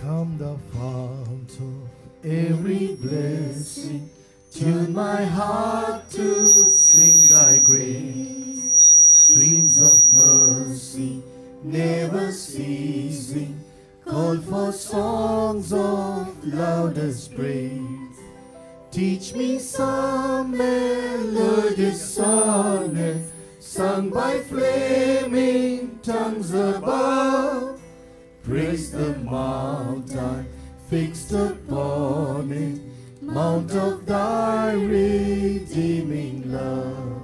Come the fount of every blessing, tune my heart to sing thy grace. Streams of mercy, never ceasing, call for songs of loudest praise. Teach me some melodious sonnet, sung by flaming tongues above. Praise the mount I fixed upon it, mount of thy redeeming love.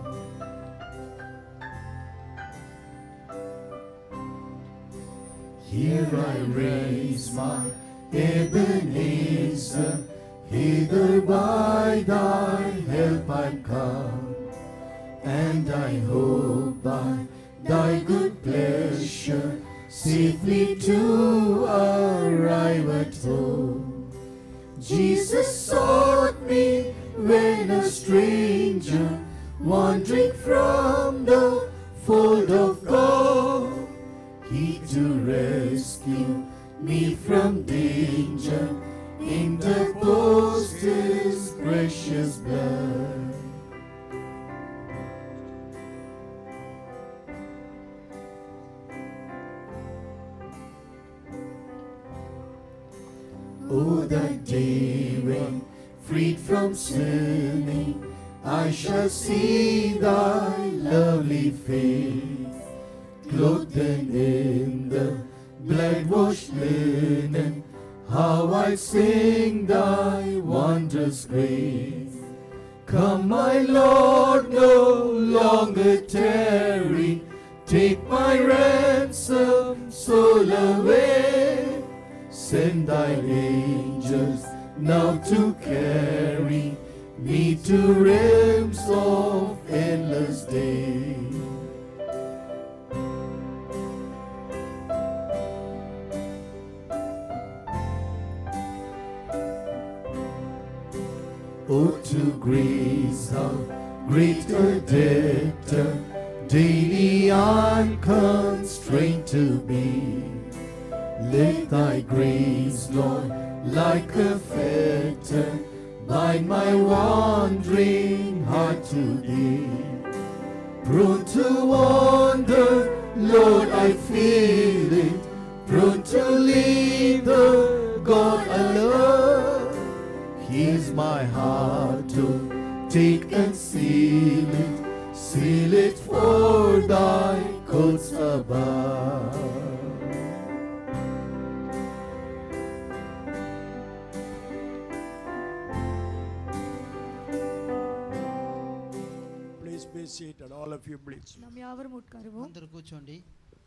Here I raise my Ebenezer, hither by thy help I'm come, and I hope by thy good pleasure safely to arrive at home. Jesus sought me when a stranger, wandering from the fold of God. He to rescue me from danger, interposed his precious blood. Oh, that day when, freed from sinning, I shall see thy lovely face, clothed in the blood-washed linen. How I sing thy wondrous grace. Come, my Lord, no longer tarry. Take my ransom soul away. Send thine angels now to carry me to realms of endless day. Oh, to grace, how great a debtor, daily unconstrained to be. Let thy grace, Lord, like a fetter, bind my wandering heart to thee. Prone to wander, Lord, I feel it, prone to leave the God alone. Here's my heart to take and seal it, seal it for thy courts above. Please be seated, all of you please. நாம் யாவரும் உட்காருவோம் అందరూ కూర్చోండి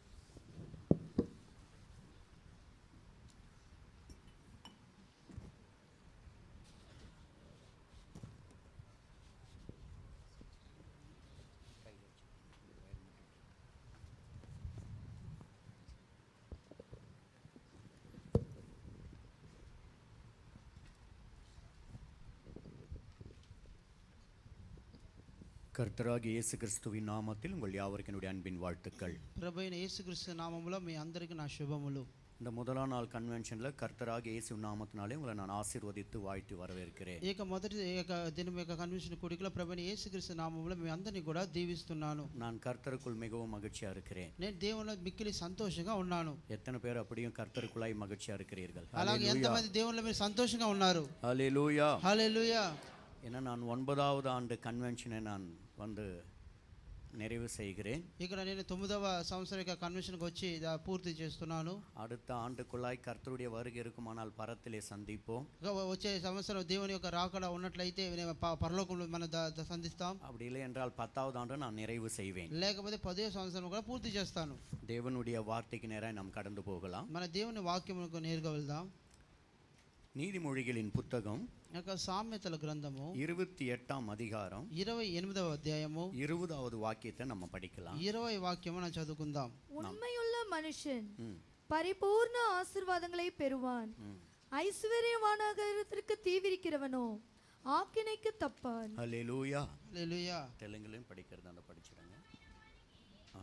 கர்த்தராகிய இயேசு கிறிஸ்துவின் நாமத்தில் உங்கள் யாவருக்கும் என்னுடைய அன்பின் வாழ்த்துக்கள் ప్రభు అయిన యేసుక్రీస్తు నామములో మీ అందరికీ నా శుభములు இந்த முதலாம் நாள் கன்வென்ஷனில் கர்த்தராகிய இயேசு நாமத்தினாலே உங்களை நான் ஆசீர்வதித்து வாழ்த்தி வரவேற்கிறேன் ఈ యొక్క మొదటి ఈ యొక్క దినం యొక్క కన్వెన్షన్ కూడికలో ప్రభు అయిన యేసుక్రీస్తు నామములో మీ అందరినీ కూడా దీవిస్తున్నాను நான் கர்த்தருக்குள் மிகவும் மகிழ்ச்சியா இருக்கிறேன் నేను దేవునిలో మిక్కిలి సంతోషంగా ఉన్నాను எத்தனை பேர் அப்படியும் கர்த்தருக்குள்ளாய் மகிழ்ச்சியா இருக்கிறீர்கள் అలాగే ఎంతమంది దేవునిలో మీరు సంతోషంగా ఉన్నారు ஹalleluya హల్లెలూయా ஏன்னா நான் ஒன்பதாவது ஆண்டு கன்வென்ஷனை நான் வந்து நிறைவு செய்கிறேன் ఇక్కడ నేను తొమ్మిదవ సంవత్సరం యొక్క కన్వెన్షన్కి వచ్చి దా- పూర్తి చేస్తున్నాను அடுத்த ஆண்டுக்குள்ளாய் கர்த்தருடைய வருகை இருக்குமானால் பரத்திலே சந்திப்போம் ఇక వచ్చే సంవత్సరం దేవుని యొక్క రాకడ ఉన్నట్లయితే నేను ప- పరలోకంలో మనం ద- ద- సంధిస్తాం அப்படி இல்லை என்றால் பத்தாவது ஆண்டு நான் நிறைவு செய்வேன் లేకపోతే పదే సంవత్సరం కూడా పూర్తి చేస్తాను தேவனுடைய வார்த்தைக்கு நேராக நாம் கடந்து போகலாம் మన దేవుని వాక్యములకు నేరుగా వెళ్దాం நீதிமொழிகளின் புத்தகம் ఈ యొక్క సామెతల గ్రంథము இருபத்தி எட்டாம் அதிகாரம் ఇరవై ఎనిమిదవ అధ్యాయము இருபதாவது வாக்கியத்தை நம்ம படிக்கலாம் ఇరవై వాక్యము మనం చదువుకుందాం உண்மையுள்ள மனுஷன் ம், பரிபூர்ண ஆசிர்வாதங்களை பெறுவான் ம். ஐஸ்வர்யவானகரத்திற்கு தீவிரிக்கிறவனோ ஆக்கினைக்கு தப்பான் ஹalleluya హల్లెలూయా தெலுங்குலையும் படிக்கிறது அந்த படிச்சிடுங்க ஆ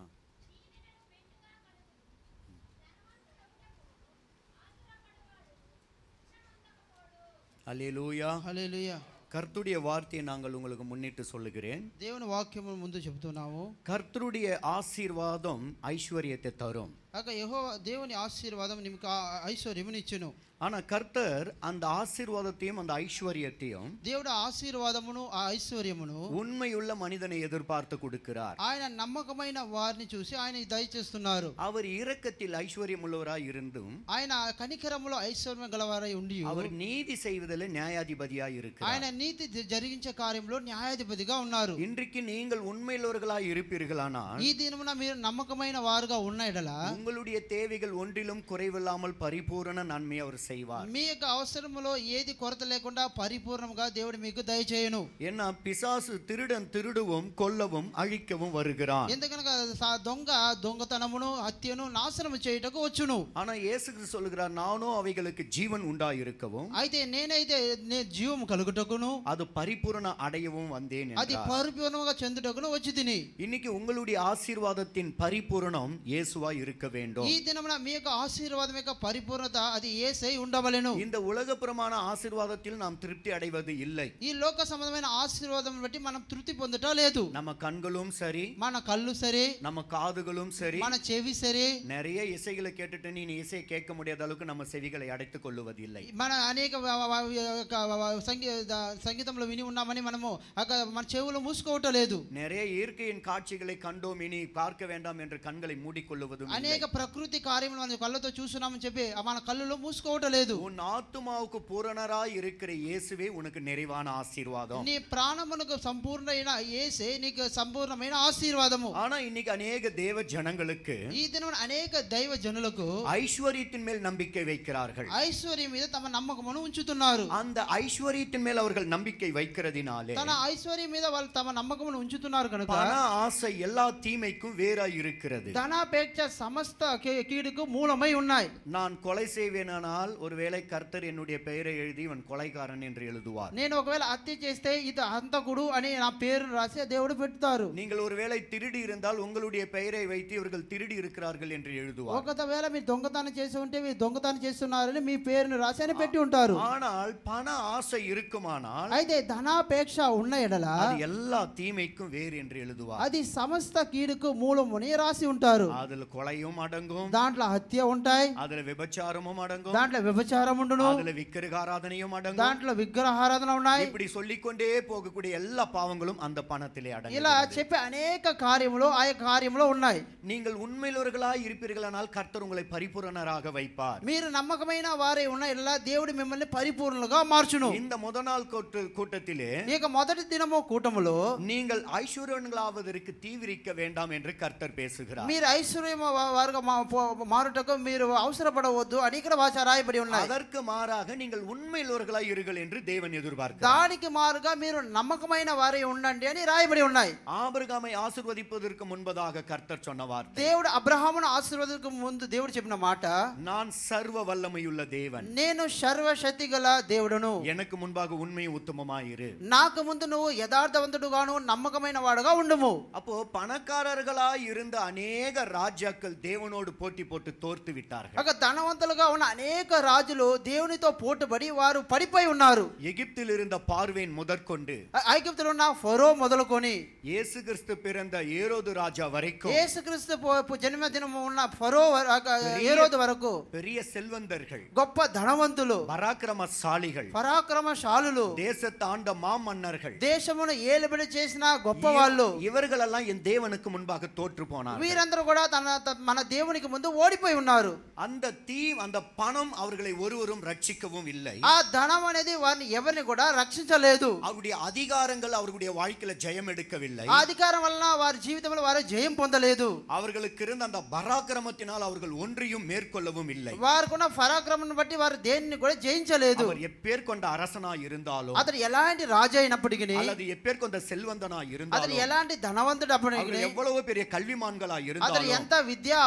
அல்லேலூயா హల్లెలూయా கர்த்துடைய வார்த்தையை நாங்கள் உங்களுக்கு முன்னிட்டு சொல்லுகிறேன் దేవుని వాక్యము ముందు చెబుతున్నాము கர்த்தருடைய ஆசீர்வாதம் ஐஸ்வர்யத்தை தரும் అక యహో దేవుని ఆశీర్వాదం నిమికి ఐశ్వర్యమునిచ్చును ஆனா கர்த்தர் அந்த ஆசீர்வாதத்தையும் அந்த ஐஸ்வர்யத்தையும் దేవుడు ఆశీర్వాదమును ఆ ఐశ్వర్యమును உண்மையுள்ள மனிதனை எதிர்பார்த்து கொடுக்கிறார் ఆయన నమ్మకమైన వారిని చూసి ఆయన దయచేస్తున్నారు அவர் இரக்கத்தில் ஐஸ்வர்யம் உள்ளவராய் இருந்தும் ఆయన కనికరములో ఐశ్వర్యం గలవారై ఉండి அவர் நீதி செய்வதில் நியாயாதிபதியாய் இருக்கிறார் ఆయన నీతి జ- జరిగించే కార్యంలో న్యాయాధిపతిగా ఉన్నారు இன்றைக்கு நீங்கள் உண்மையுள்ளவர்களாய் இருப்பீர்களானால் ఈ దినమున మీరు నమ్మకమైన వారుగా ఉన్న ఎడల உங்களுடைய தேவைகள் ஒன்றிலும் குறைவில்லாமல் பரிபூரண நன்மை அவர் செய்வார் మీ యొక్క అవసరములో ఏది కొరత లేకుండా పరిపూర్ణంగా దేవుడు మీకు దయచేయను ஏன்னா பிசாசு திருடன் திருடுவும் கொல்லவும் அழிக்கவும் வருகிறான் ఎందుకనగా సా- దొంగ దొంగతనమును హత్యను నాశనము చేయుటకు వచ్చును ஆனா இயேசு கிறிஸ்து சொல்லுகிறார் நானும் அவைகளுக்கு ஜீவன் உண்டாயிருக்கவும் అయితే నేనైతే నే జీవం కలుగుటకును அது பரிபூரண அடையவும் வந்தேன் అది என்றார். పరిపూర్ణంగా చెందుటకును వచ్చి తిని இன்னைக்கு உங்களுடைய ஆசீர்வாதத்தின் பரிபூரணம் இயேசுவா இருக்க வேண்டும் ఈ దినమున మీ యొక్క ఆశీర్వాదం యొక్క పరిపూర్ణత అది ఏసై ఉండవలెను இந்த உலகப்புறமான ஆசீர்வாதத்தில் நாம் திருப்தி அடைவது இல்லை ఈ లోక సంబంధమైన ఆశీర్వాదం బట్టి మనం తృప్తి పొందుట లేదు நம்ம கண்களும் சரி మన కళ్ళు సరే நம்ம காதுகளும் சரி మన చెవి సరే நிறைய இசைகளை கேட்டுட்டு நீ இசையை கேட்க முடியாத அளவுக்கு நம்ம செவிகளை அடைத்துக் கொள்ளுவதில்லை మన అనేక వ- వ- వ- క- వ- సంగీ ద- సంగీతంలో విని ఉన్నామని మనము అక్కడ మన చెవులు మూసుకోవటం లేదు நிறைய இயற்கையின் காட்சிகளை கண்டோம் இனி பார்க்க வேண்டாம் என்று கண்களை மூடிக்கொள்ளுவதும் இல்லை. అనేక ప్రకృతి కార్యములు మన కళ్ళతో చూస్తున్నామని చెప్పి ఆ మన కళ్ళులో మూసుకోవటం లేదు உன் ஆத்துமாவுக்கு பூரணராய் இருக்கிற இயேசுவே உனக்கு நிறைவான ஆசீர்வாதம் నీ ప్రాణమునకు సంపూర్ణమైన ఏసే నీకు సంపూర్ణమైన ఆశీర్వాదము ஆனா இன்னைக்கு அநேக தேவ ஜனங்களுக்கு ఈ దినం అనేక దైవ జనులకు ஐஸ்வர்யத்தின் மேல் நம்பிக்கை வைக்கிறார்கள் ఐశ్వర్యం మీద తమ నమ్మకమును ఉంచుతున్నారు அந்த ஐஸ்வர்யத்தின் மேல் அவர்கள் நம்பிக்கை வைக்கிறதினாலே తన ఐశ్వర్యం మీద వాళ్ళు తమ నమ్మకమును ఉంచుతున్నారు కనుక பண ஆசை எல்லா தீமைக்கும் வேறாய் இருக்கிறது ధనాపేక్ష సమస్త కీ- కీడుకు మూలమై ఉన్నాయి நான் கொலை செய்வேனானால் ஒருவேளை கர்த்தர் என்னுடைய பெயரை எழுதி இவன் கொலைகாரன் என்று எழுதுவார் నేను ఒకవేళ హత్య చేస్తే ఇది హంతకుడు అని నా పేరును రాసి దేవుడు పెడతారు நீங்கள் ஒருவேளை திருடி இருந்தால் உங்களுடைய பெயரை வைத்து இவர்கள் திருடி இருக்கிறார்கள் என்று எழுதுவார் ఒకవేళ మీరు దొంగతనం చేసి ఉంటే మీరు దొంగతనం చేస్తున్నారని మీ పేరును రాసి అని పెట్టి ఉంటారు ஆனால் பண ஆசை இருக்குமானால் అయితే ధనాపేక్ష ఉన్న ఎడల அது எல்லா தீமைக்கும் வேறு என்று எழுதுவார் అది సమస్త కీడుకు మూలముని రాసి ఉంటారు அதுல கொலையும் அடங்கும் దాంట్లో హత్య ఉంటాయి அதுல விபச்சாரமும் அடங்கும் దాంట్లో వ్యభిచారం ఉండును அதுல விக்கிரகாராதனையும் அடங்கும் దాంట్లో విగ్రహారాధన ఉన్నాయి இப்படி சொல்லிக்கொண்டே போகக்கூடிய எல்லா பாவங்களும் அந்த பணத்திலே ఇలా அடங்கும் చెప్పే అనేక కార్యములు ఆ కార్యములో ఉన్నాయి நீங்கள் உண்மையுள்ளவர்களாய் இருப்பீர்களானால் கர்த்தர் உங்களை பரிபூரணராக வைப்பார் మీరు నమ్మకమైన వారే ఉన్న ఇలా దేవుడు మిమ్మల్ని పరిపూర్ణంగా మార్చును இந்த முத நாள் கூட்ட- கூட்டத்திலே ఇక మొదటి దినము కూటములో நீங்கள் ஐஸ்வர்யங்களாவதற்கு தீவிரிக்க வேண்டாம் என்று கர்த்தர் பேசுகிறார் మీరు ఐశ్వర్యం వారుగా మా- పో- మారుటకు మీరు అవసరపడవద్దు అని ఇక్కడ భాష రాయబడి ఉన్నాయి அதற்கு மாறாக நீங்கள் உண்மையுள்ளவர்களாய் இருங்கள் என்று தேவன் எதிர்பார்க்கிறார் దానికి మారుగా మీరు నమ్మకమైన వారే ఉండండి అని రాయబడి ఉన్నాయి ஆபிரகாமை ஆசிர்வதிப்பதற்கு முன்பதாக கர்த்தர் சொன்ன வார்த்தை దేవుడు అబ్రహామును ఆశీర్వదకు ముందు దేవుడు చెప్పిన మాట நான் சர்வ வல்லமையுள்ள தேவன் నేను సర్వశక్తి గల దేవుడును எனக்கு முன்பாக உண்மை உத்தமமாயிரு నాకు ముందు నువ్వు యథార్థవంతుడుగాను నమ్మకమైన వాడుగా ఉండుము அப்போ பணக்காரர்களாய் இருந்த அநேக ராஜாக்கள் தேவனோடு போட்டி போட்டு தோர்த்து விட்டார்கள் ఒక ధనవంతులుగా ఉన్న అనేక రాజులు దేవునితో పోటుపడి వారు పడిపోయి ఉన్నారు எகிப்தில் இருந்த பார்வேன் முதற்கொண்டு ఐ- ఐగుప్తులో ఉన్న ఫరో మొదలుకొని இயேசு கிறிஸ்து பிறந்த ஏரோது ராஜா வரைக்கும் యేసుక్రీస్తు పో- పో- జన్మదినము ఉన్న ఫరో వర- ఏ రోజు వరకు பெரிய செல்வந்தர்கள் గొప్ప ధనవంతులు பராக்கிரமசாலிகள் పరాక్రమశాలులు தேசத்தை ஆண்ட மாமன்னர்கள் దేశమును ఏలుబడి చేసిన గొప్ప వాళ్ళు இவர்களெல்லாம் என் தேவனுக்கு முன்பாக தோற்று போனார் వీరందరూ కూడా తన త- మన దేవునికి ముందు ఓడిపోయి ఉన్నారు அந்த தீ அந்த பணம் அவர்களை ஒருவரும் ரட்சிக்கவும் இல்லை ఆ ధనం అనేది వారిని ఎవరిని కూడా రక్షించలేదు அவருடைய அதிகாரங்கள் அவர்களுடைய வாழ்க்கையில ஜெயம் எடுக்கவில்லை ఆ అధికారం వలన వారి జీవితంలో వారు జయం పొందలేదు அவர்களுக்கு இருந்த அந்த பராக்கிரமத்தினால் அவர்கள் ஒன்றையும் மேற்கொள்ளவும் இல்லை వారికున్న పరాక్రమం బట్టి వారు దేనిని కూడా జయించలేదు அவர் எப்பேர் கொண்ட அரசனா இருந்தாலும் అతడు ఎలాంటి రాజు అయినప్పటికీ அல்லது எப்பேர் கொண்ட செல்வந்தனா అతడు இருந்தாலும் ఎలాంటి ధనవంతుడు అప్పటికి அவர்கள் எவ்வளவு பெரிய கல்விமான்களா అతడు இருந்தாலும் ఎంత విద్యా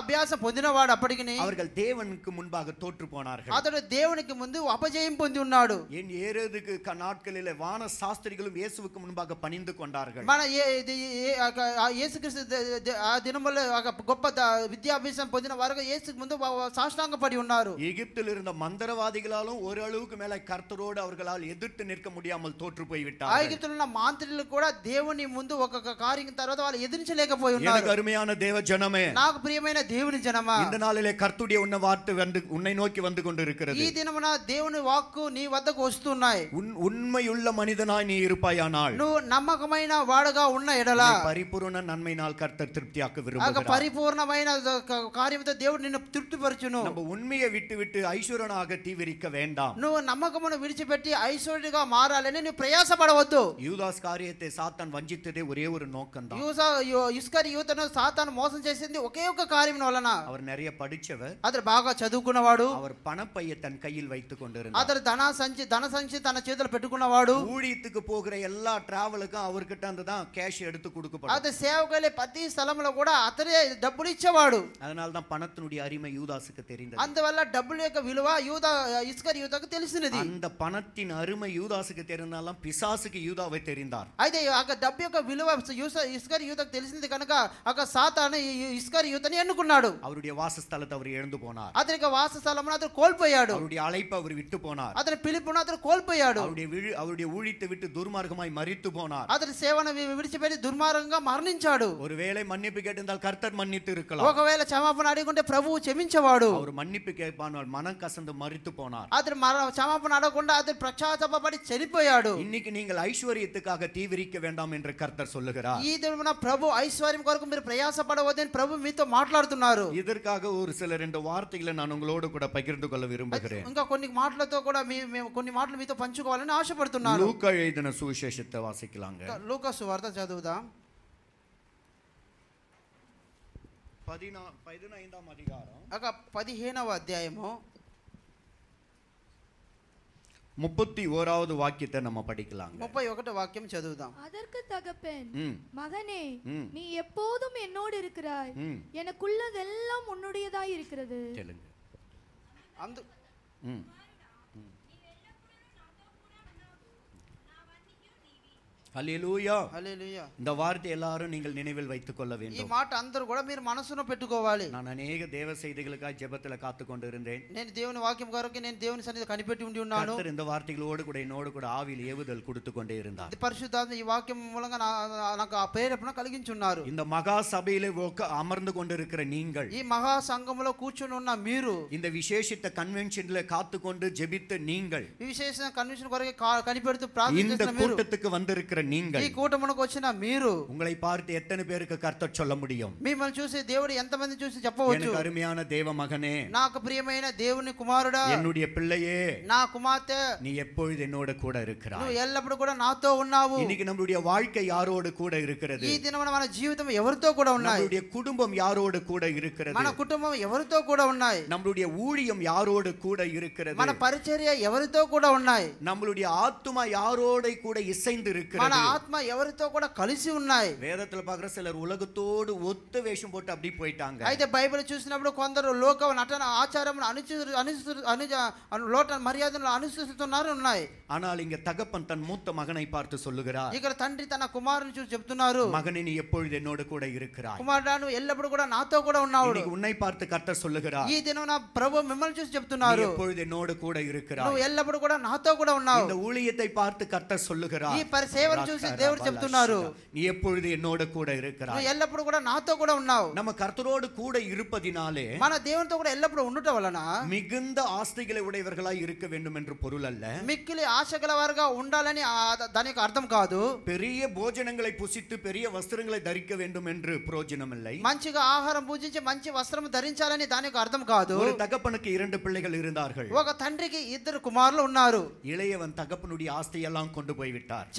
అభ్యాసం పొందినవాడు అప్పటికి அவர்கள் தேவனுக்கு முன்பாக தோற்று போனார்கள் అతడు దేవునికి ముందు అపజయం పొంది ఉన్నాడు என் ஏறதுக்கு க- நாட்களிலே வான சாஸ்திரிகளும் இயேசுவுக்கு முன்பாக பணிந்து கொண்டார்கள் మన ఏ ఇది ఏ- ఆ క- ఆ యేసుక్రీస్తు ద- ద- ఆ దినములో ఒక గొప్ప ద- విద్యాభ్యాసం పొందిన వారు యేసుకు ముందు వా- వా- సాష్టాంగపడి ఉన్నారు எகிப்தில் இருந்த மந்திரவாதிகளாலும் ஒரு அளவுக்கு மேல கர்த்தரோடு அவர்களால் எதிர்த்து நிற்க முடியாமல் தோற்று போய் விட்டார்கள் ఐగుప్తులో ఉన్న మాంత్రులు కూడా దేవుని ముందు ఒక ఒక కార్యం తర్వాత వాళ్ళు ఎదిరించలేకపోయి ఉన్నారు எனக்கு அருமையான தேவ ஜனமே నాకు ప్రియమైన దేవుని జనమా இந்த நாளிலே கர்த்துடைய உன்ன வார்த்தை வந்து உன்னை நோக்கி வந்து கொண்டிருக்கிறது ఈ దినమున దేవుని వాక్కు నీ వద్దకు వస్తున్నాయి உன் உண்மையுள்ள மனிதனாய் நீ இருப்பாயானால் నువ్వు నమ్మకమైన వాడుగా ఉన్న ఎడల உன்னை பரிபூரண நன்மையினால் கர்த்தர் திருப்தியாக்க ఆ விரும்புகிறார் పరిపూర్ణమైన క- కార్యంతో దేవుడు నిన్ను తృప్తిపరచును நம்ம உண்மையை விட்டு விட்டு ஐஸ்வரனாக தீவிரிக்க வேண்டாம் నువ్వు నమ్మకమును విడిచిపెట్టి ఐశ్వర్యుడిగా మారాలని నువ్వు ప్రయాసపడవద్దు யூதாஸ் காரியத்தை சாத்தான் வஞ்சித்ததே ஒரே ஒரு நோக்கம்தான் యూస యు- ఇస్కరి యూతను సాతాను మోసం చేసింది ఒకే ఒక కార్యం వలన அவர் நிறைய படிச்சவர் అతడు బాగా చదువుకున్నవాడు அவர் பணப்பையை தன் கையில் வைத்துக் கொண்டிருந்தார் అతడు ధన సంచి ధన సంచి తన చేతులు పెట్టుకున్నవాడు ஊழியத்துக்கு போகிற எல்லா டிராவலுக்கும் அவர்கிட்ட இருந்து தான் கேஷ் எடுத்து கொடுக்கப்படும் అతడు సేవకు వెళ్ళే ప్రతి స్థలంలో కూడా అతడే డబ్బులు ఇచ్చేవాడు அதனால தான் பணத்தினுடைய அருமை யூதாசுக்கு தெரிந்தது అందువల్ల డబ్బుల యొక్క విలువ యూద ఇస్కరి యూతకు తెలిసినది அந்த பணத்தின் அருமை யூதாசுக்கு தெரிந்தாலும் பிசாசுக்கு யூதாவை தெரிந்தார் అయితే ఆ డబ్బు యొక్క విలువ యూస ఇస్కరి యూతకు తెలిసింది కనుక ఒక సాతాను ఈ- ఈ ఇస్కరి యూతని ఎన్నుకున్నాడు அவருடைய வாசஸ்தலத்தை அவர் எழுந்து போனார் అతని యొక్క వాస స్థలమును అతను కోల్పోయాడు அவருடைய அழைப்பை அவர் விட்டு போனார் అతని పిలుపును అతను కోల్పోయాడు அவருடைய விழு அவருடைய ஊழியத்தை விட்டு துர்மார்க்கமாய் மறித்து போனார் అతని సేవను వి- విడిచిపెట్టి దుర్మార్గంగా మరణించాడు ஒருவேளை மன்னிப்பு கேட்டிருந்தால் கர்த்தர் மன்னித்து இருக்கலாம் ఒకవేళ క్షమాపణ అడిగుంటే ప్రభువు క్షమించేవాడు அவர் மன்னிப்பு கேட்பானால் மனம் கசந்து மறித்து போனார் అతను మర క్షమాపణ అడగకుండా అతను ప్రక్షాతపడి చనిపోయాడు இன்னைக்கு நீங்கள் ஐஸ்வர்யத்துக்காக தீவிரிக்க வேண்டாம் என்று கர்த்தர் சொல்லுகிறார் ఈ దినమున ప్రభు ఐశ్వర్యం కొరకు మీరు ప్రయాసపడవద్దని ప్రభు మీతో మాట్లాడుతున్నారు இதற்காக ஒரு சில ரெண்டு வார்த்தைகளை நான் உங்களோடு கூட பகிர்ந்து கொள்ள விரும்புகிறேன் ఇంకా కొన్ని మాటలతో కూడా మీ మేము కొన్ని మాటలు మీతో పంచుకోవాలని ఆశపడుతున్నాను லூக்கா எழுதின சுவிசேஷத்தை வாசிக்கலாங்க లూకస్ వార్త చదువుదాం பதினா பதினைந்தாம் அதிகாரம் ఒక పదిహేనవ అధ్యాయము முப்பத்தி ஓராவது வாக்கியத்தை நம்ம படிக்கலாங்க ముప్పై ఒకటో వాక్యం చదువుదాం அதற்கு தகப்பன் ம் மகனே ம். நீ எப்போதும் என்னோடு இருக்கிறாய் ம் எனக்குள்ளதெல்லாம் உன்னுடையதாய் இருக்கிறது கேளுங்க అందు ம் ஹalleluya హల్లెలూయా இந்த வார்த்தை எல்லாரும் நீங்கள் நினைவில் வைத்துக் கொள்ள ఈ வேண்டும் మాట అందరూ కూడా మీరు మనసులో పెట్టుకోవాలి நான் அநேக தேவ செய்திகளுக்காக ஜெபத்துல காத்து கொண்டு இருந்தேன் నేను దేవుని వాక్యం కొరకు నేను దేవుని సన్నిధి కనిపెట్టి ఉండి ఉన్నాను கர்த்தர் இந்த வார்த்தைகளோடு கூட என்னோடு கூட ஆவியில் ஏவுதல் கொடுத்து கொண்டே இருந்தார் ఇది పరిశుద్ధాత్మ ఈ వాక్యం మూలంగా నా- నాకు ఆ ప్రేరేపణ కలిగించున్నారు இந்த மகா சபையிலே உக்க- அமர்ந்து கொண்டிருக்கிற நீங்கள் ఈ మహా సంఘములో కూర్చొని ఉన్న మీరు இந்த விசேஷித்த கன்வென்ஷன்ல காத்து கொண்டு ஜெபித்த நீங்கள் ఈ విశేష కన్వెన్షన్ కొరకు కా- కనిపెడుతూ இந்த ప్రార్థిస్తున్న మీరు கூட்டத்துக்கு வந்திருக்கிற நீங்கள் ఈ కూటమునకు వచ్చిన మీరు உங்களை பார்த்து எத்தனை பேருக்கு கர்த்தர் சொல்ல முடியும் మిమ్మల్ని చూసి దేవుడు ఎంతమంది చూసి చెప్పవచ్చు எனக்கு அருமையான தேவ மகனே నాకు ప్రియమైన దేవుని కుమారుడా என்னுடைய பிள்ளையே నా కుమార్తె நீ எப்பொழுது என்னோட கூட இருக்கிறாய் నువ్వు ఎల్లప్పుడు కూడా నాతో ఉన్నావు இன்னைக்கு நம்மளுடைய வாழ்க்கை யாரோடு கூட இருக்கிறது ఈ దినమున మన జీవితం ఎవరితో కూడా ఉన్నాయి நம்மளுடைய குடும்பம் யாரோடு கூட இருக்கிறது మన కుటుంబం ఎవరితో కూడా ఉన్నాయి நம்மளுடைய ஊழியம் யாரோடு கூட இருக்கிறது మన పరిచర్య ఎవరితో కూడా ఉన్నాయి நம்மளுடைய ஆத்துமா யாரோட கூட இசைந்து మన இருக்கிறது ఆత్మ ఎవరితో కూడా కలిసి ఉన్నాయి வேதத்துல பாக்குற சிலர் உலகத்தோடு ஒத்து வேஷம் போட்டு அப்படி போயிட்டாங்க అయితే బైబిల్ చూసినప్పుడు కొందరు లోక నటన ఆచారం అనుచు అనుసరు అనుజ అను- లోట మర్యాదలు అనుసరిస్తున్నారు ఉన్నాయి ஆனால் இங்க தகப்பன் தன் மூத்த மகனை பார்த்து சொல்லுகிறார் ఇక్కడ తండ్రి తన కుమారుని చూసి చెప్తున్నారు மகனே நீ எப்பொழுது என்னோடு கூட இருக்கிறாய் కుమారుడా నువ్వు ఎల్లప్పుడు కూడా నాతో కూడా ఉన్నావు இன்னைக்கு உன்னை பார்த்து கர்த்தர் சொல்லுகிறார் ఈ దినం నా ప్రభు మిమ్మల్ని చూసి நீ చెప్తున్నారు எப்பொழுது என்னோடு கூட నువ్వు இருக்கிறாய் ఎల్లప్పుడు కూడా నాతో కూడా ఉన్నావు இந்த ஊழியத்தை பார்த்து கர்த்தர் சொல்லுகிறார் ఈ పరి సేవను చూసి దేవుడు చెప్తున్నారు நீ எப்பொழுது என்னோடு கூட నువ్వు இருக்கிறாய் ఎల్లప్పుడు కూడా నాతో కూడా ఉన్నావు நம்ம கர்த்தரோடு கூட இருப்பதினாலே మన దేవునితో కూడా ఎల్లప్పుడు ఉండుట వలన மிகுந்த ஆஸ்திகளை உடையவர்களாய் இருக்க வேண்டும் என்று பொருள் அல்ல మిక్కిలి ఆశ గలవారుగా ఉండాలని ఆ- దాని యొక్క అర్థం కాదు பெரிய போஜனங்களை புசித்து பெரிய வஸ்திரங்களை தரிக்க வேண்டும் என்று பிரயோஜனம் இல்லை మంచిగా ఆహారం పూజించి మంచి వస్త్రం ధరించాలని దాని యొక్క అర్థం కాదు ஒரு தகப்பனுக்கு இரண்டு பிள்ளைகள் இருந்தார்கள் ఒక తండ్రికి ఇద్దరు కుమారులు ఉన్నారు இளையவன் தகப்பனுடைய ஆஸ்தியெல்லாம் கொண்டு போய் விட்டார் చిన్నవాడు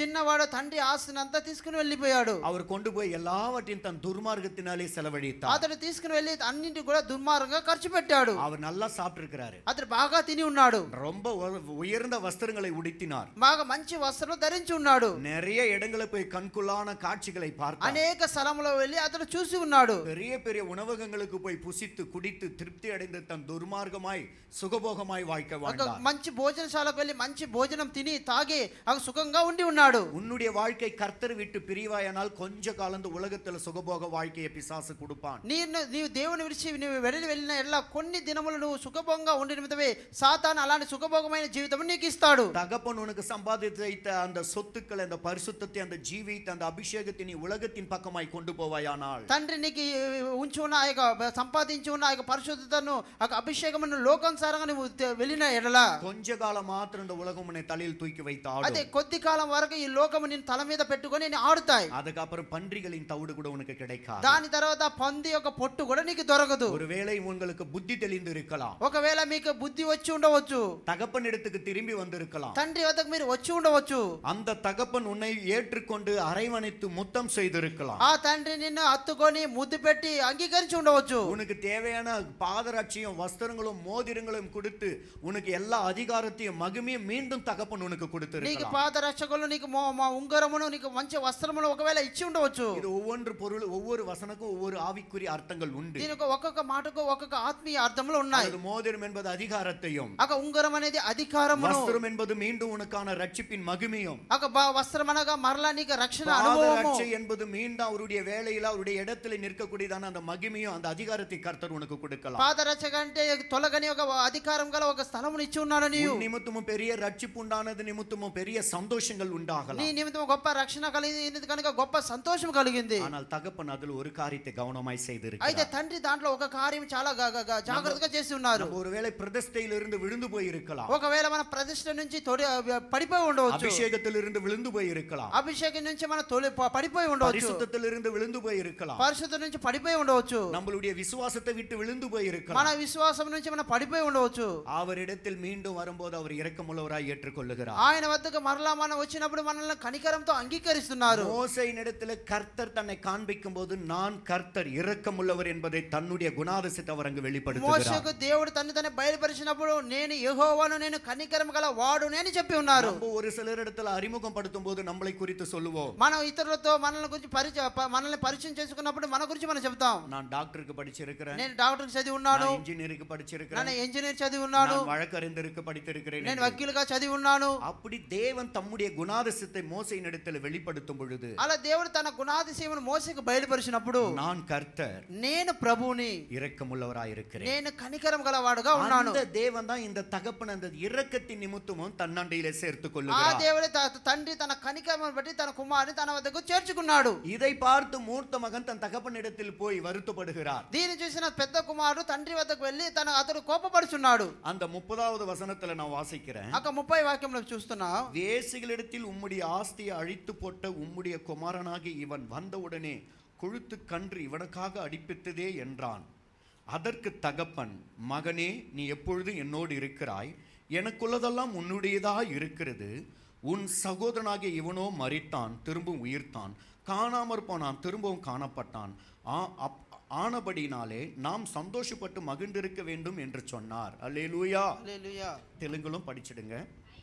తండ్రి ఆస్తిని అంతా తీసుకుని వెళ్ళిపోయాడు அவர் கொண்டு போய் எல்லாவற்றையும் தன் துர்மார்க்கத்தினாலே செலவழித்தார் అతడు తీసుకుని వెళ్ళి అన్నింటి కూడా దుర్మార్గంగా ఖర్చు పెట్టాడు அவர் நல்லா சாப்பிட்டிருக்கிறாரு అతడు బాగా తిని ఉన్నాడు ரொம்ப உ- உயர்ந்த வஸ்திரங்களை உடுத்தினார் బాగా మంచి వస్త్రం ధరించి ఉన్నాడు நிறைய இடங்களை போய் கண்குள்ளான காட்சிகளை பார்த்தார் అనేక స్థలంలో వెళ్ళి అతడు చూసి ఉన్నాడు பெரிய பெரிய உணவகங்களுக்கு போய் புசித்து குடித்து திருப்தி அடைந்து தன் துர்மார்க்கமாய் சுகபோகமாய் வாழ்க்கை ఒక வாழ்ந்தார் మంచి భోజనశాలకు వెళ్ళి మంచి భోజనం తిని తాగి అక్కడ సుఖంగా ఉండి ఉన్నాడు உன்னுடைய வாழ்க்கை கர்த்தர் விட்டு பிரிவாயானால் கொஞ்ச காலம் இந்த உலகத்துல சுகபோக வாழ்க்கையை பிசாசு கொடுப்பான் నేను నీవు దేవుని విడిచి నీవు వెళ్ళి వెళ్ళిన ఎట్లా కొన్ని దినములు నువ్వు సుఖభోగంగా ఉండి నిమిత్తమే సాతాను అలాంటి సుఖభోగమైన జీవితం నీకు ఇస్తాడు தகப்பன் உனக்கு சம்பாதித்து வைத்த அந்த சொத்துக்களை அந்த பரிசுத்தத்தை அந்த ஜீவித்தை அந்த அபிஷேகத்தை நீ உலகத்தின் பக்கமாய் கொண்டு போவாயானால் తండ్రి నీకు ఉంచి ఉన్న ఆ యొక్క సంపాదించి ఉన్న ఆ యొక్క పరిశుద్ధతను ఆ యొక్క అభిషేకమును లోకానుసారంగా నువ్వు తె- వెళ్ళిన ఎడల கொஞ்ச காலம் மாத்திரம் இந்த உலகம் உன்னை தலையில் தூக்கி வைத்து అదే ஆடும் కొద్ది కాలం వరకు ఈ లోకము నేను తల మీద పెట్టుకొని నేను ఆడుతాయి அதுக்கப்புறம் பன்றிகளின் தவிடு கூட உனக்கு கிடைக்காது దాని తర్వాత పంది యొక్క పొట్టు కూడా నీకు దొరకదు ஒருவேளை உங்களுக்கு புத்தி தெளிந்து இருக்கலாம் ఒకవేళ మీకు బుద్ధి వచ్చి ఉండవచ్చు தகப்பன் இடத்துக்கு திரும்பி வந்திருக்கலாம் తండ్రి వద్దకు మీరు వచ్చి ఉండవచ్చు அந்த தகப்பன் உன்னை ஏற்றுக்கொண்டு அரவணைத்து முத்தம் செய்திருக்கலாம் ఆ తండ్రి నిన్ను హత్తుకొని ముద్దు పెట్టి అంగీకరించి ఉండవచ్చు உனக்கு தேவையான பாதரட்சியும் வஸ்திரங்களும் மோதிரங்களும் கொடுத்து உனக்கு எல்லா அதிகாரத்தையும் மகிமையும் மீண்டும் தகப்பன் உனக்கு నీకు கொடுத்திருக்கலாம் పాద రక్షకులు నీకు మో- మా ఉంగరమును నీకు మంచి వస్త్రమును ఒకవేళ ఇచ్చి ఉండవచ్చు இது ஒவ்வொன்று பொருள் ஒவ்வொரு வசனக்கும் ஒவ்வொரு ஆவிக்குரிய அர்த்தங்கள் உண்டு దీనికి ఒక్కొక్క మాటకు ఒక్కొక్క ఆత్మీయ అర్థములు ఉన్నాయి அது மோதிரம் என்பது அதிகாரத்தையும் ఒక ఉంగరం అనేది అధికారమును வஸ்திரம் என்பது மீண்டும் உனக்கான ரட்சிப்பின் மகிமையும் ఒక బ- వస్త్రం అనగా మరలా నీకు రక్షణ అనుభవము பாதரட்சை என்பது மீண்டும் அவருடைய வேலையில அவருடைய இடத்துல நிற்கக்கூடியதான அந்த மகிமையும் அந்த அதிகாரத்தை கர்த்தர் உனக்கு கொடுக்கலாம் పాదరక్షక అంటే తొలగని ఒక అధికారం గల ఒక స్థలమును ఇచ్చి ఉన్నాడు నీవు உன் நிமித்தமும் பெரிய ரட்சிப்பு உண்டானது நிமித்தமும் பெரிய சந்தோஷங்கள் నీ உண்டாகலாம் నిమిత్తం గొప్ప రక్షణ కలిగింది కనుక గొప్ప సంతోషం కలిగింది ஆனால் தகப்பன் அதில் ஒரு காரியத்தை கவனமாய் అయితే செய்திருக்கிறார் తండ్రి దాంట్లో ఒక కార్యం చాలా గ- గ- గ- జాగ్రత్తగా చేసి ఉన్నారు நம்ம ஒருவேளை பிரதிஷ்டையிலிருந்து விழுந்து போயிருக்கலாம் ఒకవేళ మన ప్రతిష్ట నుంచి తొడి పడిపోయి ఉండవచ్చు அபிஷேகத்திலிருந்து விழுந்து போயிருக்கலாம் అభిషేకం నుంచి మన తొలి ప- పడిపోయి ఉండవచ్చు பரிசுத்தத்திலிருந்து விழுந்து போயிருக்கலாம் పరిశుద్ధ నుంచి పడిపోయి ఉండవచ్చు நம்மளுடைய விசுவாசத்தை விட்டு விழுந்து మన போயிருக்கலாம் విశ్వాసం నుంచి మనం పడిపోయి ఉండవచ్చు அவரிடத்தில் மீண்டும் வரும்போது அவர் இரக்கமுள்ளவராய் ஏற்றுக்கொள்ளுகிறார் ఆయన వద్దకు మరలా మనం వచ్చినప్పుడు మనల్ని కనికరంతో అంగీకరిస్తున్నారు மோசையின் இடத்துல கர்த்தர் தன்னை காண்பிக்கும் போது நான் கர்த்தர் இரக்கமுள்ளவர் என்பதை தன்னுடைய குணாதிசத்தை அவர் அங்கு வெளிப்படுத்துகிறார் మోసకు దేవుడు తను తను బయలుపరిచినప్పుడు నేను యెహోవాను నేను కనికరం గల వాడు నేను చెప్పి ఉన్నారు நம்ம ஒரு சிலர் இடத்துல அறிமுகம் படுத்தும் போது நம்மளை குறித்து சொல்லுவோம் మనం ఇతరులతో మనల్ని గురించి పరిచయ ప- మనల్ని పరిచయం చేసుకున్నప్పుడు మన గురించి మనం చెప్తాం நான் டாக்டருக்கு படிச்சிருக்கிறேன் నేను డాక్టర్ చదివి ఉన్నాను நான் இன்ஜினியருக்கு படிச்சிருக்கிறேன் నేను ఇంజనీర్ చదివి ఉన్నాను நான் வழக்கறிஞருக்கு படித்திருக்கிறேன் నేను என்று. వకీలుగా చదివి ఉన్నాను அப்படி தேவன் தம்முடைய குணாதிசத்தை மோசையின் இடத்துல வெளிப்படுத்தும் பொழுது అలా దేవుడు తన గుణాதிశయమును మోసకు బయలుపరిచినప్పుడు நான் கர்த்தர் నేను ప్రభువుని இரக்கமுள்ளவராயிருக்கிறேன் నేను కనికరం గలవాడుగా ఉన్నాను அந்த தேவன் தான் இந்த தகப்பன் அந்த இரக்கத்தின் நிமித்தமும் தன்னண்டையில சேர்த்துக் ఆ கொள்ளுகிறார் దేవుడే త- తండ్రి తన కనికరం బట్టి తన కుమారుని తన వద్దకు చేర్చుకున్నాడు இதை பார்த்து மூர்த்த மகன் தன் தகப்பனிடத்தில் போய் வருத்தப்படுகிறார் దీన్ని చూసిన పెద్ద కుమారుడు తండ్రి వద్దకు వెళ్ళి తన అతడు కోపపడుచున్నాడు அந்த முப்பதாவது வசனத்துல நான் வாசிக்கிறேன் అక్కడ ముప్పై వాక్యంలో చూస్తున్నా வேசிகளிடத்தில் உம்முடைய ஆஸ்தியை அழித்து போட்ட உம்முடைய குமாரனாகி இவன் வந்தவுடனே கொழுத்து கன்று இவனுக்காக அடிப்பித்ததே என்றான் அதற்கு தகப்பன் மகனே நீ எப்பொழுதும் என்னோடு இருக்கிறாய் எனக்குள்ளதெல்லாம் உன்னுடையதா இருக்கிறது உன் சகோதரனாகிய இவனோ மரித்தான் திரும்பவும் உயிர்த்தான் காணாமற் போனான் திரும்பவும் காணப்பட்டான் ஆ அப் ஆனபடினாலே நாம் சந்தோஷப்பட்டு மகிழ்ந்திருக்க வேண்டும் என்று சொன்னார் அல்லேலூயா హల్లెలూయా. தெலுங்குலும் படிச்சிடுங்க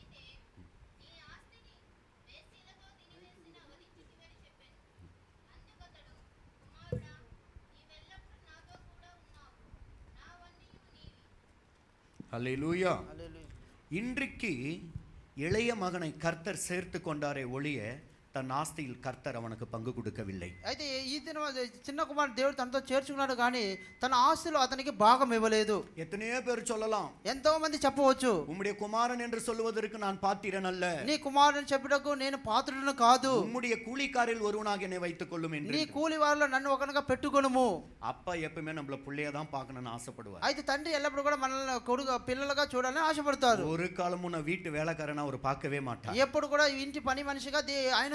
அல்லேலூயா హల్లెలూయా. இன்றைக்கு இளைய மகனை கர்த்தர் சேர்த்து கொண்டாரே ஒழிய தன் ஆஸ்தியில் கர்த்தர் அவனுக்கு பங்கு கொடுக்கவில்லை అయితే ఈ దినం చిన్న కుమారుడు దేవుడు తనతో చేర్చుకున్నాడు కానీ తన ఆస్తిలో అతనికి భాగం ఇవ్వలేదు எத்தனையோ பேர் சொல்லலாம் ఎంతో మంది చెప్పవచ్చు உம்முடைய குமாரன் என்று சொல்வதற்கு நான் பாத்திரன் அல்ல నీ కుమారుని చెప్పుటకు నేను పాత్రుడును కాదు உம்முடைய கூலிக்காரில் ஒருவனாக என்னை வைத்துக் கொள்ளும் என்று నీ కూలి వారిలో నన్ను ఒకనగా పెట్టుకొనుము அப்பா எப்பவுமே நம்மள பிள்ளைய தான் பார்க்கணும்னு ஆசைப்படுவார் అయితే తండ్రి ఎల్లప్పుడు కూడా మనల్ని కొడుకు పిల్లలుగా చూడాలని ఆశపడతారు ஒரு காலமும் நான் வீட்டு வேலைக்காரனா அவர் பார்க்கவே மாட்டார் ఎప్పుడు కూడా ఇంటి పని మనిషిగా దే- ఆయన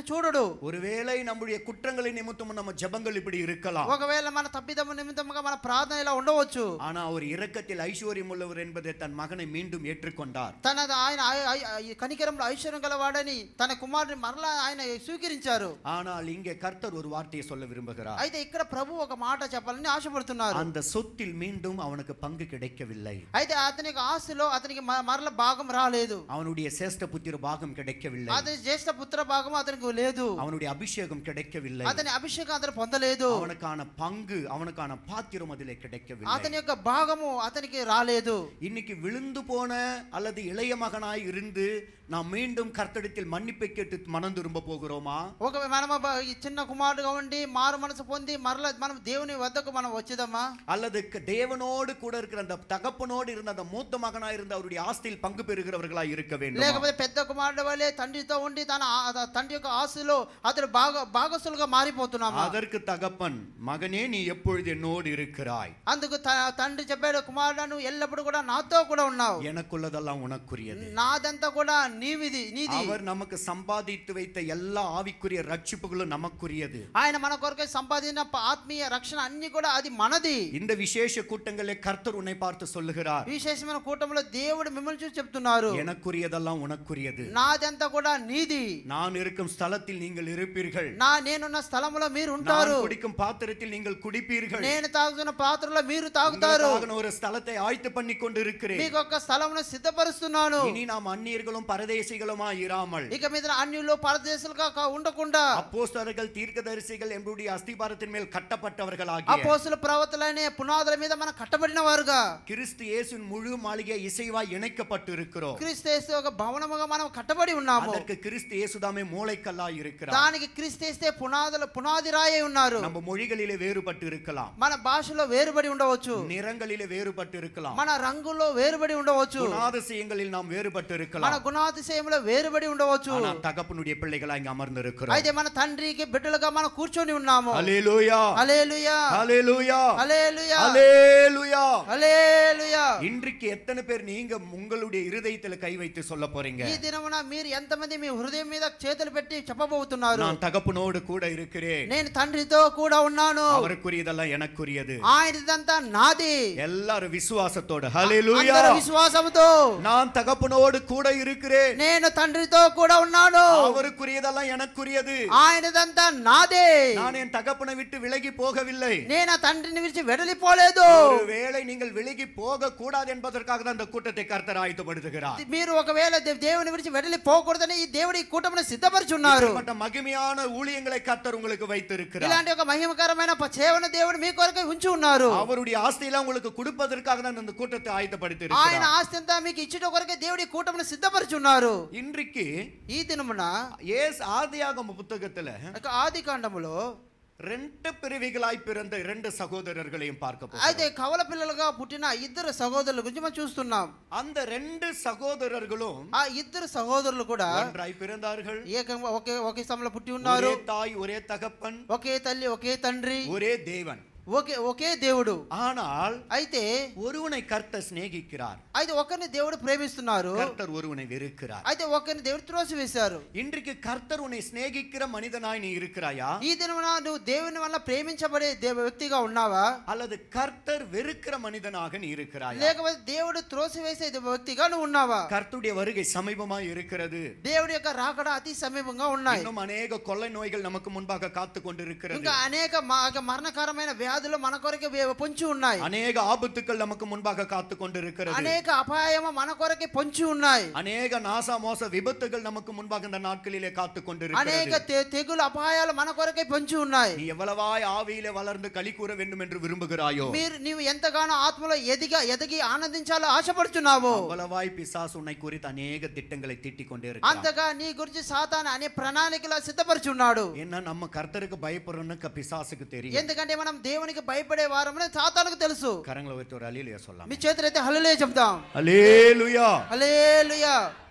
చూడడు ஒருவேளை நம்முடைய குற்றங்களை நிமித்தமும் நம்ம ஜெபங்கள் இப்படி இருக்கலாம் ఒకవేళ మన తప్పిదము నిమిత్తముగా మన ప్రార్థన ఇలా ఉండవచ్చు ஆனா அவர் இரக்கத்தில் ஐஸ்வர்யம் உள்ளவர் என்பதை தன் மகனை மீண்டும் ஏற்றுக்கொண்டார் తన ఆయన ఐ- ఐ- ఐ- కనికరంలో ఐశ్వర్యం గలవాడని తన కుమారుని మరలా ఆయన స్వీకరించారు ஆனால் இங்கே கர்த்தர் ஒரு வார்த்தையை சொல்ல விரும்புகிறார் అయితే ఇక్కడ ప్రభు ఒక మాట చెప్పాలని ఆశపడుతున్నారు அந்த சொத்தில் மீண்டும் அவனுக்கு பங்கு கிடைக்கவில்லை అయితే అతని యొక్క ఆస్తిలో అతనికి మ- మరల భాగం రాలేదు அவனுடைய சேஷ்ட புத்திர பாகம் கிடைக்கவில்லை అతని జ్యేష్ఠ పుత్ర భాగం అతనికి లేదు அவனுடைய அபிஷேகம் கிடைக்கவில்லை అతని అభిషేకం అతను పొందలేదు அவனுக்கான பங்கு அவனுக்கான பாத்திரம் அதிலே கிடைக்கவில்லை అతని యొక్క భాగము అతనికి రాలేదు இன்னைக்கு விழுந்து போன அல்லது இளைய மகனாய் இருந்து நாம் மீண்டும் கர்த்தரிடத்தில் மன்னிப்பை கேட்டு மனம் திரும்ப போகிறோமா ఒక మనము బ- ఈ చిన్న కుమారుడుగా ఉండి మారు మనసు పొంది మరల మనం దేవుని వద్దకు మనం వచ్చేదమ్మా அல்லது க- தேவனோடு கூட இருக்கிற அந்த தகப்பனோடு இருந்த அந்த மூத்த மகனாய் இருந்த அவருடைய ஆஸ்தியில் பங்கு பெறுகிறவர்களாய் இருக்க வேண்டும் లేకపోతే పెద్ద కుమారుడు వల్లే తండ్రితో ఉండి తన ఆ- ఆ తండ్రి యొక్క ఆస్తిలో అతడు భాగ భాగస్తులుగా మారిపోతున్నామా அதற்கு தகப்பன் மகனே நீ எப்பொழுது என்னோடு இருக்கிறாய் అందుకు త- తండ్రి చెప్పాడు కుమారుడు నువ్వు ఎల్లప్పుడు కూడా నాతో కూడా ఉన్నావు எனக்குள்ளதெல்லாம் உனக்குரியது నాదంతా కూడా నీవిది నీది அவர் நமக்கு சம்பாதித்து வைத்த எல்லா ஆவிக்குரிய ரட்சிப்புகளும் நமக்குரியது ఆయన మన కొరకే సంపాదించిన ప- ఆత్మీయ రక్షణ అన్ని కూడా అది మనది இந்த விசேஷ கூட்டங்களில் கர்த்தர் உன்னை பார்த்து சொல்லுகிறார் విశేషమైన కూటంలో దేవుడు మిమ్మల్ని చూసి చెప్తున్నారు எனக்குரியதெல்லாம் உனக்குரியது నాదంతా కూడా నీది நான் இருக்கும் ஸ்தலத்தில் நீங்கள் இருப்பீர்கள் నా నేనున్న స్థలంలో మీరు நான் ఉంటారు குடிக்கும் பாத்திரத்தில் நீங்கள் குடிப்பீர்கள் నేను తాగుతున్న పాత్రలో మీరు తాగుతారు உங்களுக்காக நான் ஒரு ஸ்தலத்தை ஆயத்து பண்ணி கொண்டு இருக்கிறேன் మీకు ఒక స్థలమును సిద్ధపరుస్తున్నాను இனி நாம் அந்நியர்களும் பரதேசிகளுமா இராமல் ఇక మీద అన్యులు పరదేశులుగా కా- ఉండకుండా அப்போஸ்தலர்கள் தீர்க்கதரிசிகள் என்னுடைய அஸ்திபாரத்தின் மேல் கட்டப்பட்டவர்களாகிய అపోస్తుల ప్రవర్తలనే పునాదుల మీద మనం కట్టబడిన వారుగా கிறிஸ்து இயேசுவின் முழு மாளிகை இசைவாய் இணைக்கப்பட்டு இருக்கிறோம் క్రీస్తేస్తే ఒక భవనముగా మనం కట్టబడి ఉన్నాము அதற்கு கிறிஸ்து இயேசுதாமே மூளைக்கல்லாய் இருக்கிறார் దానికి క్రీస్తేస్తే పునాదుల పునాది రాయే ఉన్నారు நம்ம மொழிகளிலே வேறுபட்டு இருக்கலாம் మన భాషలో వేరుబడి ఉండవచ్చు நிறங்களிலே வேறுபட்டு இருக்கலாம் మన రంగులో వేరుబడి ఉండవచ్చు குணாதிசயங்களில் நாம் வேறுபட்டு మన இருக்கலாம் గుణాతిశయంలో వేరుబడి ఉండవచ్చు ஆனா தகப்பனுடைய பிள்ளைகளா இங்க அமர்ந்து இருக்கிறோம் అయితే మన తండ్రికి బిడ్డలుగా మనం కూర్చొని ఉన్నాము ஹalleluya హల్లెలూయా ஹalleluya హల్లెలూయా ஹalleluya హల్లెలూయా இன்றைக்கு எத்தனை பேர் நீங்க உங்களுடைய இருதயத்துல கை வைத்து சொல்ல போறீங்க ఈ దినమున మీరు ఎంతమంది మీ హృదయం మీద చేతులు పెట్టి చెప్పబోతున్నారు நான் தகப்பனோடு கூட இருக்கிறேன் నేను తండ్రితో కూడా ఉన్నాను அவருக்குரியதெல்லாம் எனக்குரியது ఆయనదంతా నాది எல்லாரும் விசுவாசத்தோட ஹalleluya అందరూ విశ్వాసముతో நான் தகப்பனோடு கூட இருக்கிறேன் నేను తండ్రితో కూడా ఉన్నాను அவருக்குரியதெல்லாம் எனக்குரியது ఆయనదంతా నాదే நான் என் தகப்பனை விட்டு விலகி போகவில்லை నేను ఆ తండ్రిని విడిచి వెడలిపోలేదు ஒருவேளை நீங்கள் விலகி போக கூடாது என்பதற்காக தான் அந்த கூட்டத்தை கர்த்தர் ஆயத்தப்படுத்துகிறார் మీరు ఒకవేళ దే- దేవుని విడిచి వెడలి పోకూడదని ఈ దేవుడి కూటమిని సిద్ధపరిచున్నారు இப்படிப்பட்ட மகிமையான ஊழியங்களை கர்த்தர் உங்களுக்கு வைத்திருக்கிறார் ఇలాంటి ఒక మహిమకరమైన ప- సేవను దేవుడు మీ కొరకు ఉంచి ఉన్నారు அவருடைய ஆஸ்தியெல்லாம் உங்களுக்கு கொடுப்பதற்காக தான் அந்த கூட்டத்தை ஆயத்தப்படுத்தி ఆయన இருக்கிறார் ఆస్తి అంతా మీకు ఇచ్చుట కొరకే దేవుడి కూటమిని సిద్ధపరిచున్నారు இன்றைக்கு ఈ దినమున ஏஸ் ஆதியாகம புத்தகத்துல ఒక ఆది కాండములో ரெண்டு பிரிவுகளாய் பிறந்த இரண்டு சகோதரர்களையும் பார்க்க போகிறோம் అయితే కవల పిల్లలుగా పుట్టిన ఇద్దరు సహోదరుల గురించి మనం చూస్తున్నాం அந்த ரெண்டு சகோதரர்களும் ఆ ఇద్దరు సహోదరులు కూడా ஒன்றாய் பிறந்தார்கள் ఏకంగా ఒకే ఒకే సమయంలో పుట్టి ఉన్నారు ஒரே தாய் ஒரே தகப்பன் ఒకే తల్లి ఒకే తండ్రి ஒரே தேவன் ఒకే ఒకే దేవుడు ஆனால் అయితే ஒருவனை கர்த்தர் சிநேகிக்கிறார் అయితే ఒకరిని దేవుడు ప్రేమిస్తున్నారు கர்த்தர் ஒருவனை வெறுக்கிறார் అయితే ఒకరిని దేవుడు త్రోసి వేశారు இன்றைக்கு கர்த்தர் உன்னை சிநேகிக்கிற மனிதனாய் நீ இருக்கிறாயா ఈ దినమున నువ్వు దేవుని వల్ల ప్రేమించబడే దేవ వ్యక్తిగా ఉన్నావా அல்லது கர்த்தர் வெறுக்கிற மனிதனாக நீ இருக்கிறாயா లేకపోతే దేవుడు త్రోసి వేసే దేవ వ్యక్తిగా నువ్వు ఉన్నావా கர்த்தருடைய வருகை சமீபமாய் இருக்கிறது దేవుడి యొక్క రాకడ అతి సమీపంగా ఉన్నాయి இன்னும் அநேக கொள்ளை நோய்கள் நமக்கு முன்பாக காத்து கொண்டிருக்கிறது ఇంకా అనేక మ- మరణకరమైన వ్యాధులు మన కొరకే వే- పొంచి ఉన్నాయి அநேக ஆபத்துக்கள் நமக்கு முன்பாக காத்து கொண்டிருக்கிறது అనేక అపాయము మన కొరకే పొంచి ఉన్నాయి அநேக நாசா மோச விபத்துகள் நமக்கு முன்பாக இந்த நாட்களிலே காத்து అనేక கொண்டிருக்கிறது తె- తెగులు అపాయాలు మన కొరకే పొంచి ఉన్నాయి நீ எவ்வளவாய் ஆவியிலே வளர்ந்து களி கூற வேண்டும் என்று விரும்புகிறாயோ మీరు నీవు ఎంతగానో ఆత్మలో ఎదిగా ఎదిగి ఆనందించాలో ఆశపడుచున్నావు அவ்வளவாய் பிசாசு உன்னை குறித்து அநேக திட்டங்களை தீட்டிக் கொண்டே இருக்கிறான் అంతగా నీ గురించి సాతాను అనే ప్రణాళికలో సిద్ధపరుచున్నాడు ஏன்னா நம்ம கர்த்தருக்கு பயப்படுறோம்னு க- பிசாசுக்கு தெரியும் ఎందుకంటే మనం దేవునికి భయపడే వారమని సాతానుకు తెలుసు கரங்களை வைத்து ஒரு அலிலியா சொல்லலாம் మీ చేతులైతే హల్లెలూయా చెప్దాం அலேலுயா హల్లెలూయా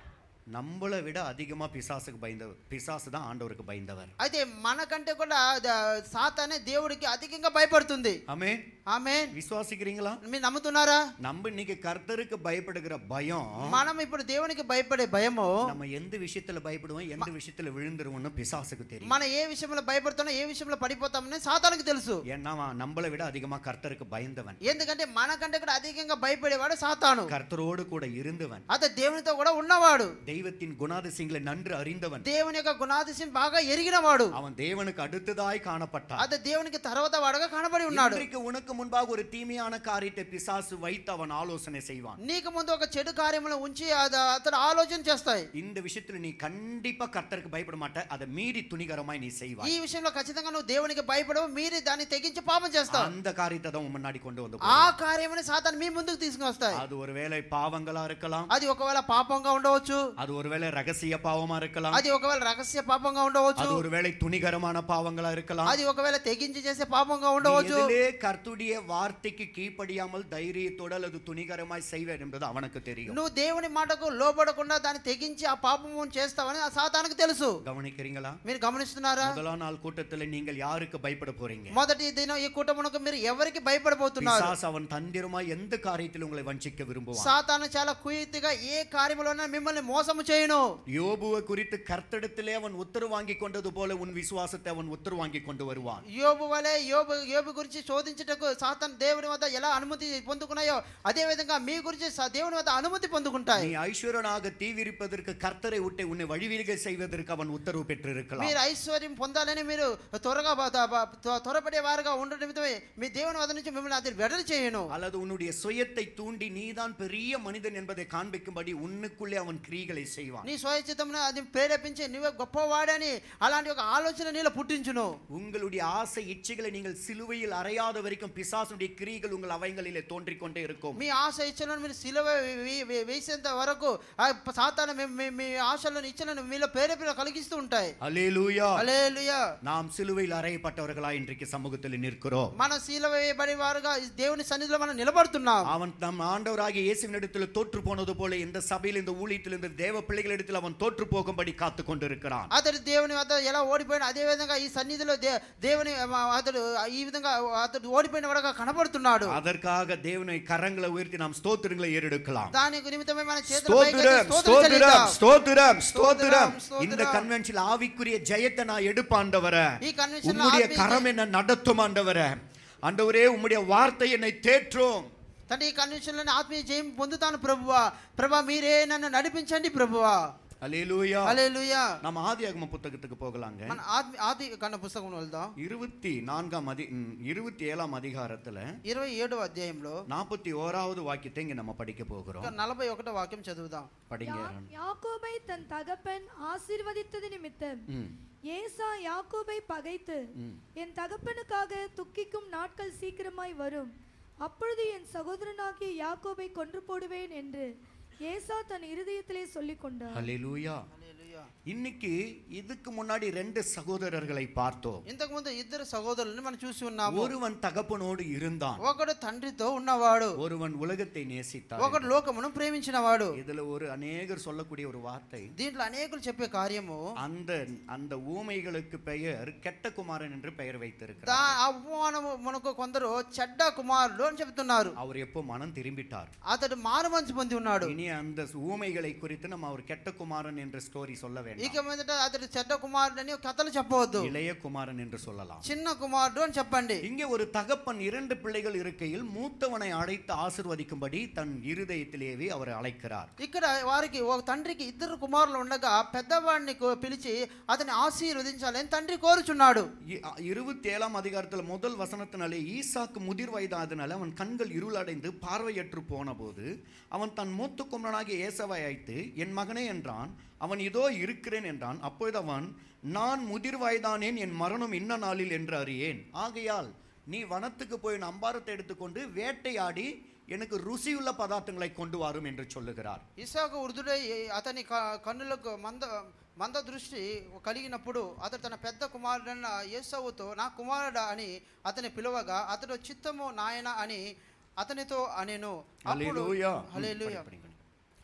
நம்மளை விட அதிகமா பிசாசுக்கு பயந்தவர் பிசாசு தான் ஆண்டவருக்கு பயந்தவர் అయితే మనకంటే కూడా ద- సాతానే దేవుడికి అధికంగా భయపడుతుంది ஆமே ఆమె விசுவாசிக்கிறீங்களா మీరు నమ్ముతున్నారా நம்ம இன்னைக்கு கர்த்தருக்கு பயப்படுகிற பயம் మనం ఇప్పుడు దేవునికి భయపడే భయము நம்ம எந்த விஷயத்துல பயப்படுவோம் எந்த விஷயத்துல விழுந்துருவோம்னு பிசாசுக்கு தெரியும் మన ఏ విషయంలో భయపడుతున్నా ఏ విషయంలో పడిపోతామని సాతానికి తెలుసు ஏன்னா அவன் நம்மளை விட அதிகமா கர்த்தருக்கு பயந்தவன் ఎందుకంటే మనకంటే కూడా అధికంగా భయపడేవాడు సాతాను கர்த்தரோடு கூட இருந்தவன் అతను దేవునితో కూడా ఉన్నవాడు தெய்வத்தின் குணாதிசயங்களை நன்று அறிந்தவன் దేవుని యొక్క గుణాதிశయం బాగా ఎరిగినవాడు அவன் தேவனுக்கு அடுத்ததாய் காணப்பட்டான் అతను దేవునికి తర్వాత వాడుగా కనబడి ఉన్నాడు இன்றைக்கு உனக்கு முன்பாக ஒரு தீமையான காரியத்தை பிசாசு வைத்து அவன் ஆலோசனை செய்வான் నీకు ముందు ఒక చెడు కార్యములు ఉంచి అద- అతను ఆలోచన చేస్తాయి இந்த விஷயத்துல நீ கண்டிப்பா கர்த்தருக்கு பயப்பட மாட்ட அதை மீறி துணிகரமாய் நீ ఈ செய்வாய் విషయంలో ఖచ్చితంగా నువ్వు దేవునికి భయపడవు మీరు దాన్ని తెగించి పాపం చేస్తావు அந்த காரியத்தை தான் உன் முன்னாடி கொண்டு வந்து ఆ போடுவான். కార్యముని సాతాను మీ ముందుకు తీసుకుని వస్తాయి அது ஒருவேளை பாவங்களா இருக்கலாம் అది ఒకవేళ పాపంగా ఉండవచ్చు அது ஒருவேளை ரகசிய பாவமா இருக்கலாம் అది ఒకవేళ రహస్య పాపంగా ఉండవచ్చు அது ஒருவேளை துணிகரமான பாவங்களா இருக்கலாம் అది ఒకవేళ తెగించి చేసే పాపంగా நீ ఉండవచ్చు எதிலே கர்த்துடைய வார்த்தைக்கு கீழ்ப்படியாமல் தைரியத்தோடு அல்லது துணிகரமாய் செய்வேன் என்பது அவனுக்கு தெரியும் నువ్వు దేవుని మాటకు లోబడకుండా దాన్ని తెగించి ఆ పాపము చేస్తావని ఆ సాతానికి తెలుసు கவனிக்கிறீங்களா మీరు గమనిస్తున్నారా முதலாம் நாள் கூட்டத்துல நீங்கள் யாருக்கு பயப்பட போறீங்க మొదటి దినం ఈ కుటుంబమునకు మీరు ఎవరికి భయపడబోతున్నారు பிசாசு அவன் தந்திரமாய் எந்த காரியத்தில் உங்களை வஞ்சிக்க விரும்புவான் సాతాను చాలా కుయుక్తిగా ఏ కార్యములోనైనా మిమ్మల్ని మోసము చేయను யோபுவை குறித்து கர்த்தரிடத்திலே அவன் உத்தரவு வாங்கி கொண்டது போல உன் விசுவாசத்தை அவன் உத்தரவு வாங்கி கொண்டு வருவான் యోబు వలె యోబు యోబు గురించి శోధించుటకు సాతాన్ దేవుని వద్ద ఎలా అనుమతి పొందుకున్నాయో అదే విధంగా మీ గురించి స- దేవుని వద్ద అనుమతి పొందుకుంటాయి நீ ஐஸ்வரனாக தீவிரிப்பதற்கு கர்த்தரை விட்டு உன்னை வழிவிரிகை செய்வதற்கு அவன் உத்தரவு பெற்றிருக்கலாம் మీరు ఐశ్వర్యం పొందాలని మీరు త్వరగా బ- త- బ- త్వ- త్వరపడే వారుగా ఉండడం నిమిత్తమే మీ దేవుని వద్ద నుంచి మిమ్మల్ని అది వెడలు చేయను அல்லது உன்னுடைய சுயத்தை தூண்டி நீதான் பெரிய மனிதன் என்பதை காண்பிக்கும்படி உன்னுக்குள்ளே அவன் கிரிகளை செய்வான் నీ స్వయచిత్తమును అది ప్రేరేపించి నువ్వే గొప్పవాడని అలాంటి ఒక ఆలోచన నీలో పుట్టించును உங்களுடைய ஆசை இச்சைகளை நீங்கள் சிலுவையில் அறையாத வரைக்கும் பிசாசுடைய கிரிகள் உங்கள் அவைகளிலே தோன்றிக் கொண்டே இருக்கும் మీ ఆశ ఇచ్చలను మీరు సిలువ వే- వే- వేసేంత వరకు ఆ సాతాను మీ- మీ- మీ ఆశలను ఇచ్చలను మీలో ప్రేరేపణ కలిగిస్తూ ఉంటాయి அல்லேலூயா హల్లెలూయా நாம் சிலுவையில் அறையப்பட்டவர்களா இன்றைக்கு சமூகத்தில் நிற்கிறோம் మన శీల వేయబడి వారుగా ఈ దేవుని సన్నిధిలో మనం నిలబడుతున్నాం அவன் நம் ஆண்டவராகிய இயேசுவினிடத்தில் தோற்று போனது போல இந்த சபையில் இந்த ஊழியத்தில் இந்த தேவ பிள்ளைகளிடத்தில் அவன் தோற்று போகும்படி காத்து கொண்டிருக்கிறான் అతడు దేవుని వద్ద ఎలా ఓడిపోయిన అదే విధంగా ఈ సన్నిధిలో దే- దేవుని ఆ, అతడు ఈ విధంగా అతడు ఓడిపోయిన వాడుగా కనబడుతున్నాడు அதற்காக தேவனை கரங்களை உயர்த்தி நாம் ஸ்தோத்திரங்களை ஏறெடுக்கலாம் దానికి నిమిత్తమే మన చేతులు ஸ்தோத்திரம் పైకెత్తి స్తోత్రం ஸ்தோத்திரம் చెల్లిద్దాం. ஸ்தோத்திரம் ஸ்தோத்திரம் ஸ்தோத்திரம். இந்த கன்வென்ஷன் ஆவிக்குரிய ஜெயத்தை நான் எடுப்பாண்டவர ఈ కన్వెన్షన్ உம்முடைய கரம் என்ன நடத்தும் ஆண்டவர ஆண்டவரே உம்முடைய வார்த்தை என்னை தேற்றும் తండ్రి ఈ కన్వెన్షన్ లోని ఆత్మీయ జయం పొందుతాను ప్రభువా ప్రభా మీరే నన్ను నడిపించండి ప్రభువా அல்லேலூயா హల్లెలూయా நம்ம ஆதியாகம புத்தகத்துக்கு போகலாங்க మన ఆత్మ ఆది కన్న పుస్తకం వెళ్దాం இருபத்தி நான்காம் அதி ம், இருபத்தி ஏழாம் அதிகாரத்துல ఇరవై ఏడవ అధ్యాయంలో நாற்பத்தி ஓராவது வாக்கியத்தை இங்க நம்ம படிக்க போகிறோம் ఒక నలభై ఒకటో వాక్యం చదువుదాం படிங்க யா- யாக்கோபை தன் தகப்பன் ஆசீர்வதித்தது நிமித்தம் ம், ஏசா யாக்கோபை பகைத்து ம். என் தகப்பனுக்காக துக்கிக்கும் நாட்கள் சீக்கிரமாய் வரும் அப்பொழுது என் சகோதரனாகிய யாக்கோபை கொன்று போடுவேன் என்று ஏசா தன் இருதயத்திலே சொல்லிக் கொண்டார் ஹல்லேலூயா இன்னைக்கு இதுக்கு முன்னாடி ரெண்டு சகோதரர்களை பார்த்தோம் ఇంతకు ముందు ఇద్దరు సహోదరులను మనం చూసి ఉన్నాము ஒருவன் தகப்பனோடு இருந்தான் ఒకడు తండ్రితో ఉన్నవాడు ஒருவன் உலகத்தை நேசித்தான் ఒకడు లోకమును ప్రేమించినవాడు இதுல ஒரு அநேகர் சொல்லக்கூடிய ஒரு வார்த்தை దీంట్లో అనేకులు చెప్పే కార్యము அந்த அந்த ஊமைகளுக்கு பெயர் கெட்ட குமாரன் என்று பெயர் దా வைத்திருக்கிறார் అవమానము మనకు కొందరు చెడ్డ కుమారుడు అని చెప్తున్నారు அவர் எப்போ மனம் திரும்பிட்டார் అతడు మారు మనసు పొంది ఉన్నాడు இனி அந்த ஊமைகளை குறித்து நம்ம அவர் கெட்ட குமாரன் என்ற ஸ்டோரி சொல்ல வேண்டாம் ఇక మీదట అతడు చెడ్డ కుమారుడు అని కథలు చెప్పవద్దు இளைய குமாரன் என்று சொல்லலாம் చిన్న కుమారుడు అని చెప్పండి இங்கே ஒரு தகப்பன் இரண்டு பிள்ளைகள் இருக்கையில் மூத்தவனை அழைத்து ஆசிர்வதிக்கும்படி தன் இருதயத்திலேயே அவர் அழைக்கிறார் ఇక్కడ వారికి ఒక తండ్రికి ఇద్దరు కుమారులు ఉండగా పెద్దవాడిని కో- పిలిచి అతని ఆశీర్వదించాలని తండ్రి కోరుచున్నాడు இ- அ- இருபத்தி ஏழாம் அதிகாரத்தில் முதல் வசனத்தினாலே ஈசாக்கு முதிர் வயதாதனால அவன் கண்கள் இருளடைந்து பார்வையற்று போன போது அவன் தன் மூத்த குமரனாகிய ஏசவை அழைத்து என் மகனே என்றான் அவன் இதோ இருக்கிறேன் என்றான் அப்பொழுது அவன் நான் முதிர் வயதானேன் என் மரணம் இன்ன நாளில் என்று அறியேன் ஆகையால் நீ வனத்துக்கு போய் அம்பாரத்தை எடுத்துக்கொண்டு வேட்டையாடி எனக்கு ருசியுள்ள பதார்த்தங்களை கொண்டு வாரும் என்று சொல்லுகிறார் ఇసాకు వృద్ధుడై అతని క- కన్నులకు మంద మంద దృష్టి కలిగినప్పుడు అతడు తన పెద్ద కుమారుడైన యేసవుతో నా కుమారుడా అని అతని పిలువగా అతడు చిత్తము నాయన అని అతనితో అనేను అప్పుడు ஹல்லேலூயா. హల్లెలూయా. படி, படி, படி.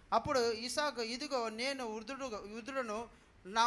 అప్పుడు ఇసాకు ఇదిగో నేను వృద్ధుడు వృద్ధుడను నా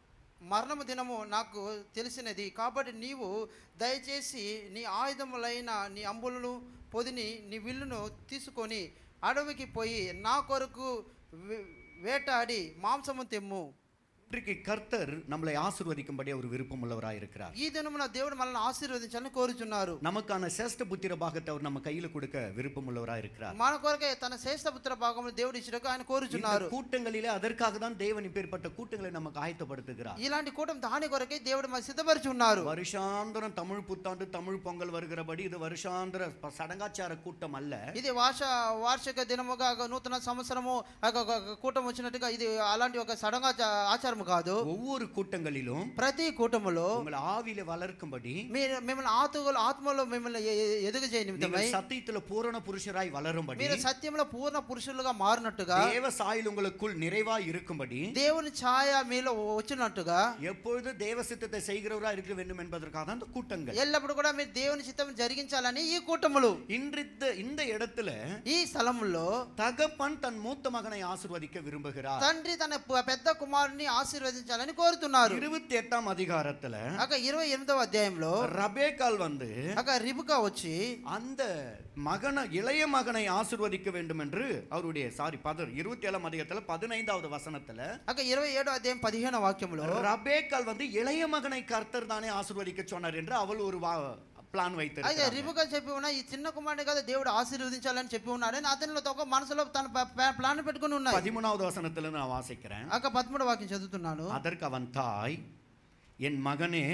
మరణము దినము నాకు తెలిసినది కాబట్టి నీవు దయచేసి నీ ఆయుధములైన నీ అంబులను పొదిని నీ విల్లును తీసుకొని అడవికి పోయి నా కొరకు వే- వేటాడి మాంసము తెమ్ము இன்றைக்கு கர்த்தர் நம்மளை ஆசிர்வதிக்கும்படி அவர் விருப்பம் உள்ளவராய் இருக்கிறார் ఈ దినమున దేవుడు మనల్ని ఆశీర్వదించాలని కోరుచున్నారు நமக்கான சேஷ்ட புத்திர பாகத்தை அவர் நம்ம கையில கொடுக்க விருப்பம் உள்ளவராய் இருக்கிறார் మన కొరకే తన శ్రేష్ఠ పుత్ర భాగములు దేవుడు ఇచ్చినకు ఆయన కోరుచున్నారు இந்த கூட்டங்களிலே அதற்காக தான் தேவன் இப்பேற்பட்ட கூட்டங்களை நமக்கு ஆயத்தப்படுத்துகிறார் ఇలాంటి కూటమి దాని కొరకే దేవుడు మరి సిద్ధపరిచి ఉన్నారు வருஷாந்திரம் தமிழ் புத்தாண்டு தமிழ் பொங்கல் வருகிறபடி இது வருஷாந்திர ப- சடங்காச்சார கூட்டம் அல்ல ఇది వార్ష వార్షిక దినముగా ఒక నూతన సంవత్సరము ఒక ఒక- ఒక కూటమి వచ్చినట్టుగా ఇది అలాంటి ఒక సడన్ ఆచారం కాదు ஒவ்வொரு கூட்டங்களிலும் ప్రతి కూటములో உங்களை ஆவியில வளர்க்கும்படி మీరు మిమ్మల్ని ఆతుగులు ఆత్మలో మిమ్మల్ని ఎ- ఎ- ఎదుగుజేయ నిమిత్తమై நீங்கள் సత్యத்துல పూரண పురుషరాய் వளரும்படி మీరు సత్యంలో పూర్ణ పురుషులుగా మారినట్టుగా தேவ சாயல் உங்களுக்குள் நிறைவாய் இருக்கும்படி దేవుని ఛాయ మీలో వచ్చినట్టుగా எப்பொழுது தேவ சித்தத்தை செய்கிறவரா இருக்க வேண்டும் என்பதற்காக தான் அந்த கூட்டங்கள் ఎల్లప్పుడు కూడా మీరు దేవుని చిత్తం జరిగించాలని ఈ కూటములు இன்றித்த இந்த இடத்துல ఈ స్థలములో தகப்பன் தன் மூத்த மகனை ஆசிர்வதிக்க விரும்புகிறார் తండ్రి తన ప- పెద్ద కుమారుని ఆశీర్వదించాలని కోరుతున్నారు இருபத்தி எட்டாம் அதிகாரத்துல అక ఇరవై ఎనిమిదవ అధ్యాయంలో ரபேக்கால் வந்து అక రిబుకా వచ్చి அந்த மகனை இளைய மகனை ஆசிர்வதிக்க வேண்டும் என்று அவருடைய சாரி பதர் இருபத்தி ஏழாம் அதிகாரத்துல பதினைந்தாவது வசனத்துல అక ఇరవై ఏడో అధ్యాయం పదిహేను వాక్యములో ரபேக்கால் வந்து இளைய மகனை கர்த்தர் தானே ஆசிர்வதிக்க சொன்னார் என்று அவள் ஒரு பிளான் అయితే வைத்திருக்கிறார் రిబుకా చెప్పి ఉన్న ఈ చిన్న కుమారుని కదా దేవుడు ఆశీర్వదించాలని చెప్పి ఉన్నాడని అతనిలో ఒక మనసులో తన ప- ప- ప్లాన్ పెట్టుకుని ఉన్నాయి பதிமூணாவது வசனத்துல நான் வாசிக்கிறேன் అక పదమూడు వాక్యం చదువుతున్నాను அதற்கு அவன் தாய் என் மகனே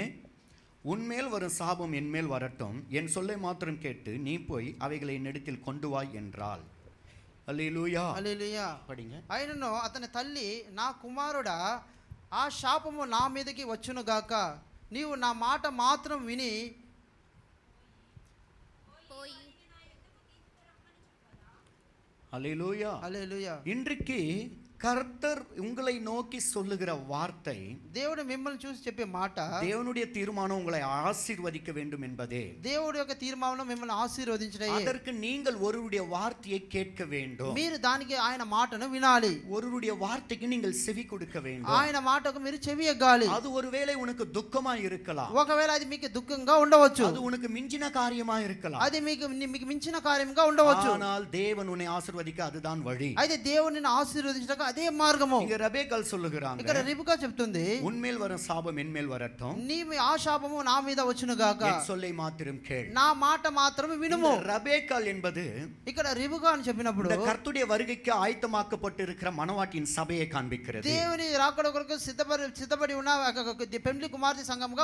உன்மேல் வரும் சாபம் என்மேல் வரட்டும் என் சொல்லை மாத்திரம் கேட்டு நீ போய் அவைகளை என்னிடத்தில் கொண்டு வா என்றாள் அல்லேலூயா హల్లెలూయా படிங்க అయినను అతని తల్లి నా కుమారుడా ఆ శాపము నా మీదకి వచ్చును గాక నీవు నా మాట మాత్రం విని அல்லேலூயா హల్లెలూయా இன்றைக்கு கர்த்தர் உங்களை நோக்கி சொல்லுகிற வார்த்தை దేవుడు మిమ్మల్ని చూసి చెప్పే మాట தேவனுடைய தீர்மானம் உங்களை ஆசீர்வதிக்க வேண்டும் என்பதே దేవుడి యొక్క తీర్మానం మిమ్మల్ని ఆశీర్వదించడే அதற்கு நீங்கள் ஒருவருடைய வார்த்தையை கேட்க வேண்டும் మీరు దానికి ఆయన మాటను వినాలి ஒருவருடைய வார்த்தைக்கு நீங்கள் செவி கொடுக்க வேண்டும் ఆయన మాటకు మీరు చెవి ఎగ్గాలి அது ஒருவேளை உனக்கு துக்கமா இருக்கலாம் ఒకవేళ అది మీకు దుఃఖంగా ఉండవచ్చు அது உனக்கு மிஞ்சின காரியமா இருக்கலாம் అది మీకు మీకు మించిన కార్యంగా ఉండవచ్చు ஆனால் தேவன் உன்னை ஆசிர்வதிக்க அதுதான் வழி అయితే దేవుడు నిన్ను ఆశీర్వదించడానికి అదే మార్గము இங்க ரபேக்கால் சொல்லுகிறாங்க ఇక్కడ రిబుకా చెప్తుంది உன்மேல் வரும் சாபம் என்மேல் வரட்டும் నీ మీ- ఆ శాపము నా మీద వచ్చును గాక என் சொல்லை மாத்திரம் கேள் నా మాట మాత్రం వినుము இந்த రబేக்கால் என்பது ఇక్కడ రిబుకా అని చెప్పినప్పుడు இந்த கர்த்துடைய வருகைக்கு ஆயத்தமாக்கப்பட்டு இருக்கிற மனவாட்டியின் சபையை காண்பிக்கிறது దేవుని రాకడ కొరకు సిద్ధపడి సిద్ధపడి ఉన్న ఒక- ఒక- ఒక పెండ్లి కుమార్తె సంఘముగా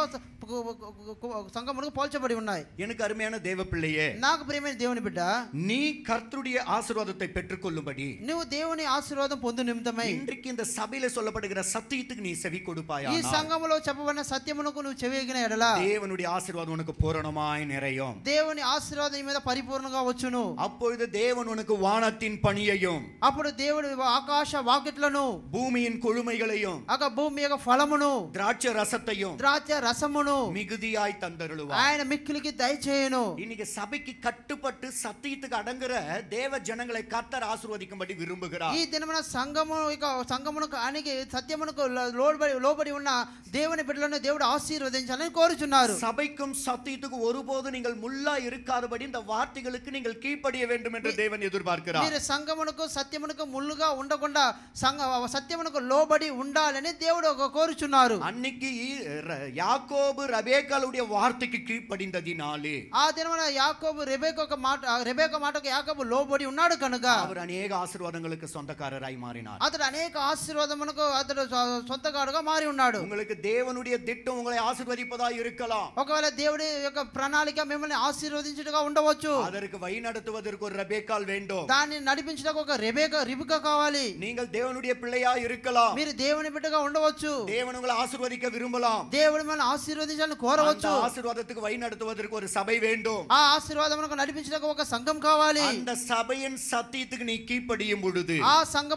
సంఘములకు పోల్చబడి ఉన్నాయి எனக்கு அருமையான தேவ பிள்ளையே నాకు ప్రియమైన దేవుని బిడ్డ நீ கர்த்தருடைய ஆசீர்வாதத்தை பெற்றுக்கொள்ளும்படி నువ్వు దేవుని ఆశీర్వాదం పొందు నిమిత్తమై இன்றைக்கு இந்த சபையில சொல்லப்படுகிற சத்தியத்துக்கு நீ செவி கொடுப்பாயா ఈ సంఘములో చెప్పబడిన సత్యమునకు నువ్వు చెవిగిన ఎడలా தேவனுடைய ஆசீர்வாதம் உனக்கு பூரணமாய் நிறையும் దేవుని ఆశీర్వాదం నీ మీద పరిపూర్ణంగా వచ్చును அப்பொழுது தேவன் உனக்கு வானத்தின் பணியையும் అప్పుడు దేవుడు ఆకాశ వాకిట్లను பூமியின் கொழுமைகளையும் అక భూమి యొక్క ఫలమును திராட்சை ரசத்தையும் ద్రాక్ష రసమును மிகுதியாய் தந்தருளுவார் ఆయన మిక్కిలికి దయచేయును இன்னைக்கு சபைக்கு கட்டுப்பட்டு சத்தியத்துக்கு அடங்குற தேவ ஜனங்களை கர்த்தர் ஆசீர்வதிக்கும்படி விரும்புகிறார் ఈ దినమున సంఘము ఇక సంఘమునకు అణిగి సత్యమునకు లో- లోబడి లోబడి ఉన్న దేవుని బిడ్డలను దేవుడు ఆశీర్వదించాలని కోరుచున్నారు சபைக்கும் சத்தியத்துக்கும் ஒருபோது நீங்கள் முள்ளா இருக்காதபடி இந்த வார்த்தைகளுக்கு நீங்கள் கீழ்ப்படிய வேண்டும் என்று தேவன் எதிர்பார்க்கிறார் మీరు సంఘమునకు సత్యమునకు ముళ్ళుగా ఉండకుండా సంఘ సత్యమునకు లోబడి ఉండాలని దేవుడు ఒక కోరుచున్నారు அன்னைக்கு ர- யாக்கோபு ரபேக்காலுடைய வார்த்தைக்கு கீழ்ப்படிந்ததினாலே ఆ దినమున యాకోబు రెబేక ఒక మాట రెబేక మాటకు యాకోబు లోబడి ఉన్నాడు కనుక அவர் அநேக ஆசீர்வாதங்களுக்கு சொந்தக்காரராய் மாறினார் అతడు అనేక ఆశీర్వాదమునకు అతడు సొ- సొంతగాడుగా మారి ఉన్నాడు உங்களுக்கு தேவனுடைய திட்டம் உங்களை ஆசீர்வதிப்பதா இருக்கலாம் ఒకవేళ దేవుడి యొక్క ప్రణాళిక మిమ్మల్ని ఆశీర్వదించుటగా ఉండవచ్చు அதற்கு வழி நடத்துவதற்கு ஒரு ரபேக்கால் வேண்டும் దాన్ని నడిపించడానికి ఒక రెబేక రిబిక కావాలి நீங்கள் தேவனுடைய பிள்ளையா இருக்கலாம் మీరు దేవుని బిడ్డగా ఉండవచ్చు தேவன் உங்களை ஆசீர்வதிக்க விரும்பலாம் దేవుడు మిమ్మల్ని ఆశీర్వదించాలని அந்த కోరవచ్చు ஆசீர்வாதத்துக்கு வழி நடத்துவதற்கு ஒரு சபை வேண்டும் ఆ ఆశీర్వాదమునకు నడిపించడానికి ఒక సంఘం కావాలి அந்த சபையின் சத்தியத்துக்கு நீ கீழ்ப்படியும் பொழுது ఆ సంఘపు సత్యం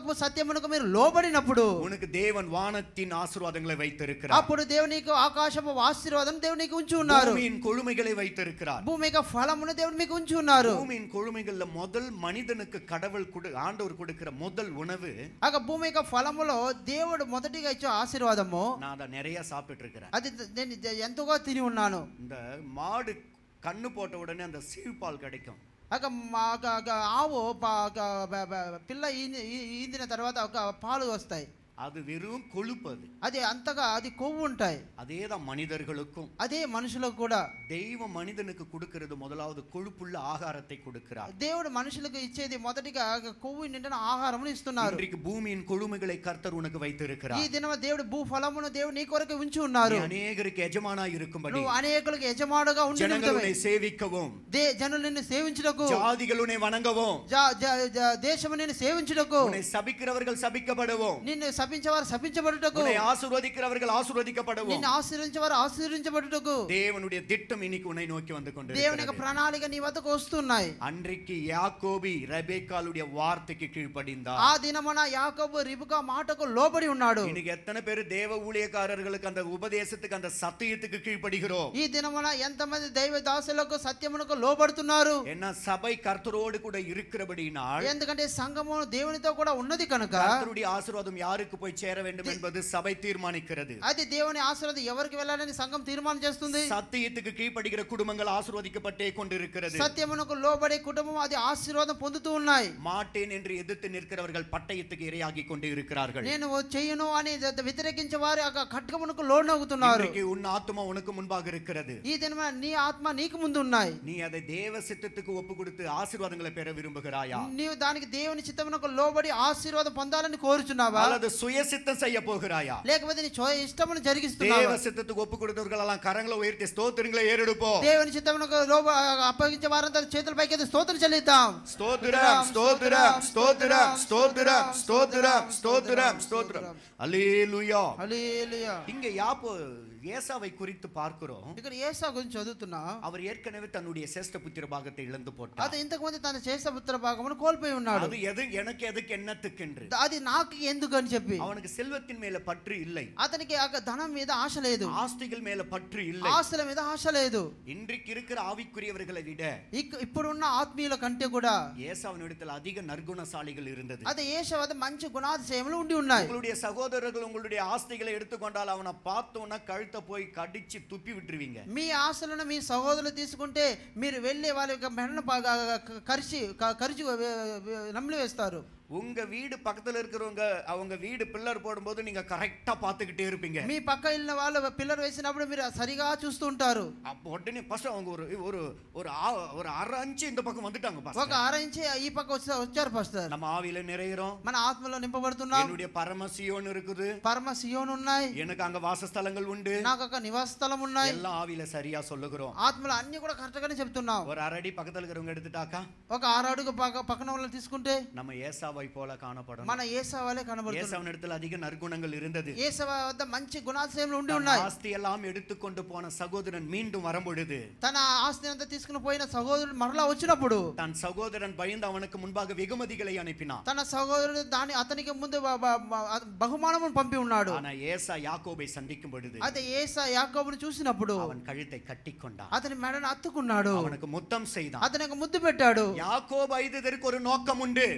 సత్యమునకు మీరు లోబడినప్పుడు உனக்கு தேவன் வானத்தின் ஆசீர்வாதங்களை வைத்திருக்கிறார் అప్పుడు దేవునికి ఆకాశపు ఆశీర్వాదం దేవునికి ఉంచి ఉన్నారు பூமியின் கொழுமைகளை வைத்திருக்கிறார் భూమి యొక్క ఫలమును దేవుడు మీకు ఉంచి ఉన్నారు பூமியின் கொழுமைகள்ல முதல் மனிதனுக்கு கடவுள் கொடு ஆண்டவர் கொடுக்கிற முதல் உணவு ఆ యొక్క భూమి యొక్క ఫలములో దేవుడు మొదటిగా ఇచ్చే ఆశీర్వాదము நான் அதை நிறைய சாப்பிட்டு இருக்கிறேன் అది నేను ఎంతగా తిని ఉన్నాను இந்த மாடு கண்ணு போட்ட உடனே அந்த சீழ்பால் கிடைக்கும் ఒక మా- ఒక- ఒక ఆవు ప- ఒక బ- బ- పిల్ల ఈని- ఈ- ఈదిన తర్వాత ఒక పాలు వస్తాయి அது வெறும் கொழுப்பு அது అది అంతగా అది కొవ్వు ఉంటాయి அதே தான் மனிதர்களுக்கும் అదే మనుషులకు కూడా தெய்வ மனிதனுக்கு கொடுக்கிறது முதலாவது கொழுப்புள்ள ஆகாரத்தை கொடுக்கிறார் దేవుడు మనుషులకు ఇచ్చేది మొదటిగా కొవ్వు నిండిన ఆహారమును ఇస్తున్నారు இன்றைக்கு பூமியின் கொழுமைகளை கர்த்தர் உனக்கு ఈ வைத்திருக்கிறார் దినమ దేవుడు భూ ఫలమును దేవుడు నీ కొరకు ఉంచి ఉన్నారు நீ அநேகருக்கு எஜமானா இருக்கும்படி నువ్వు అనేకులకు యజమానుగా ఉండి ஜனங்கள் నిమిత్తమై உன்னை சேவிக்கவும் దే జనులు నిన్ను సేవించుటకు ஜாதிகள் உன்னை வணங்கவும் జా- జా- జా- దేశము నిన్ను సేవించుటకు உன்னை சபிக்கிறவர்கள் சபிக்கப்படவும் నిన్ను శపించేవారు శపించబడుటకు உன்னை ஆசீர்வதிக்கிறவர்கள் ஆசீர்வதிக்கப்படவும் నిన్ను ఆశ్రయించేవారు ఆశ్రయించబడుటకు தேவனுடைய திட்டம் இன்னைக்கு உன்னை நோக்கி வந்து கொண்டு దేవుని యొక్క ప్రణాళిక నీ వద్దకు వస్తున్నాయి அன்றைக்கு யாக்கோபி ரெபேக்காளுடைய வார்த்தைக்கு கீழ்ப்படிந்தார் ఆ దినమున యాకోబు రిబుకా మాటకు లోబడి ఉన్నాడు இன்னைக்கு எத்தனை பேர் தேவ ஊழியக்காரர்களுக்கு அந்த உபதேசத்துக்கு அந்த சத்தியத்துக்கு கீழ்ப்படுகிறோம் ఈ దినమున ఎంతమంది దైవ దాసులకు సత్యమునకు లోబడుతున్నారు ஏன்னா சபை கர்த்தரோடு கூட இருக்கிறபடினால் ఎందుకంటే సంఘము దేవునితో కూడా ఉన్నది కనుక கர்த்தருடைய ஆசீர்வாதம் யாருக்கு போய் சேர வேண்டும் என்பது சபை தீர்மானிக்கிறது అది దేవుని ఆశీర్వాదం ఎవరికి వెళ్ళాలని సంఘం తీర్మానం చేస్తుంది சத்தியத்துக்கு கீழ்ப்படுகிற குடும்பங்கள் ஆசீர்வதிக்கப்பட்டே கொண்டிருக்கிறது సత్యమునకు లోబడే కుటుంబం అది ఆశీర్వాదం పొందుతూ ఉన్నాయి மாட்டேன் என்று எதிர்த்து நிற்கிறவர்கள் பட்டயத்துக்கு இரையாகி கொண்டு இருக்கிறார்கள் నేను చెయ్యను అని వ్యతిరేకించే వారు ఆ ఖడ్గమునకు లోనవుతున్నారు இன்றைக்கு உன் ஆத்மா உனக்கு முன்பாக இருக்கிறது ఈ దినమున నీ ఆత్మ నీకు ముందు ఉన్నాయి நீ அதை தேவ சித்தத்துக்கு ஒப்பு கொடுத்து ஆசீர்வாதங்களை பெற விரும்புகிறாயா నీవు దానికి దేవుని చిత్తమునకు లోబడి ఆశీర్వాదం పొందాలని కోరుచున్నావా அல்லது சுயசித்தம் செய்ய போகிறாயா లేకపోతే నీ చో- ఇష్టమును தேவ జరిగిస్తున్నావా சித்தத்துக்கு ஒப்பு கொடுத்தவர்கள் எல்லாம் கரங்களை உயர்த்தி ஸ்தோத்திரங்களை ஏறெடுப்போம் దేవుని చిత్తమునకు లోబ అప్పగించే వారంతా చేతుల పైకి స్తోత్రం చెల్లిద్దాం ஸ்தோத்திரம் ஸ்தோத்திரம் ஸ்தோத்திரம் ஸ்தோத்திரம் ஸ்தோத்திரம் ஸ்தோத்திரம் ஸ்தோத்திரம் அல்லேலூயா హల్లెలూయా இங்க யாப்போ ஏசாவை குறித்து பார்க்கிறோம் ఇక్కడ ఏసా గురించి చదువుతున్నా அவர் ஏற்கனவே தன்னுடைய சேஷ்ட புத்திர பாகத்தை இழந்து போட்டார் అది ఇంతకు ముందు తన చేసే పుత్ర భాగమును కోల్పోయి ఉన్నాడు அது எது எனக்கு எதுக்கு என்னத்துக்கென்று అది నాకు ఎందుకు అని చెప్పి அவனுக்கு செல்வத்தின் மேல பற்று இல்லை అతనికి ఆ ధనం మీద ఆశ లేదు ஆஸ்திகள் மேல பற்று இல்லை ఆశల మీద ఆశ లేదు இன்றைக்கு இருக்கிற ஆவிக்குரியவர்களை விட ఇక్- ఇప్పుడున్న ఆత్మీయుల కంటే కూడా ஏசாவினிடத்தில் அதிக நற்குணசாலிகள் இருந்தது అది ఏష వద్ద మంచి గుణాతిశయములు ఉండి ఉన్నాయి உங்களுடைய சகோதரர்கள் உங்களுடைய ஆஸ்திகளை எடுத்துக்கொண்டால் அவனை பார்த்தோன்னா கழுத்தை போய் கடிச்சு துப்பி விட்டுருவீங்க మీ ఆశలను మీ సహోదరులు తీసుకుంటే మీరు వెళ్ళి వాళ్ళ యొక్క మెడను ప- గ- గ- కరిచి క- కరిచి నమ్మిలి వేస్తారు உங்க வீடு பக்கத்துல இருக்கிறவங்க அவங்க வீடு பில்லர் போடும்போது நீங்க கரெக்டா பார்த்துக்கிட்டே இருப்பீங்க మీ పక్క వెళ్ళిన వాళ్ళు పిల్లర్ వేసినప్పుడు మీరు సరిగా చూస్తూ ఉంటారు அப்போ உடனே ஃபர்ஸ்ட் அவங்க ஒரு ஒரு ஒரு ஆ- ஒரு அரை அஞ்சு இந்த பக்கம் வந்துட்டாங்க ఒక pastor. అర ఇంచి ఈ పక్క వచ్చి వచ్చారు పాస్టర్ நம்ம ఆవిல நிறையிறோம் మన ఆత్మలో నింపబడుతున్నాం என்னுடைய పరమசியோன் இருக்குது పరమ సియోన్ ఉన్నాయి எனக்கு అங்க వాసస్థలங்கள் உண்டு నాకు ఒక నివాస స్థలం ఉన్నాయి எல்லாம் ஆவியில சரியா சொல்லுகிறோம் ఆత్మలో అన్ని కూడా కరెక్ట్ గానే చెప్తున్నాం ஒரு அரடி పక్కத்துல இருக்கிறவங்க எடுத்துட்டாக்கா ఒక ఆరు అడుగు పక్క పక్కన వాళ్ళని తీసుకుంటే நம்ம ஏசாவை పోல కానపడணும் మన ఏసా వాళ్ళే కనబడుతుంది ஏசாவின் இடத்துல அதிக நற்குணங்கள் இருந்தது ఏసవ వద్ద మంచి గుణాశయములు ఉండి தன் ఉన్నాయి ஆஸ்தி எல்லாம் எடுத்துக்கொண்டு போன சகோதரன் மீண்டும் வரும்பொழுது తన ఆస్తిని అంతా తీసుకుని పోయిన సహోదరుడు మరలా వచ్చినప్పుడు தன் சகோதரன் பயந்து அவனுக்கு முன்பாக வெகுமதிகளை அனுப்பினான் తన సహోదరుడు దాని అతనికి ముందు బ- బ- బ- బహుమానమును పంపి ఉన్నాడు ஆனா ஏசா யாக்கோபை சந்திக்கும் பொழுது అయితే ఏసా యాకోబుని చూసినప్పుడు அவன் கழுத்தை கட்டிக்கொண்டான் అతని మెడను అత్తుకున్నాడు அவனுக்கு முத்தம் செய்தான் అతనికి ముద్దు పెట్టాడు யாக்கோபு ஐதுதற்கு ஒரு நோக்கம் உண்டு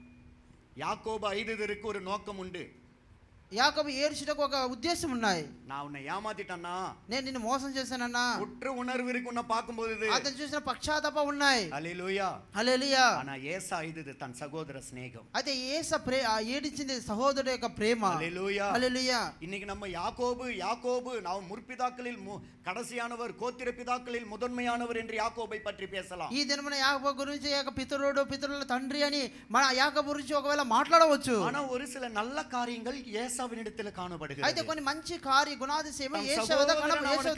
யாக்கோபு ஐதுதற்கு ஒரு நோக்கம் உண்டு యాకోబు ఏడ్చుటకు ఒక ఉద్దేశం ఉన్నాయి நான் உன்னை ஏமாத்திட்டேன்னா నేను నిన్ను మోసం చేశానన్నా குற்ற உணர்வு இருக்கு உன்னை பார்க்கும்போது అతను చూసిన పక్షాతాప ఉన్నాయి அலையிலூயா హల్లెలూయా ஆனா ஏசா ஐதுது தன் சகோதர சிநேகம் అయితే ఏస ప్రే ఆ ఏడిచింది సహోదరుడు యొక్క ప్రేమ அலையிலூயா హల్లెలూయా இன்னைக்கு நம்ம யாக்கோபு யாக்கோபு நாம் முற்பிதாக்களில் மு- கடைசியானவர் கோத்திர பிதாக்களில் முதன்மையானவர் என்று யாக்கோபை பற்றி பேசலாம் ఈ దినమున యాకబు గురించి యొక్క పితరుడు పితరుల తండ్రి అని మన యాకబు గురించి ఒకవేళ మాట్లాడవచ్చు ஆனா ஒரு சில நல்ல காரியங்கள் ஏசாவினிடத்தில் అయితే காணப்படுகிறது కొన్ని మంచి కార్య గుణాదిశయం தன் ఏస వద్ద சகோதரன் కనబ- ఏస వద్ద அவனுக்கு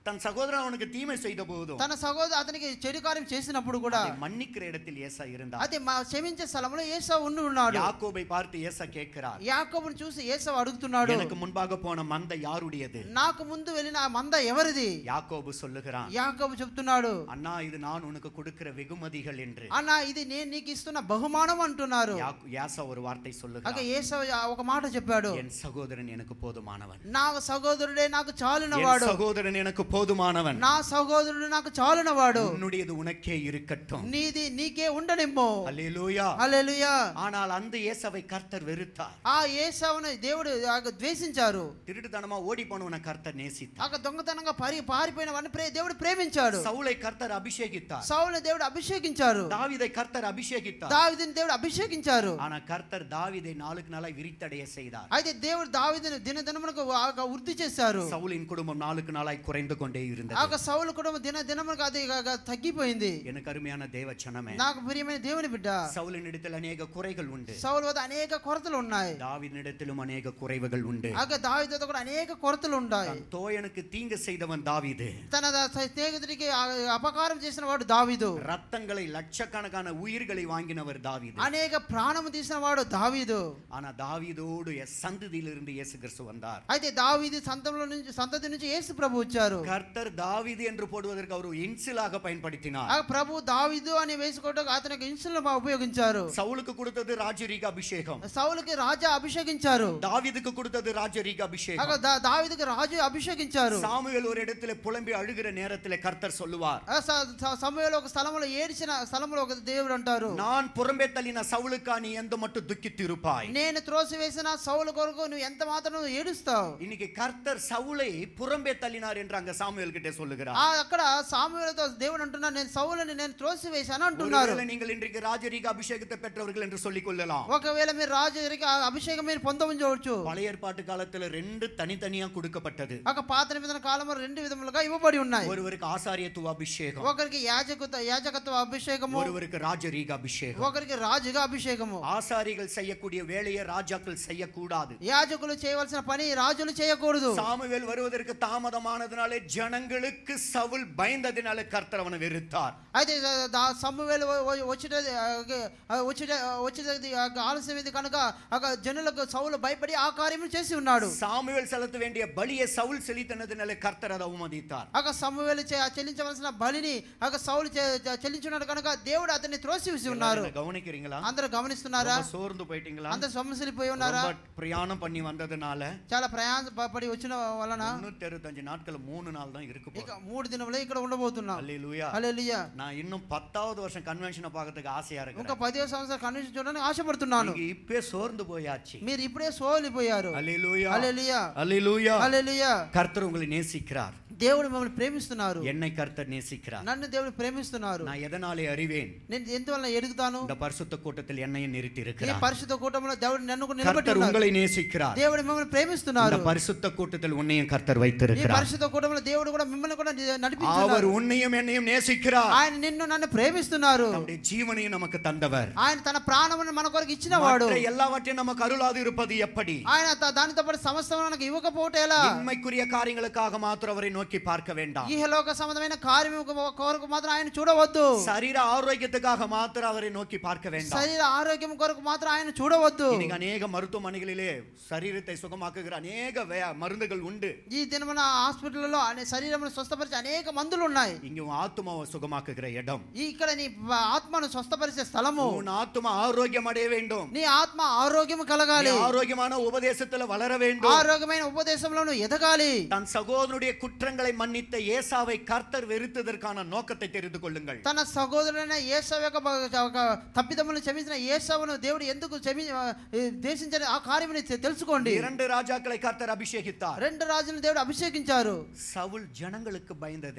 தன் சகோதரன் அவனுக்கு தீமை செய்த போதும் తన సహోదరు అతనికి చెడు కార్యం చేసినప్పుడు కూడా அதை மன்னிக்கிற இடத்தில் ஏசா இருந்தார் అది మా క్షమించే స్థలంలో ఏసా ఉండి ఉన్నాడు யாக்கோபை பார்த்து ஏசா கேட்கிறார் యాకోబుని చూసి ఏసా అడుగుతున్నాడు எனக்கு முன்பாக போன மந்தை யாருடையது నాకు ముందు వెళ్ళిన ఆ మంద ఎవరిది யாக்கோபு சொல்லுகிறான் యాకోబు చెప్తున్నాడు அண்ணா இது நான் உனக்கு கொடுக்கிற வெகுமதிகள் என்று అన్న ఇది నేను నీకు ఇస్తున్న బహుమానం అంటున్నారు யாக்- యాసా ஒரு வார்த்தை అక சொல்லுகிறான் ఏసా ఒక మాట చెప్పాడు என் சகோதரன் எனக்கு போதுமானவன் నా సహోదరుడే నాకు చాలిన என் వాడు சகோதரன் எனக்கு போதுமானவன் నా సహోదరుడు నాకు చాలిన వాడు உன்னுடையது உனக்கே இருக்கட்டும் నీది నీకే ఉండనిమ్మో அல்லேலூயா హల్లెలూయా ஆனால் அந்த ஏசாவை கர்த்தர் வெறுத்தார் ఆ ఏసావును దేవుడు ఆ ద్వేషించారు திருட்டுத்தனமா ஓடி போனவனை கர்த்தர் நேசித்தார் ఆ దొంగతనంగా పరి పారిపోయిన వాడిని ప్రే- దేవుడు ప్రేమించాడు சவுலை கர்த்தர் அபிஷேகித்தார் సౌలుని దేవుడు అభిషేకించారు தாவீதை கர்த்தர் அபிஷேகித்தார் దావిదిని దేవుడు అభిషేకించారు ஆனா கர்த்தர் தாவீதை நாளுக்கு நாளாய் விரித்தடைய செய்தார் అయితే దేవుడు దావిదిని దినదినమునకు ఆ వృద్ధి చేశారు சவுலின் குடும்பம் நாளுக்கு நாளாய் குறைந்து கொண்டே ఆ இருந்தது యొక్క సౌలు కూడా దిన దినమునకు అది ఇక- ఇక తగ్గిపోయింది எனக்கு அருமையான தேவ ஜனமே నాకు ప్రియమైన దేవుని బిడ్డ சவுலின் இடத்தில் அநேக குறைகள் உண்டு సౌలు వద్ద అనేక కొరతలు ఉన్నాయి தாவீதினிடத்திலும் அநேக குறைவுகள் உண்டு ఆ యొక్క దావిది వద్ద కూడా అనేక కొరతలు ఉన్నాయి தன் தோயனுக்கு தீங்கு செய்தவன் தாவீது తన ద- స్నేహితుడికి ఆ అపకారం చేసిన వాడు దావీదు ரத்தங்களை லட்சக்கணக்கான உயிர்களை வாங்கினவர் தாவீது అనేక ప్రాణము తీసిన వాడు దావీదు ஆனா தாவீதோடு எஸ் சந்ததியிலிருந்து இயேசு கிறிஸ்து வந்தார் అయితే దావీది సంతంలో నుంచి సంతతి నుంచి యేసు ప్రభు వచ్చారు கர்த்தர் தாவீது என்று போடுவதற்கு அவர் இன்சிலாக பயன்படுத்தினார் ఆ ప్రభు దావీదు అని వేసుకోవటం అతనికి ఇన్సులు ఉపయోగించారు சவுலுக்கு கொடுத்தது ராஜரீக அபிஷேகம் సౌలుకి రాజా అభిషేకించారు தாவீதுக்கு கொடுத்தது ராஜரீக ఆ அபிஷேகம் దా- దావీదుకి రాజు అభిషేకించారు சாமுவேல் ஒரு இடத்துல புலம்பி அழுகிற நேரத்துல கர்த்தர் சொல்லுவார் ఆ స- స- సమయంలో ఒక స్థలంలో ఏడిచిన స్థలంలో ఒక దేవుడు అంటారు நான் புறம்பே தள்ளின சவுலுக்கா நீ எந்த மட்டும் துக்கித்திருப்பாய் నేను త్రోసి వేసిన సౌలు కొరకు నువ్వు ఎంత మాత్రం నువ్వు ఏడుస్తావు இன்னைக்கு கர்த்தர் சவுலை புறம்பே தள்ளினார் என்று அங்க சாமுவேல் கிட்ட சொல்லுகிறார் ఆ అక్కడ సామువేలతో దేవుడు అంటున్నాడు నేను సౌలుని నేను త్రోసి వేశాను అంటున్నారు ஒருவேளை நீங்கள் இன்றைக்கு ராஜரீக அபிஷேகத்தை பெற்றவர்கள் என்று சொல்லிக் கொள்ளலாம் ఒకవేళ మీరు రాజు గారికి ఆ అభిషేకం మీరు పొందవచ్చు பழைய ஏற்பாட்டு காலத்துல ரெண்டு தனித்தனியா கொடுக்கப்பட்டது ఒక పాత నిబంధన కాలంలో రెండు విధములుగా ఇవ్వబడి ఉన్నాయి ஒருவருக்கு ஆசாரியத்துவ அபிஷேகம் ఒకరికి యాజకత్వ యాజకత్వ అభిషేకము ஒருவருக்கு ராஜரீக அபிஷேகம் ఒకరికి రాజుగా అభిషేకము ஆசாரிகள் செய்யக்கூடிய வேலையை ராஜாக்கள் செய்யக்கூடாது యాజకులు చేయవలసిన పని రాజులు చేయకూడదు சாமுவேல் வருவதற்கு தாமதமானதுனாலே ஜனங்களுக்கு சவுல் பயந்ததினால கர்த்தர் அவனை வெறுத்தார் అయితే దా- సమూవేలు వ- వ- వచ్చేటది ఆ, ఆ, వచ్చేట వచ్చేది ఆ, ఆలస్యమైంది కనుక ఆ జనులకు సౌలు భయపడి ఆ కార్యము చేసి ఉన్నాడు சாமுவேல் செலுத்த வேண்டிய பலியை சவுல் செலுத்தினதினால கர்த்தர் அதை அவமதித்தார் ఆక సమూవేలు చే- చెల్లించవలసిన బలిని ఆక సౌలు చే- చే- చెల్లించున్నాడు కనుక దేవుడు అతన్ని త్రోసివేసి ఉన్నారు எல்லாரும் கவனிக்கிறீங்களா అందరూ గమనిస్తున్నారా ரொம்ப சோர்ந்து போயிட்டீங்களா అందరు సమస్యలిపోయి ఉన్నారా ரொம்ப பிரயாணம் பண்ணி வந்ததுனால చాలా ప్రయాణ పడి వచ్చిన వలన முன்னூத்தி அறுபத்தஞ்சு நாட்கள் மூணு நாள் தான் இருக்கு ఇక మూడు దినములే ఇక్కడ ఉండబోతున్నాం அல்லேலூயா హల్లెలూయా நான் இன்னும் பத்தாவது வருஷம் கன்வென்ஷனை பார்க்கறதுக்கு ஆசையா ఇంకా இருக்கேன் పదిహేను సంవత్సరాలు కన్వెన్షన్ చూడడానికి ఆశపడుతున్నాను நீங்க இப்பே சோர்ந்து போயாச்சு మీరు ఇప్పుడే సోలిపోయారు அல்லேலூயா హల్లెలూయా அல்லேலூயா హల్లెలూయా கர்த்தர் உங்களை நேசிக்கிறார் దేవుడు మమ్మల్ని ప్రేమిస్తున్నారు என்னை கர்த்தர் நேசிக்கிறார் నన్ను దేవుడు ప్రేమిస్తున్నారు நான் ఎదనాலே அறிவேன் నేను ఎందువల్ల ఎదుగుతాను இந்த பரிசுத்த கூட்டத்தில் என்னையும் நிறுத்தி ఈ இருக்கிறார் పరిశుద్ధ కూటంలో దేవుడు నన్ను కూడా నిలబెట్టి கர்த்தர் ఉన్నారు. உங்களை நேசிக்கிறார் దేవుడు మిమ్మల్ని ప్రేమిస్తున్నారు இந்த பரிசுத்த கூட்டத்தில் உன்னையும் கர்த்தர் ఈ வைத்திருக்கிறார் పరిశుద్ధ కూటంలో దేవుడు కూడా మిమ్మల్ని కూడా அவர் నడిపించారు உன்னையும் என்னையும் நேசிக்கிறார் ఆయన నిన్ను నన్ను ప్రేమిస్తున్నారు நம்முடைய ஜீவனையும் நமக்கு தந்தவர் ఆయన తన ప్రాణమును మన కొరకు ఇచ్చిన వాడు மற்ற எல்லாவற்றையும் நமக்கு அருளாது இருப்பது எப்படி ఆయన త- దానితో పాటు సమస్తం మనకు ఇవ్వకపోతే ఎలా உண்மைக்குரிய காரியங்களுக்காக மாத்திரம் அவரை நோக்கி பார்க்க வேண்டாம் ఈహలోక సంబంధమైన కార్యం కొరకు మాత్రం ఆయన చూడవద్దు சரீர ஆரோக்கியத்துக்காக மாத்திரம் அவரை நோக்கி பார்க்க வேண்டாம் శరీర ఆరోగ్యం కొరకు మాత్రం ఆయన చూడవద్దు இன்னைக்கு அநேக மருத்துவமனைகளிலே சரீரத்தை சுகமாக்குகிற அநேக வே- மருந்துகள் உண்டு ఈ దినమున హాస్పిటల్లో అనే శరీరమును స్వస్థపరిచే అనేక మందులు ఉన్నాయి இங்க உன் ஆத்துமாவை சுகமாக்குகிற இடம் ఈ ఇక్కడ నీ ప- ఆత్మను స్వస్థపరిచే స్థలము உன் ஆத்துமா ஆரோக்கியம் அடைய வேண்டும் నీ ఆత్మ ఆరోగ్యం కలగాలి நீ ஆரோக்கியமான உபதேசத்துல வளர வேண்டும் ఆరోగ్యమైన ఉపదేశంలో నువ్వు ఎదగాలి தன் சகோதரனுடைய குற்றங்களை மன்னித்த ஏசாவை கர்த்தர் வெறுத்ததற்கான நோக்கத்தை தெரிந்து கொள்ளுங்கள் తన సహోదరుడైన ఏసవ యొక్క బ- ఒక తప్పిదములను క్షమించిన ఏసవును దేవుడు ఎందుకు క్షమి దేశించిన ఆ కార్యముని తె- తెలుసుకోండి இரண்டு ராஜாக்களை கர்த்தர் அபிஷேகித்தார் రెండు రాజులను దేవుడు అభిషేకించారు சவுல் ஜனங்களுக்கு பயந்ததான்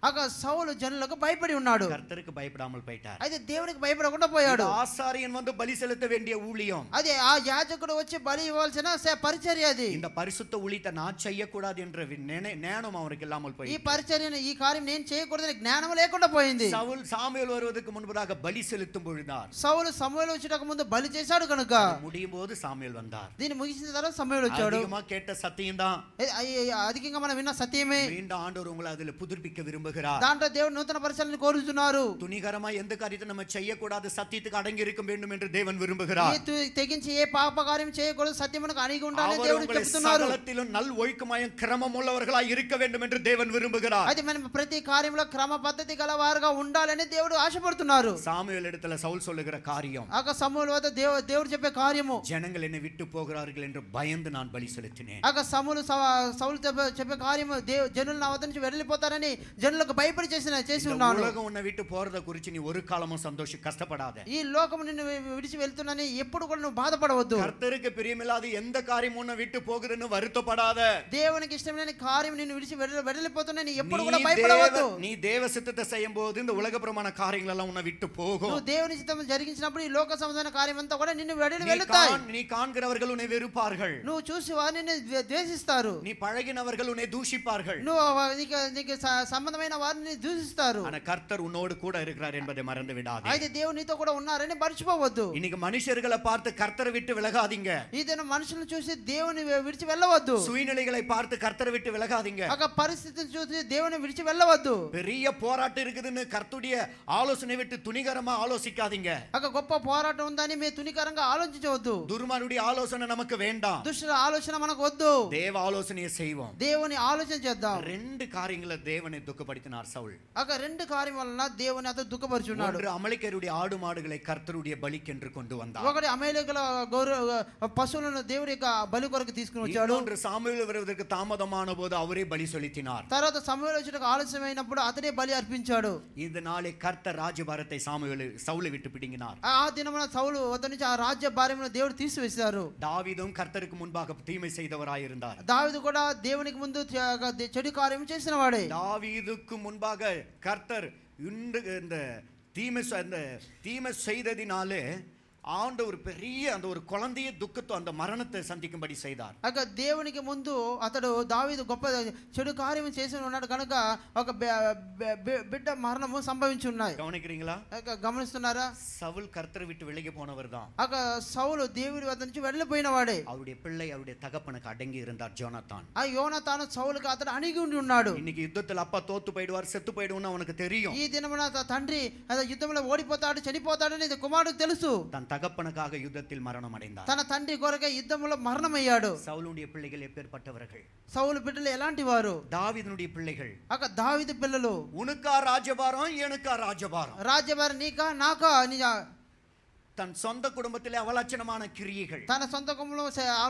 ఆగా సౌలు జనులకు భయపడి ఉన్నాడు கர்த்தருக்கு பயப்படாமல் போயிட்டார் అయితే దేవునికి భయపడకుండా పోయాడు இது ஆசாரியன் வந்து பலி செலுத்த வேண்டிய ஊழியம் అదే ఆ యాజకుడు వచ్చి బలి ఇవ్వాల్సిన స- పరిచర్య అది இந்த பரிசுத்த ஊழியத்தை நான் செய்யக்கூடாது என்ற வி- நினை- ஞானம் அவருக்கு இல்லாமல் ఈ போய் పరిచర్యను ఈ కార్యం నేను చేయకూడదని జ్ఞానం లేకుండా పోయింది சவுல் சாமுவேல் வருவதற்கு முன்பதாக பலி செலுத்தும் பொழுதார் సౌలు సమయంలో వచ్చేటకు ముందు బలి చేశాడు కనుక முடியும் போது சாமுவேல் வந்தார் దీన్ని ముగిసిన తర్వాత సమయంలో వచ్చాడు அதிகமா கேட்ட சத்தியம் தான் ఏ- అయ్య- అధికంగా మనం విన్న సత్యమే மீண்டும் ஆண்டவர் உங்களை அதுல புதுப்பிக்க விரும்புகிறார் దాంట్లో దేవుడు నూతన పరిచయాలను కోరుతున్నారు துணிகரமா எந்த காரியத்தை நம்ம செய்யக்கூடாது சத்தியத்துக்கு அடங்கி இருக்க வேண்டும் என்று தேவன் ఏ விரும்புகிறார் తు- తెగించి ఏ పాప కార్యం చేయకూడదు సత్యమునకు అణిగి ఉండాలని அவர் దేవుడు உங்களை చెప్తున్నారు சகலத்திலும் நல் ஒழுக்கமாயும் கிரமம் உள்ளவர்களாய் இருக்க வேண்டும் என்று தேவன் விரும்புகிறார் అయితే మనం ప్రతి కార్యంలో క్రమ పద్ధతి గల వారుగా ఉండాలని దేవుడు ఆశపడుతున్నారు சாமுவேல் இடத்துல సౌல் சொல்லுகிற காரியம் ఆ సమూహం వద్ద దేవు దేవుడు చెప్పే కార్యము ஜனங்கள் என்னை விட்டு போகிறார்கள் என்று பயந்து நான் பலி செலுத்தினேன் ఆ సమూలు సౌలు చెప్పే చెప్పే కార్యము దేవు జనులు నా వద్ద నుంచి వెళ్ళిపోతారని జనులకు భయపడి చేసిన చేసి இந்த ఉన్నాను உலகம் உன்னை விட்டு போறத குறிச்சு நீ ஒரு காலமும் சந்தோஷம் கஷ்டப்படாத ఈ లోకము నిన్ను వి- విడిచి వెళ్తున్నానని ఎప్పుడు కూడా నువ్వు బాధపడవద్దు கர்த்தருக்கு பிரியமில்லாத எந்த காரியம் உன்னை விட்டு போகுதுன்னு வருத்தப்படாத దేవునికి ఇష్టమైన కార్యం నిన్ను విడిచి వెడలి- వెడలిపోతున్నాని ఎప్పుడు நீ కూడా தேவ- భయపడవద్దు நீ தேவ சித்தத்தை செய்யும் போது இந்த உலகப்பிரமாண காரியங்கள் எல்லாம் உன்னை விட்டு போகும் నువ్వు దేవుని చిత్తం జరిగించినప్పుడు ఈ లోక సంబంధమైన కార్యం అంతా కూడా నిన్ను వెడలి நீ వెళ్తాయి காண்- நீ காண்கிறவர்கள் உன்னை வெறுப்பார்கள் నువ్వు చూసి వారిని నిన్ను ద్వే- ద్వేషిస్తారు நீ பழகினவர்கள் உன்னை தூஷிப்பார்கள் నువ్వు వ- నీకు నీకు స- సంబంధమైన వారిని దూషిస్తారు ஆனா கர்த்தர் உன்னோடு கூட இருக்கிறார் என்பதை மறந்து விடாதே అయితే దేవుడు నీతో కూడా ఉన్నారని మర్చిపోవద్దు இன்னைக்கு மனுஷர்களை பார்த்து கர்த்தரை விட்டு விலகாதீங்க ఈ దిన మనుషులను చూసి దేవుని వి- విడిచి వెళ్ళవద్దు சூழ்நிலைகளை பார்த்து கர்த்தரை விட்டு விலகாதீங்க ఒక పరిస్థితిని చూసి దేవుని విడిచి వెళ్ళవద్దు பெரிய போராட்டம் இருக்குதுன்னு கர்த்துடைய ஆலோசனை விட்டு துணிகரமா ஆலோசிக்காதீங்க ఒక గొప్ప పోరాటం ఉందని మీరు తునికరంగా ఆలోచించవద్దు துருமானுடைய ஆலோசனை நமக்கு வேண்டாம் దుష్టుల ఆలోచన మనకు వద్దు தேவ ஆலோசனையை செய்வோம் దేవుని ఆలోచన చేద్దాం ரெண்டு காரியங்களை தேவனை துக்கப்படுத்தினார் சவுல் ఒక రెండు కార్యం వలన దేవుని అతను దుఃఖపరుచున్నాడు ஒன்று அமலிக்கருடைய ஆடு மாடுகளை கர்த்தருடைய பலிக்கென்று கொண்டு வந்தார் ఒకటి అమేలికల గౌరవ పశువులను దేవుడి యొక్క బలి కొరకు తీసుకుని వచ్చాడు இன்னொன்று சாமுவேல் வருவதற்கு தாமதமான போது அவரே பலி செலுத்தினார் తర్వాత సమయంలో వచ్చేటకు ఆలస్యమైనప్పుడు అతనే బలి అర్పించాడు இந்த நாளை கர்த்தர் ராஜபாரத்தை சாமுவேல் சவுலை விட்டு பிடுங்கினார் ఆ దినమున సౌలు వద్ద నుంచి ఆ రాజ్య భార్యమును దేవుడు తీసివేశారు தாவீதும் கர்த்தருக்கு முன்பாக தீமை செய்தவராயிருந்தார் దావిదు కూడా దేవునికి ముందు చె- చెడు కార్యం చేసిన వాడే தாவீதுக்கு முன்பாக கர்த்தர் இன்று இந்த தீமை செ- அந்த தீமை செய்ததினாலே ஆண்டு ஒரு பெரிய அந்த ஒரு குழந்தைய துக்கத்தை அந்த மரணத்தை சந்திக்கும்படி செய்தார் అక దేవునికి ముందు అతడు దావీదు గొప్ప చెడు కార్యం చేసి ఉన్నాడు కనుక ఒక బె- బె- బె- బిడ్డ మరణము సంభవించి ఉన్నాయి கவனிக்கிறீங்களா అక గమనిస్తున్నారా சவுல் கர்த்தரை விட்டு விலகி போனவர் தான் అక సౌలు దేవుడి వద్ద నుంచి వెళ్ళిపోయిన వాడే அவருடைய பிள்ளை அவருடைய தகப்பனுக்கு அடங்கி இருந்தார் ஜோனத்தான் ఆ యోన తాను సౌలుకి అతడు అణిగి ఉండి ఉన్నాడు இன்னைக்கு யுத்தத்தில் அப்பா தோத்து போயிடுவார் செத்து போயிடுவோம்னு அவனுக்கு தெரியும் ఈ దినమున త- తండ్రి అదే యుద్ధంలో ఓడిపోతాడు చనిపోతాడు అనేది కుమారుడు తెలుసు தன் தகப்பனுக்காக யுத்தத்தில் மரணம் அடைந்தார் తన తండ్రి కొరకే యుద్ధంలో మరణమయ్యాడు சவுலுடைய பிள்ளைகள் எப்பேற்பட்டவர்கள் సౌలు బిడ్డలు ఎలాంటి వారు தாவீதுனுடைய பிள்ளைகள் అక దావిది పిల్లలు உனக்கா ராஜபாரம் எனக்கா ராஜபாரம் రాజ్యవారి నీకా నాకా నీ தன் சொந்த குடும்பத்திலே அவலட்சணமான கிரியைகள் తన సొంతకంలో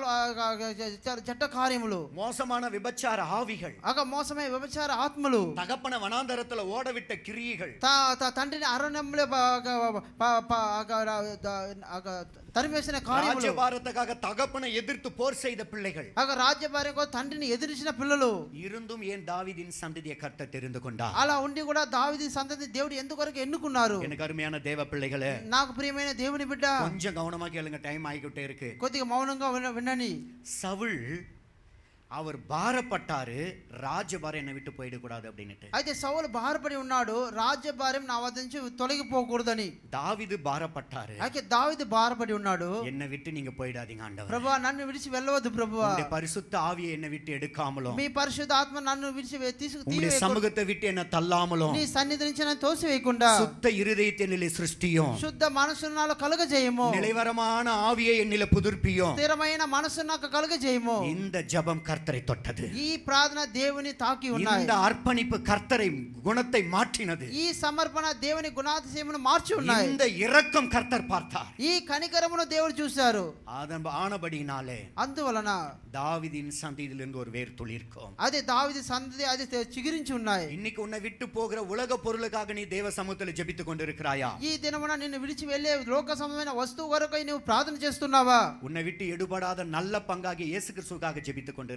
చెట్ట కార్యములు மோசமான விபச்சார ஆவிகள் అక మోసమే వ్యభిచార ఆత్మలు தகப்பன வனாந்தரத்துல ஓடவிட்ட கிரியைகள் త- త- తండ్రిని అరణ్యంలో ప- ప- ప- ప- అక- ద- అక తరిమేసిన కార్యములు ராஜபாரத்துக்காக தகப்பனை எதிர்த்து போர் செய்த பிள்ளைகள் అక రాజ్యభార్య కోసం తండ్రిని ఎదిరించిన పిల్లలు இருந்தும் ஏன் தாவீதின் சந்ததியை கர்த்தர் தெரிந்து கொண்டார் అలా ఉండి కూడా దావిది సంతతి దేవుడు ఎందుకొరకు ఎన్నుకున్నారు எனக்கு அருமையான தேவ பிள்ளைகளே నాకు ప్రియమైన దేవుని బిడ్డ கொஞ்சம் கவனமா கேளுங்க டைம் ஆகிக்கிட்டே இருக்கு కొద్దిగా మౌనంగా విన- వినండి சவுல் அவர் பாரப்பட்டாரு ராஜபாரம் என்னை விட்டு போயிடக்கூடாது அப்படின்னுட்டு అయితే సౌలు బాధపడి ఉన్నాడు రాజ్యభార్యం నా వద్ద నుంచి తొలగిపోకూడదని தாவீது பாரப்பட்டாரு అయితే దావిది బాధపడి ఉన్నాడు என்னை விட்டு நீங்க போயிடாதீங்க ஆண்டவர் ప్రభువా నన్ను విడిచి వెళ్ళవద్దు ప్రభువా உங்களுடைய பரிசுத்த ஆவியை என்னை விட்டு எடுக்காமலும் మీ పరిశుద్ధ ఆత్మ నన్ను విడిచి వే- తీసుకు உங்களுடைய తీయవేయకూడదు. சமூகத்தை விட்டு என்ன தள்ளாமலும் నీ సన్నిధి నుంచి నన్ను తోసివేయకుండా சுத்த இருதயத்தை நிலை சிருஷ்டியும் శుద్ధ మనసును నాలో కలుగజేయము நிலைவரமான ஆவியை என்னில புதுர்ப்பியும் స్థిరమైన మనసు నాకు కలుగజేయము இந்த ஜெபம் கர்த்தரை தொட்டது ఈ ప్రార్థన దేవుని తాకి ఉన్నాయి இந்த அர்ப்பணிப்பு கர்த்தரை குணத்தை மாற்றினது ఈ సమర్పణ దేవుని గుణాతిశయమును మార్చి ఉన్నాయి இந்த இரக்கம் கர்த்தர் பார்த்தார் ఈ కనికరమును దేవుడు చూశారు அதன் ஆனபடியினாலே అందువలన தாவீதின் சந்ததியிலிருந்து ஒரு வேர் துளிர்க்கும் అది దావిది సంతతి అది తె- చిగురించి ఉన్నాయి இன்னைக்கு உன்னை விட்டு போகிற உலக பொருளுக்காக நீ தேவ சமூகத்தில் ஜெபித்துக் கொண்டிருக்கிறாயா ఈ దినమున నిన్ను విడిచి వెళ్ళే లోక సంబంధమైన వస్తువు వరకు నువ్వు ప్రార్థన చేస్తున్నావా உன்னை விட்டு எடுபடாத நல்ல பங்காகி இயேசு கிறிஸ்துக்காக ஜெபித்துக் கொண்டிருக்கிறாய்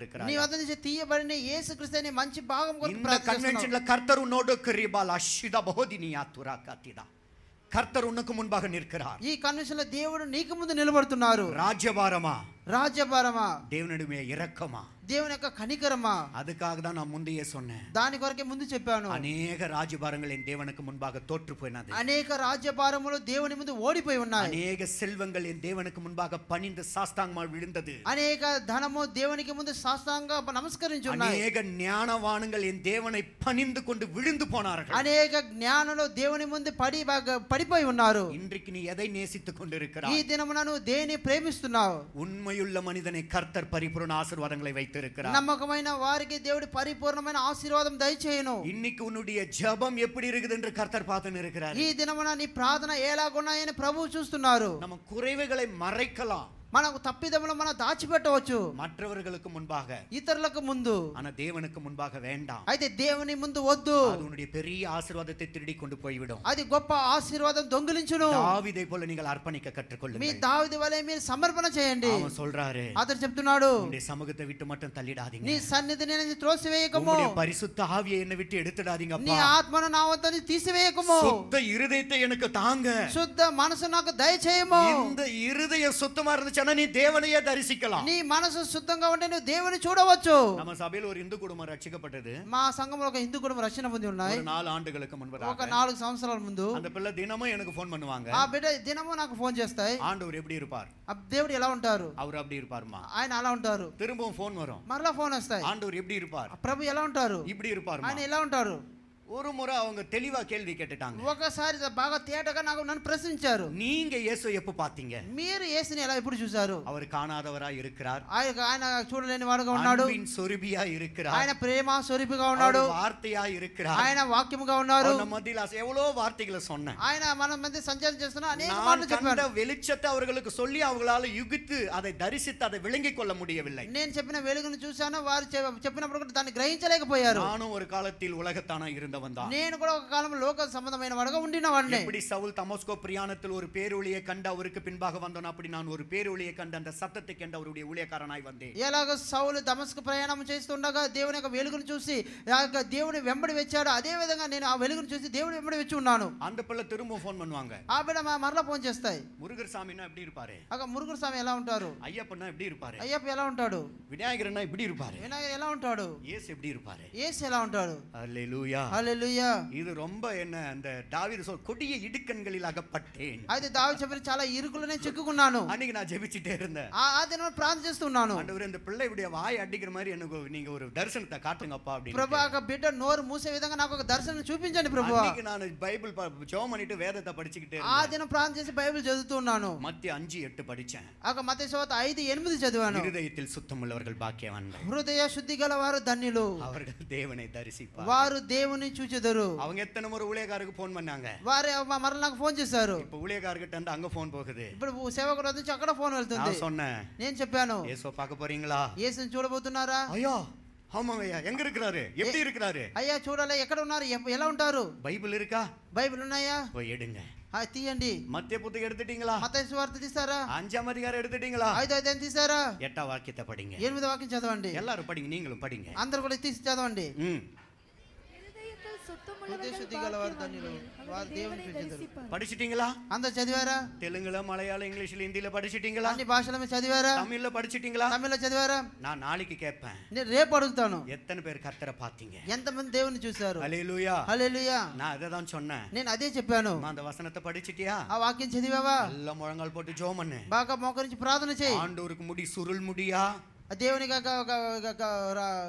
இருக்கிறார் నీ వద్ద నుంచి తీయబడిన యేసు క్రీస్తు అనే మంచి భాగం కొరకు இந்த ప్రార్థన చేస్తున్నావు. கன்வென்ஷன்ல கர்த்தர் உன்னோடு கிரிபால் அஷித பகோதினியா துரா காத்திதா கர்த்தர் உனக்கு முன்பாக நிற்கிறார் ఈ కన్వెన్షన్ లో దేవుడు నీకు ముందు నిలబడుతున్నారు ராஜ்யபாரமா రాజ్యభారమా தேவனுடைய இரக்கமா దేవుని యొక్క కనికరమా அதுக்காக தான் நான் முந்தையே சொன்னேன் దాని కొరకే ముందు చెప్పాను அநேக ராஜ்யபாரங்கள் என் தேவனுக்கு முன்பாக தோற்று போயினது అనేక రాజ్యభారములు దేవుని ముందు ఓడిపోయి ఉన్నాయి அநேக செல்வங்கள் என் தேவனுக்கு முன்பாக பணிந்து சாஸ்தாங்கமால் விழுந்தது అనేక ధనము దేవునికి ముందు శాస్త్రంగా నమస్కరించి ఉన్నాయి அநேக ஞானவான்கள் என் தேவனை பணிந்து கொண்டு விழுந்து போனார்கள் అనేక జ్ఞానులు దేవుని ముందు పడి బాగా పడిపోయి ఉన్నారు இன்றைக்கு நீ எதை நேசித்துக் ఈ கொண்டிருக்கிறாய் దినమున నువ్వు దేని ప్రేమిస్తున్నావు உண்மையுள்ள மனிதனை கர்த்தர் பரிபூர்ண ஆசீர்வாதங்களை வைத்திருக்கிறார் నమ్మకమైన వారికి దేవుడి పరిపూర్ణమైన ఆశీర్వాదం దయచేయను இன்னைக்கு உன்னுடைய ஜெபம் எப்படி இருக்குது என்று கர்த்தர் பார்த்துன்னு இருக்கிறார் ఈ దినమున నీ ప్రార్థన ఎలాగున్నాయని ప్రభువు చూస్తున్నారు நம்ம குறைவுகளை மறைக்கலாம் మనకు తప్పిదములు మనం దాచిపెట్టవచ్చు மற்றவர்களுக்கு முன்பாக ఇతరులకు ముందు ஆனா தேவனுக்கு முன்பாக வேண்டாம் అయితే దేవుని ముందు వద్దు அது உன்னுடைய பெரிய ஆசீர்வாதத்தை திருடி கொண்டு போய்விடும் అది గొప్ప ఆశీర్వాదం దొంగిలించును தாவீதை போல நீங்கள் அர்ப்பணிக்க మీ கற்றுக்கொள்ளுங்கள் దావిది వలె మీరు సమర్పణ చేయండి அவன் சொல்றாரு అతను చెప్తున్నాడు உன்னுடைய சமூகத்தை விட்டு மட்டும் தள்ளிடாதீங்க నీ సన్నిధిని నేను త్రోసివేయకము உங்களுடைய பரிசுத்த ஆவியை என்னை விட்டு నీ எடுத்துடாதீங்கப்பா ఆత్మను నా వద్ద నుంచి తీసివేయకము சுத்த இருதயத்தை எனக்கு தாங்க శుద్ధ మనసు నాకు దయచేయము இந்த இருதயம் சுத்தமா இருந்துச்சுன்னா நீ தேவனையே தரிசிக்கலாம் నీ మనసు శుద్ధంగా ఉంటే నువ్వు దేవుని చూడవచ్చు நம்ம சபையில் ஒரு இந்து குடும்பம் ரட்சிக்கப்பட்டது మా సంఘంలో ఒక హిందూ కుటుంబం రక్షణ పొంది ఉన్నాయి ஒரு நாலு ஆண்டுகளுக்கு ఒక முன்பதாக నాలుగు సంవత్సరాల ముందు அந்த பிள்ளை தினமும் எனக்கு ஃபோன் பண்ணுவாங்க ఆ బిడ్డ దినము నాకు ఫోన్ చేస్తాయి ஆண்டவர் எப்படி இருப்பார் ఆ దేవుడు ఎలా ఉంటారు அவர் அப்படி இருப்பாருமா ఆయన అలా ఉంటారు திரும்பவும் ஃபோன் வரும் మరలా ఫోన్ వస్తాయి ஆண்டவர் எப்படி இருப்பார் ఆ ప్రభు ఎలా ఉంటారు இப்படி இருப்பாருமா ఆయన ఎలా ఉంటారు ஒரு முறை அவங்க தெளிவா கேள்வி கேட்டுட்டாங்க ఒకసారి బాగా తేటగా నాకు నన్ను ప్రశ్నించారు நீங்க இயேசு எப்ப பாத்தீங்க మీరు యేసుని ఎలా ఎప్పుడు చూశారు அவர் காணாதவரா இருக்கிறார் ఆయన ఆయన చూడలేని వాడుగా ఉన్నాడు அன்பின் சொருபியா இருக்கிறார் ఆయన ప్రేమ స్వరూపిగా அவர் ఉన్నాడు வார்த்தையா இருக்கிறார் ఆయన వాక్యముగా ఉన్నారు அவர் நம்ம மத்தியில எவ்வளவு வார்த்தைகளை சொன்னேன் ఆయన మన మధ్య సంచారం చేస్తున్న అనేక நான் మాటలు கண்ட చెప్పాను வெளிச்சத்தை அவர்களுக்கு சொல்லி அவங்களால யுகித்து அதை தரிசித்து அதை விளங்கிக் கொள்ள முடியவில்லை నేను చెప్పిన వెలుగును చూశాను వారు చె- చెప్పినప్పుడు కూడా దాన్ని గ్రహించలేకపోయారు நானும் ஒரு காலத்தில் உலகத்தானா இருந்தவன் தான் నేను కూడా ఒక కాలంలో లోక సంబంధమైన వాడుగా ఉండిన వాడిని எப்படி சவுல் தமஸ்கோ பிரியாணத்தில் ஒரு பேரொளியை கண்டு அவருக்கு பின்பாக வந்தோம் அப்படி நான் ஒரு பேரொளியை கண்டு அந்த சத்தத்தை கண்டு அவருடைய ஊழியக்காரனாய் வந்தேன் ఎలాగ సౌలు దమస్కు ప్రయాణం చేస్తుండగా దేవుని యొక్క వెలుగును చూసి ఆ యొక్క దేవుని వెంబడి వచ్చాడు అదే విధంగా నేను ఆ వెలుగును చూసి దేవుని వెంబడి వచ్చి ఉన్నాను அந்த பிள்ளை திரும்ப ஃபோன் பண்ணுவாங்க ఆ బిడ్డ మ- మరలా ఫోన్ చేస్తాయి முருகர் சாமின்னா எப்படி இருப்பாரு అక్క మురుగురు స్వామి ఎలా ఉంటారు ஐயப்பன்னா எப்படி இருப்பாரு అయ్యప్ప ఎలా ఉంటాడు விநாயகர்னா எப்படி இருப்பாரு వినాయకుడు ఎలా ఉంటాడు இயேசு எப்படி இருப்பாரு ఏసు ఎలా ఉంటాడు அல்லேலூயா హల్లెలూయా இது ரொம்ப என்ன அந்த தாவீது சொல் கொடிய இடுக்கண்களில் அகப்பட்டேன் అయితే దావి చెప్పిన చాలా ఇరుకులోనే చిక్కుకున్నాను அன்னைக்கு நான் ஜெபிச்சுட்டே இருந்தேன் ఆ ఆ దినం ప్రార్థన చేస్తున్నాను ஆண்டவர் இந்த பிள்ளையுடைய வாய் அடிக்கிற மாதிரி எனக்கு நீங்க ஒரு தரிசனத்தை காட்டுங்கப்பா ప్రభు அப்படின்னு ఒక బిడ్డ నోరు మూసే విధంగా నాకు ఒక దర్శనం చూపించండి ప్రభు அன்னைக்கு நான் பைபிள் ப- ஜெபம் பண்ணிட்டு வேதத்தை படிச்சுக்கிட்டே ఆ இருந்தேன் దినం ప్రార్థన చేసి బైబిల్ చదువుతున్నాను மத்திய அஞ்சு எட்டு படிச்சேன் ఒక మత శోత ఐదు ఎనిమిది చదివాను இருதயத்தில் சுத்தம் உள்ளவர்கள் பாக்கியவான்கள் హృదయ శుద్ధి గల వారు ధన్యులు அவர்கள் தேவனை தரிசிப்பார் వారు దేవుని చూచెదరు அவங்க எத்தனை முறை ஊழியக்காருக்கு ஃபோன் பண்ணாங்க వారు మ- మరల నాకు ఫోన్ చేశారు இப்ப ஊழியக்காரர்கிட்ட இருந்து அங்க ஃபோன் போகுது ఇప్పుడు సేవకుడు నుంచి అక్కడ ఫోన్ వెళ్తుంది நான் சொன்னேன் నేను చెప్పాను ஏசோ பார்க்க போறீங்களா యేసుని చూడబోతున్నారా ஐயா ஆமாங்க ஐயா எங்க இருக்கிறாரு எப்படி இருக்கிறாரு అయ్యా చూడాలి ఎక్కడ ఉన్నారు ఎప్ప- ఎలా ఉంటారు பைபிள் இருக்கா బైబిల్ ఉన్నాయా போய் எடுங்க ఆ, తీయండి மத்திய புத்தகம் எடுத்துட்டீங்களா మత వార్త తీసారా அஞ்சாம் அதிகாரம் எடுத்துட்டீங்களா ఐదు ఐదు తీసారా எட்டாம் வாக்கியத்தை படிங்க ఎనిమిది వాక్యం చదవండి எல்லாரும் படிங்க நீங்களும் படிங்க అందరు కూడా తీసి చదవండి ம் இருதயத்தில் హృదయ சுத்தமுள்ளவர்கள் శుద్ధి గల వారు ధన్యులు பாக்கியவான்கள். వారు அவர்கள் దేవుని தேவனை చూచెదరు தரிசிப்பார் படிச்சிட்டீங்களா అందరు చదివారా தெலுங்குல மலையாளம் இங்கிலீஷ்ல ஹிந்தில படிச்சிட்டீங்களா అన్ని భాషల మీద చదివారా தமிழ்ல படிச்சிட்டீங்களா తమిళలో చదివారా நான் நாளைக்கு கேட்பேன் నేను రేపు అడుగుతాను எத்தனை பேர் கர்த்தரை பார்த்தீங்க ఎంతమంది దేవుని చూశారు அலையிலூயா హల్లెలూయా நான் அதை தான் சொன்னேன் నేను అదే చెప్పాను அம்மா, அந்த வசனத்தை படிச்சிட்டியா ఆ వాక్యం చదివావా நல்ல முழங்கால் போட்டு ஜோம் பண்ணு బాగా మోకరించి ప్రార్థన చేయి ஆண்டவருக்கு முடி சுருள் முடியா ఆ దేవునికి ఒక- ఒక- ఒక- ఒక రా-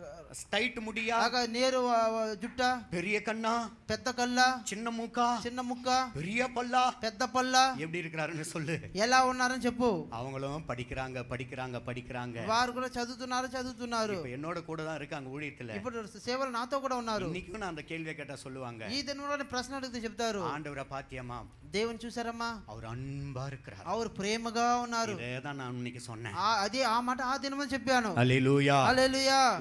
ஸ்டைட் முடியா ఒక నేరు ఆ, ఆ, జుట్ట பெரிய கண்ணா పెద్ద కళ్ళ சின்ன மூக்கா చిన్న ముక్క பெரிய பல்லா పెద్ద పళ్ళ எப்படி இருக்கிறாருன்னு சொல்லு ఎలా ఉన్నారని చెప్పు அவங்களும் படிக்கிறாங்க படிக்கிறாங்க படிக்கிறாங்க వారు కూడా చదువుతున్నారు చదువుతున్నారు இப்ப என்னோட கூட தான் இருக்காங்க ஊழியத்துல ఇప్పుడు సేవలు నాతో కూడా ఉన్నారు இன்னைக்கும் நான் அந்த கேள்வியை கேட்டா சொல்லுவாங்க ఈ దినంలో ప్రశ్న అడిగితే చెప్తారు ஆண்டவரை பாத்தியம்மா దేవుని చూసారమ్మా அவர் அன்பா இருக்கிறார் అవరు ప్రేమగా ఉన్నారు இதே தான் நான் இன்னைக்கு சொன்னேன் ఆ- అదే ఆ మాట ఆ దినమని చెప్పాను அல்லேலூயா హల్లెలూయా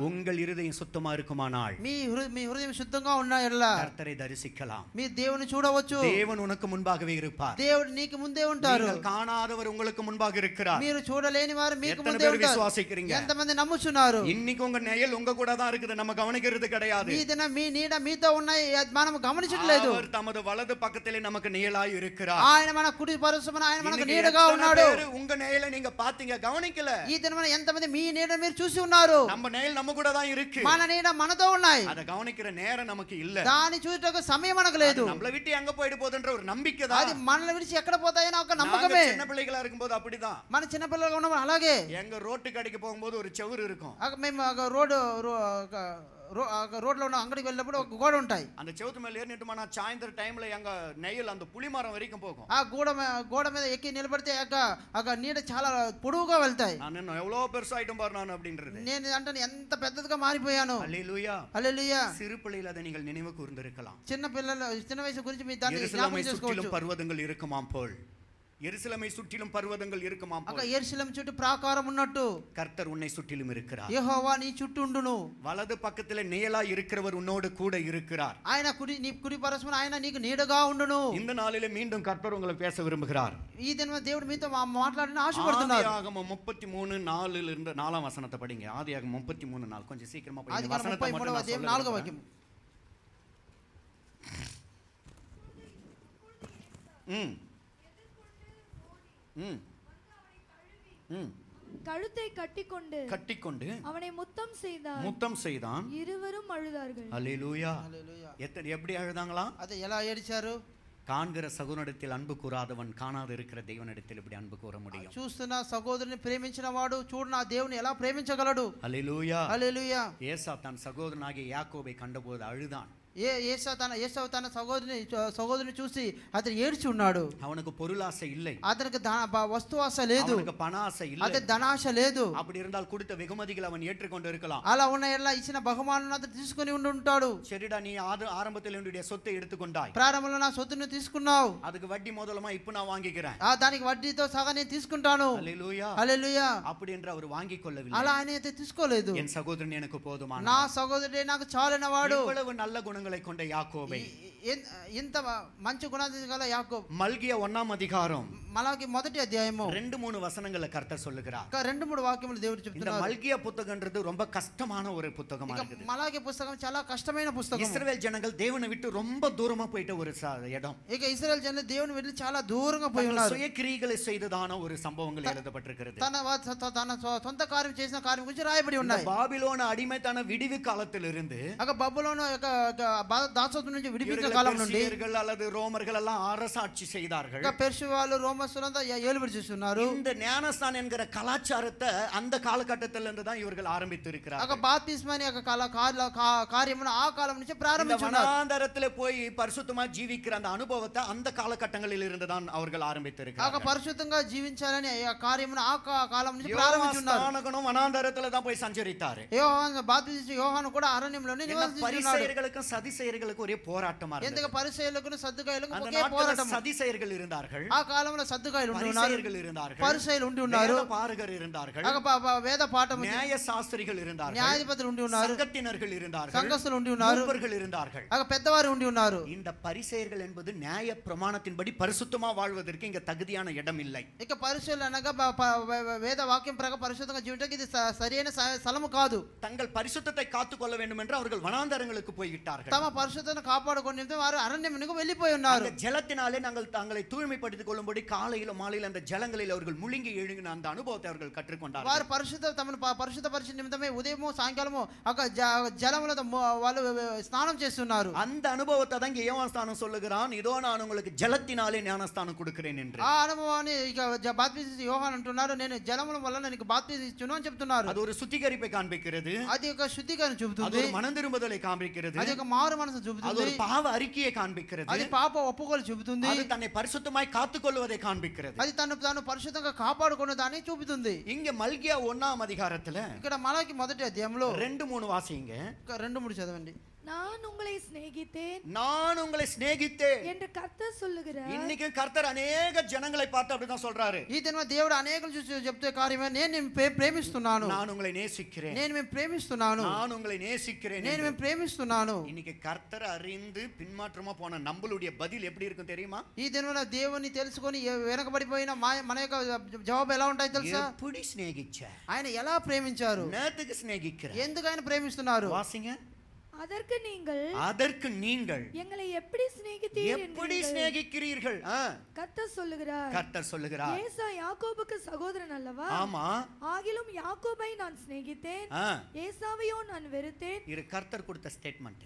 உங்கள் இருதயம் சுத்தமா இருக்குமானால் మీ హృ- మీ హృదయం శుద్ధంగా ఉన్న ఎడల கர்த்தரை தரிசிக்கலாம் మీ దేవుని చూడవచ్చు தேவன் உனக்கு முன்பாகவே இருப்பார் దేవుడు నీకు ముందే ఉంటారు நீங்கள் காணாதவர் உங்களுக்கு முன்பாக இருக்கிறார் మీరు చూడలేని వారు మీకు எத்தனை ముందే பேர் ఉంటారు விசுவாசிக்கிறீங்க? ఎంతమంది నమ్ముచున్నారు இன்னைக்கு உங்க நிழல் உங்க கூட தான் இருக்குது நம்ம கவனிக்கிறது கிடையாது మీ దిన మీ నీడ మీతో ఉన్నాయి అది మనం గమనించట్లేదు அவர் தமது வலது பக்கத்திலே நமக்கு நிழலாய் இருக்கிறார் ఆయన మన కుడి పరసమన ఆయన మనకు இன்னைக்கு నీడగా எத்தனை ఉన్నాడు பேரு உங்க நிழலை நீங்க பாத்தீங்க கவனிக்கல ఈ దినమున ఎంతమంది మీ నీడ మీరు చూసి ఉన్నారు நம்ம நிழல் நம்ம கூட தான் இருக்கு మన నీడ మనతో ఉన్నాయి அத கவனிக்கிற நேரம் நமக்கு இல்ல దాన్ని చూడటకు సమయం మనకు లేదు அது நம்மள விட்டு எங்க போயிட்டு போகுதுன்ற ஒரு நம்பிக்கை தான் అది మనల్ని విడిచి ఎక్కడ పోతాయని ఒక நாங்க నమ్మకమే சின்ன பிள்ளைகளா இருக்கும்போது அப்படிதான் మన చిన్నపిల్లలుగా ఉన్నప్పుడు అలాగే எங்க ரோட்டு கடைக்கு போகும்போது ஒரு செவுரு இருக்கும் అక మేము ఒక రోడ్డు రో- ఒక రో- ఒక రోడ్లో ఉన్న అంగడికి వెళ్ళినప్పుడు ఒక గోడ ఉంటాయి அந்த செவுத்து மேல ஏறிட்டுமா நான் சாயந்தரம் டைம்ல எங்க நெய்யல் அந்த புளி மரம் வரைக்கும் போகும் ఆ గోడ మీ- గోడ మీద ఎక్కి నిలబడితే ఒక ఒక నీడ చాలా పొడవుగా వెళ్తాయి நான் இன்னும் எவ்வளவு பெருசாயிட்டும் பாரு நான் அப்படின்றது నేను అంటే ఎంత పెద్దదిగా మారిపోయాను அல்லேலூயா హల్లెలూయా சிறு பிள்ளையில் அதை நீங்கள் நினைவு கூர்ந்திருக்கலாம் చిన్న పిల్లలు చిన్న వయసు గురించి మీ దాన్ని எருசலேமை జ్ఞాపకం சுற்றிலும் చేసుకోవచ్చు பர்வதங்கள் இருக்குமாம் போல் எருசலேமை சுற்றிலும் பர்வதங்கள் இருக்குமாம் అక్క போல் ఎరుశలం చుట్టూ ప్రాకారం ఉన్నట్టు கர்த்தர் உன்னை சுற்றிலும் இருக்கிறார் యెహోవా నీ చుట్టూ ఉండును வலது பக்கத்துல நிழலா இருக்கிறவர் உன்னோடு கூட இருக்கிறார் ఆయన కుడి నీ కుడి పరస్పరం ఆయన నీకు నీడగా ఉండును இந்த நாளிலே மீண்டும் கர்த்தர் உங்களை பேச விரும்புகிறார் ఈ దిన దేవుడు మీతో మా- మాట్లాడిన ఆశపడుతున్నారు ஆதியாகமம் முப்பத்தி மூணு நாலுல இருந்து நாலாம் வசனத்தை படிங்க ஆதியாகமம் முப்பத்தி மூணு நாள் கொஞ்சம் சீக்கிரமா అది படிங்க మన வசனத்தை ముప్పై மட்டும் మూడవ நான் అధ్యాయం சொல்ல నాలుగో விரும்புறேன். వాక్యం ம் ம் ம் கழுத்தை கட்டிக்கொண்டு கட்டிக்கொண்டு அவனை முத்தம் செய்தார் முத்தம் செய்தான் இருவரும் அழுதார்கள் அல்லேலூயா హల్లెలూయా. எத்தனை எப்படி அழுதாங்களாம் అదే ఎలా ఏడిచారు காண்கிற சகுனிடத்தில் அன்பு கூறாதவன் காணாது இருக்கிற தேவனிடத்தில் இப்படி அன்பு கூற முடியும் చూస్తున్న సహోదరుని ప్రేమించిన వాడు చూడు నా దేవుని ఎలా ప్రేమించగలడు அல்லேலூயா హల్లెలూయా ஏசா தன் சகோதரனாகிய யாக்கோபை கண்டபோது அழுதான் ఏ ఏసా తన ఏసవ తన సహోదరుని సహోదరుని చూసి అతను ఏడ్చి ఉన్నాడు அவனுக்கு பொருளாசை இல்லை అతనికి ధన బ- వస్తు ఆశ లేదు அவனுக்கு பண ஆசை இல்லை అతని ధనాశ లేదు அப்படி இருந்தால் கொடுத்த வெகுமதிகள் அவன் ஏற்றுக்கொண்டு இருக்கலாம் అలా ఉన్న ఎడల ఇచ్చిన బహుమానం అతను తీసుకుని ఉండి ఉంటాడు சரிடா நீ ஆது ஆரம்பத்தில் என்னுடைய சொத்தை எடுத்துக்கொண்டாய் ప్రారంభంలో నా సొత్తుని తీసుకున్నావు அதுக்கு வட்டி முதலமா இப்ப நான் வாங்கிக்கிறேன் ఆ దానికి వడ్డీతో సగా నేను తీసుకుంటాను அல்லேலூயா హల్లెలూయా அப்படி என்று அவர் வாங்கிக் கொள்ளவில்லை అలా ఆయన అయితే తీసుకోలేదు என் சகோதரன் எனக்கு போதுமான నా సహోదరుడే నాకు చాలిన వాడు இவ்வளவு நல்ல குணங்களை கொண்ட யாக்கோபை ఈ- ఇన్- ఇంత మంచి గుణాది గల యాకో மல்கிய ஒன்னாம் அதிகாரம் మలాకి మొదటి అధ్యాయము ரெண்டு மூணு வசனங்களை கர்த்தர் சொல்லுகிறார் ఇంకా రెండు మూడు వాక్యములు దేవుడు இந்த చెప్తున్నారు மல்கிய புத்தகன்றது ரொம்ப கஷ்டமான ஒரு புத்தகமா ఇక இருக்குது మలాకి పుస్తకం చాలా కష్టమైన పుస్తకం இஸ்ரவேல் ஜனங்கள் தேவனை விட்டு ரொம்ப தூரமா போயிட்ட ஒரு ச- இடம் ఇక ఇస్రాయల్ జనులు దేవుని వెళ్ళి చాలా దూరంగా పోయి தங்கள் ఉన్నారు சுய கிரியைகளை செய்ததான ஒரு சம்பவங்கள் எழுதப்பட்டிருக்கிறது తన వ- త- తన సొ- సొంత కార్యం చేసిన కార్యం గురించి రాయబడి இந்த ఉన్నాయి பாபிலோன అடிமைத்தன விடிவு காலத்திலிருந்து ఒక బబ్బులోను ఒక దాసత్వం నుంచి విడిపించే இவர்களை కాలం నుండి பெர்சியர்கள் அல்லது ரோமர்கள் எல்லாம் அரசாட்சி செய்தார்கள் ఒక పెర్షు వాళ్ళు రోమస్తులంతా ఏ- ఏలుబడి చేస్తున్నారు இந்த ஞானஸ்தான் என்கிற கலாச்சாரத்தை அந்த காலகட்டத்திலிருந்து தான் இவர்கள் ஆரம்பித்து ఒక இருக்கிறார்கள் బాప్తిస్మ అనే ఒక కాల కార్య- కా- కార్యమును ఆ కాలం నుంచి இந்த ప్రారంభించున్నారు வனாந்தரத்துல போய் பரிசுத்தமா ஜீவிக்கிற அந்த அனுபவத்தை அந்த காலகட்டங்களில் இருந்து தான் அவர்கள் ఒక ஆரம்பித்திருக்கிறார்கள் పరిశుద్ధంగా జీవించాలని ఆ కార్యమును ఆ కా- కాలం నుంచి ప్రారంభించున్నారు யோவாஸ்நானகனும் வனாந்தரத்துல தான் போய் சஞ்சரித்தாரு యోహాను బాప్తిస్మ యోహాను కూడా అరణ్యంలోనే என்ன నివసించున్నాడు பரிசெயர்களுக்கும் సதிசெயர்களுக்கும் ఒరే పోరాటமா இருந்தது ఎందుకు పరిశైలకు సర్దుకాయలకు அந்த ఒకే நாட்கள పోరాటం சதிசெயர்கள் இருந்தார்கள் ఆ కాలంలో సర్దుకాయలు ఉండి ఉన్నారు பரிசெயர்கள் இருந்தார்கள் పరిసైలు ఉండి ఉన్నారు வேத பாரகர் இருந்தார்கள் ఒక ప- ప- వేద పాఠం நியாய சாஸ்திரிகள் இருந்தார்கள் న్యాయాధిపతులు ఉండి ఉన్నారు சங்கத்தினர்கள் இருந்தார்கள் సంఘస్థులు ఉండి ఉన్నారు மூப்பர்கள் இருந்தார்கள் ఒక పెద్దవారు ఉండి ఉన్నారు இந்த பரிசெயர்கள் என்பது நியாய பிரமாணத்தின்படி பரிசுத்தமா வாழ்வதற்கு இங்க தகுதியான இடம் இல்லை ఇక పరిశీలన అనగా బ- ప- వే- వే- వేద వాక్యం ప్రకారం పరిశుద్ధంగా జీవించడానికి ఇది స- సరైన స- స్థలము కాదు தங்கள் பரிசுத்தத்தை காத்துக்கொள்ள வேண்டும் என்று அவர்கள் வனாந்தரங்களுக்கு போய்விட்டார்கள் తమ పరిశుద్ధతను కాపాడుకుని వారు అరణ్యమునకు వెళ్ళిపోయి ఉన్నారు அந்த ஜலத்தினாலே நாங்கள் தங்களை தூய்மைப்படுத்திக் கொள்ளும்படி காலையில மாலையில அந்த ஜலங்களில் அவர்கள் முழுங்கி எழுகின அந்த அனுபவத்தை அவர்கள் கற்றுக்கொண்டார்கள் వారు పరిశుద్ధ తమను ప- పరిశుద్ధ పరిశుద్ధ నిమిత్తమే ఉదయము సాయంకాలము ఒక జ- జలములతో మొ- వాళ్ళు స్నానం చేస్తున్నారు அந்த అனுభవத்தை தான் இங்க யோவான்ஸ்தானம் சொல்லுகிறான் இதோ நான் உங்களுக்கு ஜலத்தினாலே ஞானஸ்தானம் கொடுக்கிறேன் என்று ఆ అనుభవాన్ని ఇక జ- బాప్తిసం యోహాన్ అంటున్నారు నేను జలముల వల్ల నీకు బాప్తిసం ఇచ్చును అని చెప్తున్నారు அது ஒரு சுத்திகரிப்பை காண்பிக்கிறது అది ఒక శుద్ధీకరణ அது చూపుతుంది ஒரு மனம் திரும்புதலை காண்பிக்கிறது అది ఒక మారు మనసు அது చూపుతుంది ஒரு பாவ அறிக்கையை காண்பிக்கிறது అది పాప ఒప్పుకోలు చూపుతుంది அது தன்னை பரிசுத்தமாய் காத்துக்கொள்வதை காண்பிக்கிறது అది తను తాను పరిశుద్ధంగా కాపాడుకున్న దాన్ని చూపుతుంది இங்க மல்கியா ஒன்னாம் அதிகாரத்துல ఇక్కడ మనకి మొదటి అధ్యాయంలో ரெண்டு மூணு வாசிங்க ఒక రెండు మూడు చదవండి நான் உங்களை சிநேகித்தேன் நான் உங்களை சிநேகித்தேன் என்று கர்த்தர் சொல்லுகிறார் இன்னைக்கு கர்த்தர் அநேக ஜனங்களை பார்த்து அப்படிதான் சொல்றாரு ఈ దిన దేవుడు అనేకలు చూసి చెప్తే కార్యమే నేను నిన్ను ప్రే- ప్రేమిస్తున్నాను நான் உங்களை நேசிக்கிறேன் నేను మేము ప్రేమిస్తున్నాను நான் உங்களை நேசிக்கிறேன் నేను என்று. మేము ప్రేమిస్తున్నాను இன்னைக்கு கர்த்தர் அறிந்து பின்மாற்றமா போன நம்மளுடைய பதில் எப்படி இருக்கும் தெரியுமா ఈ దినమున దేవుని తెలుసుకొని ఎ- వెనకబడిపోయిన మా మన యొక్క జవాబు ఎలా ఉంటాయి తెలుసా எப்படி சிநேகிச்ச ఆయన ఎలా ప్రేమించారు நேத்துக்கு சிநேகிக்கிற ఎందుకు ఆయన ప్రేమిస్తున్నారు வாசிங்க அதற்கு நீங்கள் அதற்கு நீங்கள் எங்களை எப்படி சிநேகித்தீர் எப்படி என்கிறீர்கள். சிநேகிக்கிறீர்கள் ஆ, கர்த்தர் சொல்லுகிறார் கர்த்தர் சொல்லுகிறார் ஏசா யாக்கோபுக்கு சகோதரன் அல்லவா ஆமா ஆகிலும் யாக்கோபை நான் சிநேகித்தேன் ஆ, ஏசாவையோ நான் வெறுத்தேன் இது கர்த்தர் கொடுத்த ஸ்டேட்மெண்ட்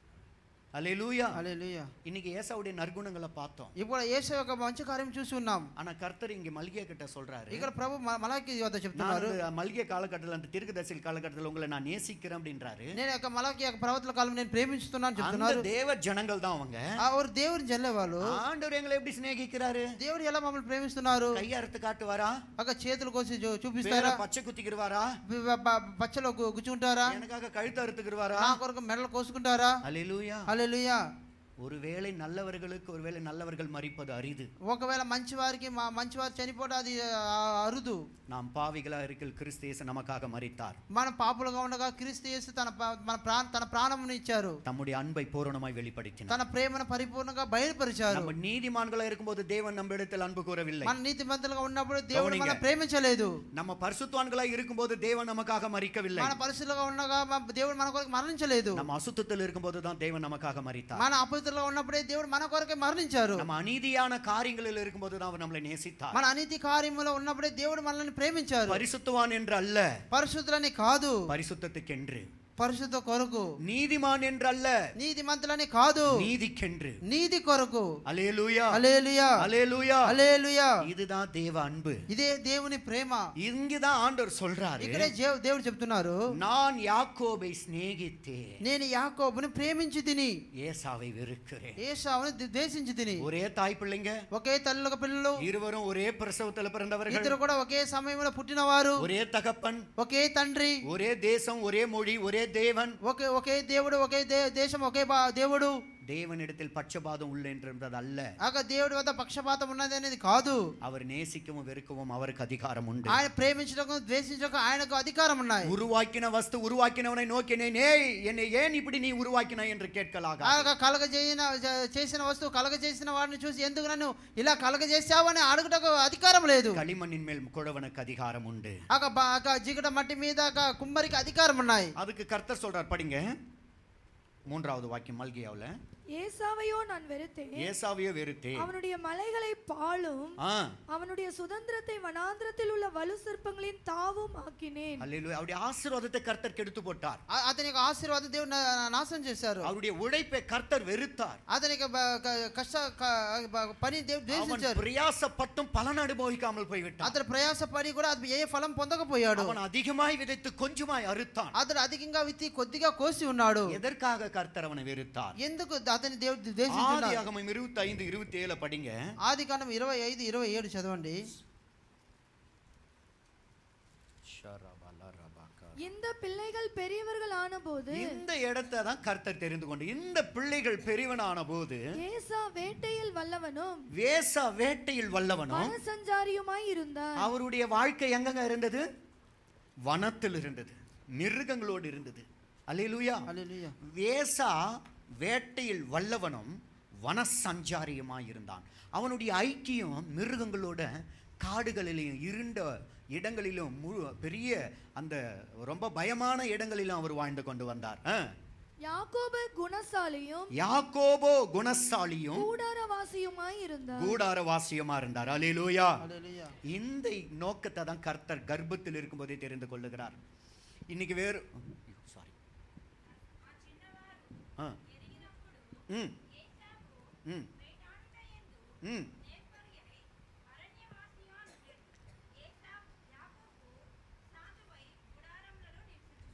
அல்லேலூயா హల్లెలూయా இன்னைக்கு ஏசாவுடைய நற்குணங்களை பார்த்தோம் ఇప్పుడు యేసు యొక్క మంచి కార్యం చూసి ఉన్నాం ஆனா கர்த்தர் இங்க மல்கிய கிட்ட சொல்றாரு ఇక్కడ ప్రభు మ- మలాకి వద్ద நான் చెప్తున్నారు அந்த மல்கிய காலகட்டத்தில் அந்த தீர்க்கதரிசி காலகட்டத்தில் உங்களை நான் நேசிக்கிறேன் அப்படின்றாரு నేను యొక్క మలాకి యొక్క ప్రవక్తల కాలం నేను ప్రేమిస్తున్నాను அந்த చెప్తున్నారు தேவ ஜனங்கள் தான் அவங்க ఆ ஒரு దేవుని జల్లే వాళ్ళు ஆண்டவர் எங்களை எப்படி சிநேகிக்கிறாரு దేవుడు ఎలా మమ్మల్ని ప్రేమిస్తున్నారు கையறுத்து காட்டுவாரா ఒక చేతులు కోసి చూ- வேற చూపిస్తారా பச்சை குத்திக்கிடுவாரா బ- బ- బ- పచ్చలో గు- గుచ్చుకుంటారా எனக்காக கழுத்து அறுத்துக்கிடுவாரா నా కొరకు మెడలు కోసుకుంటారా அல்லேலூயா హల్లెలూయా ஒருவேளை நல்லவர்களுக்கு ஒருவேளை நல்லவர்கள் மறிப்பது அரிது ఒకవేళ మంచి వారికి మా మంచి వారు చనిపోవడం అది ఆ, అరుదు நாம் பாவிகளா இருக்கில் கிறிஸ்து இயேசு நமக்காக மறித்தார் మన పాపులుగా ఉండగా క్రీస్తు యేసు తన ప- మన ప్రాణ తన ప్రాణమును ఇచ్చారు தம்முடைய அன்பை பூரணமாய் வெளிப்படுத்தினார் తన ప్రేమను పరిపూర్ణంగా బయలుపరిచారు நம்ம நீதிமான்களா இருக்கும்போது தேவன் நம்மிடத்தில் அன்பு கூறவில்லை మన నీతిమంతులుగా ఉన్నప్పుడు దేవుడు గమనింగ. మనం ప్రేమించలేదు நம்ம பரிசுத்தவான்களா இருக்கும்போது தேவன் நமக்காக மறிக்கவில்லை మన పరిస్థితులుగా ఉండగా మన- దేవుడు మన కొరకు మరణించలేదు நம்ம அசுத்தத்தில் இருக்கும்போது தான் தேவன் நமக்காக மறித்தார் మన అపవిత్రులుగా ఉన్నప్పుడే దేవుడు మన కొరకే మరణించారు நம்ம அநீதியான காரியங்களில் இருக்கும்போது தான் அவர் நம்மளை நேசித்தார் మన అనీతి కార్యములో ఉన్నప్పుడే దేవుడు మనల్ని ప్రేమించారు பரிசுத்தவான் என்று அல்ல పరిశుద్ధులని కాదు பரிசுத்தத்துக்கென்று పరిశుద్ధ కొరకు நீதிமான் என்று அல்ல నీతిమంతులని కాదు நீதிக்கென்று నీతి కొరకు அலேலூயா అలేలుయా அலேலூயா అలేలుయా இதுதான் தேவ அன்பு ఇదే దేవుని ప్రేమ இங்கதான் ஆண்டவர் சொல்றாரு ఇక్కడే జే- దేవుడు చెప్తున్నారు நான் யாக்கோபை சிநேகித்தேன் నేను యాకోబుని ప్రేమించి తిని ஏசாவை வெறுக்கிறேன் ఏసావుని ది- ద్వేషించి తిని ஒரே தாய் பிள்ளைங்க ఒకే తల్లుల పిల్లలు இருவரும் ஒரே பிரசவத்துல பிறந்தவர்கள் ఇద్దరు కూడా ఒకే సమయంలో పుట్టినవారు ஒரே தகப்பன் ఒకే తండ్రి ஒரே தேசம் ஒரே மொழி ஒரே தேவன் ఒకే ఒకే దేవుడు ఒకే దే- దేశం ఒకే బా- దేవుడు தேவனிடத்தில் பட்சபாதம் உள்ள என்றது அல்ல ఆక దేవుడి వద్ద పక్షపాతం ఉన్నది అనేది కాదు அவர் நேசிக்கவும் வெறுக்கவும் அவருக்கு அதிகாரம் உண்டு ఆయన ప్రేమించడం ద్వేషించడం ఆయనకు అధికారం ఉన్నాయి உருவாக்கின வஸ்து உருவாக்கினவனை நோக்கினேன் ஏய் என்னை ஏன் இப்படி நீ உருவாக்கினாய் என்று கேட்கலாக ఆ కలగజేసిన చే- చేసిన వస్తువు కలగజేసిన వాడిని చూసి ఎందుకు నన్ను ఇలా కలగజేసావు అని అడుగుటకు అధికారం లేదు களிமண்ணின் மேல் குழவனுக்கு அதிகாரம் உண்டு ఆక బ- ఆక జిగట మట్టి మీద ఆక కుమ్మరికి అధికారం ఉన్నాయి அதுக்கு கர்த்தர் சொல்றார் படிங்க மூன்றாவது வாக்கியம் மல்கியாவுல ஏசாவையோ நான் வெறுத்தேன் ஏசாவையோ வெறுத்தே அவனுடைய மலைகளை பாழும் ஆ அவனுடைய சுதந்திரத்தை வனாந்திரத்தில் உள்ள வலு சிற்பங்களின் தாவும் ஆக்கினேன் அல்லேலூயா அவருடைய ஆசீர்வாதத்தை கர்த்தர் கெடுத்து போட்டார் ఆ- అతని యొక్క ఆశీర్వాదం దేవుడు నా- నాశనం చేశారు அவருடைய உழைப்பை கர்த்தர் வெறுத்தார் అతని యొక్క బ- క- కష్ట క- బ- పని దేవుడు அவன் ద్వేషించారు பிரயாசப்பட்டும் பலன் அனுபவிக்காமல் போய்விட்டான் అతను ప్రయాసపడి కూడా అది ఏ ఫలం పొందకపోయాడు அவன் அதிகமாய் விதைத்து கொஞ்சமாய் அறுத்தான் అతడు అధికంగా విత్తి కొద్దిగా కోసి ఉన్నాడు எதற்காக கர்த்தர் அவனை வெறுத்தார் ఎందుకు అతని దేవుడు ద్వేషించున్నాడు ஆதியாகமம் இருபத்தி ஐந்து இருபத்தி ஏழு படிங்க ఆది కాండం ఇరవై ఐదు ఇరవై ఏడు చదవండి இந்த பிள்ளைகள் பெரியவர்கள் ஆனபோது இந்த இடத்தை தான் கர்த்தர் தெரிந்து கொண்டு இந்த பிள்ளைகள் பெரியவனான போது ஏசா வேட்டையில் வல்லவனும் வேசா வேட்டையில் வல்லவனும் வனசஞ்சாரியுமாய் இருந்தார் அவருடைய வாழ்க்கை எங்கங்க இருந்தது வனத்தில் இருந்தது மிருகங்களோடு இருந்தது அல்லேலூயா హల్లెలూయా. வேசா வேட்டையில் வல்லவனும் வனசஞ்சாரியுமாய் இருந்தான் அவனுடைய ஐக்கியம் மிருகங்களோட காடுகளிலும் இருண்ட இடங்களிலும் முழு பெரிய அந்த ரொம்ப பயமான இடங்களிலும் அவர் வாழ்ந்து கொண்டு வந்தார் ஆ. யாக்கோபு குணசாலியும் யாக்கோபோ குணசாலியும் கூடாரவாசியுமாய் இருந்தார் கூடாரவாசியமா இருந்தார் அலேலூயா హల్లెలూయా. இந்த நோக்கத்தை தான் கர்த்தர் கர்ப்பத்தில் இருக்கும்போதே தெரிந்து கொள்ளுகிறார் இன்னைக்கு வேறு சாரி ஆ ம் ம் ம்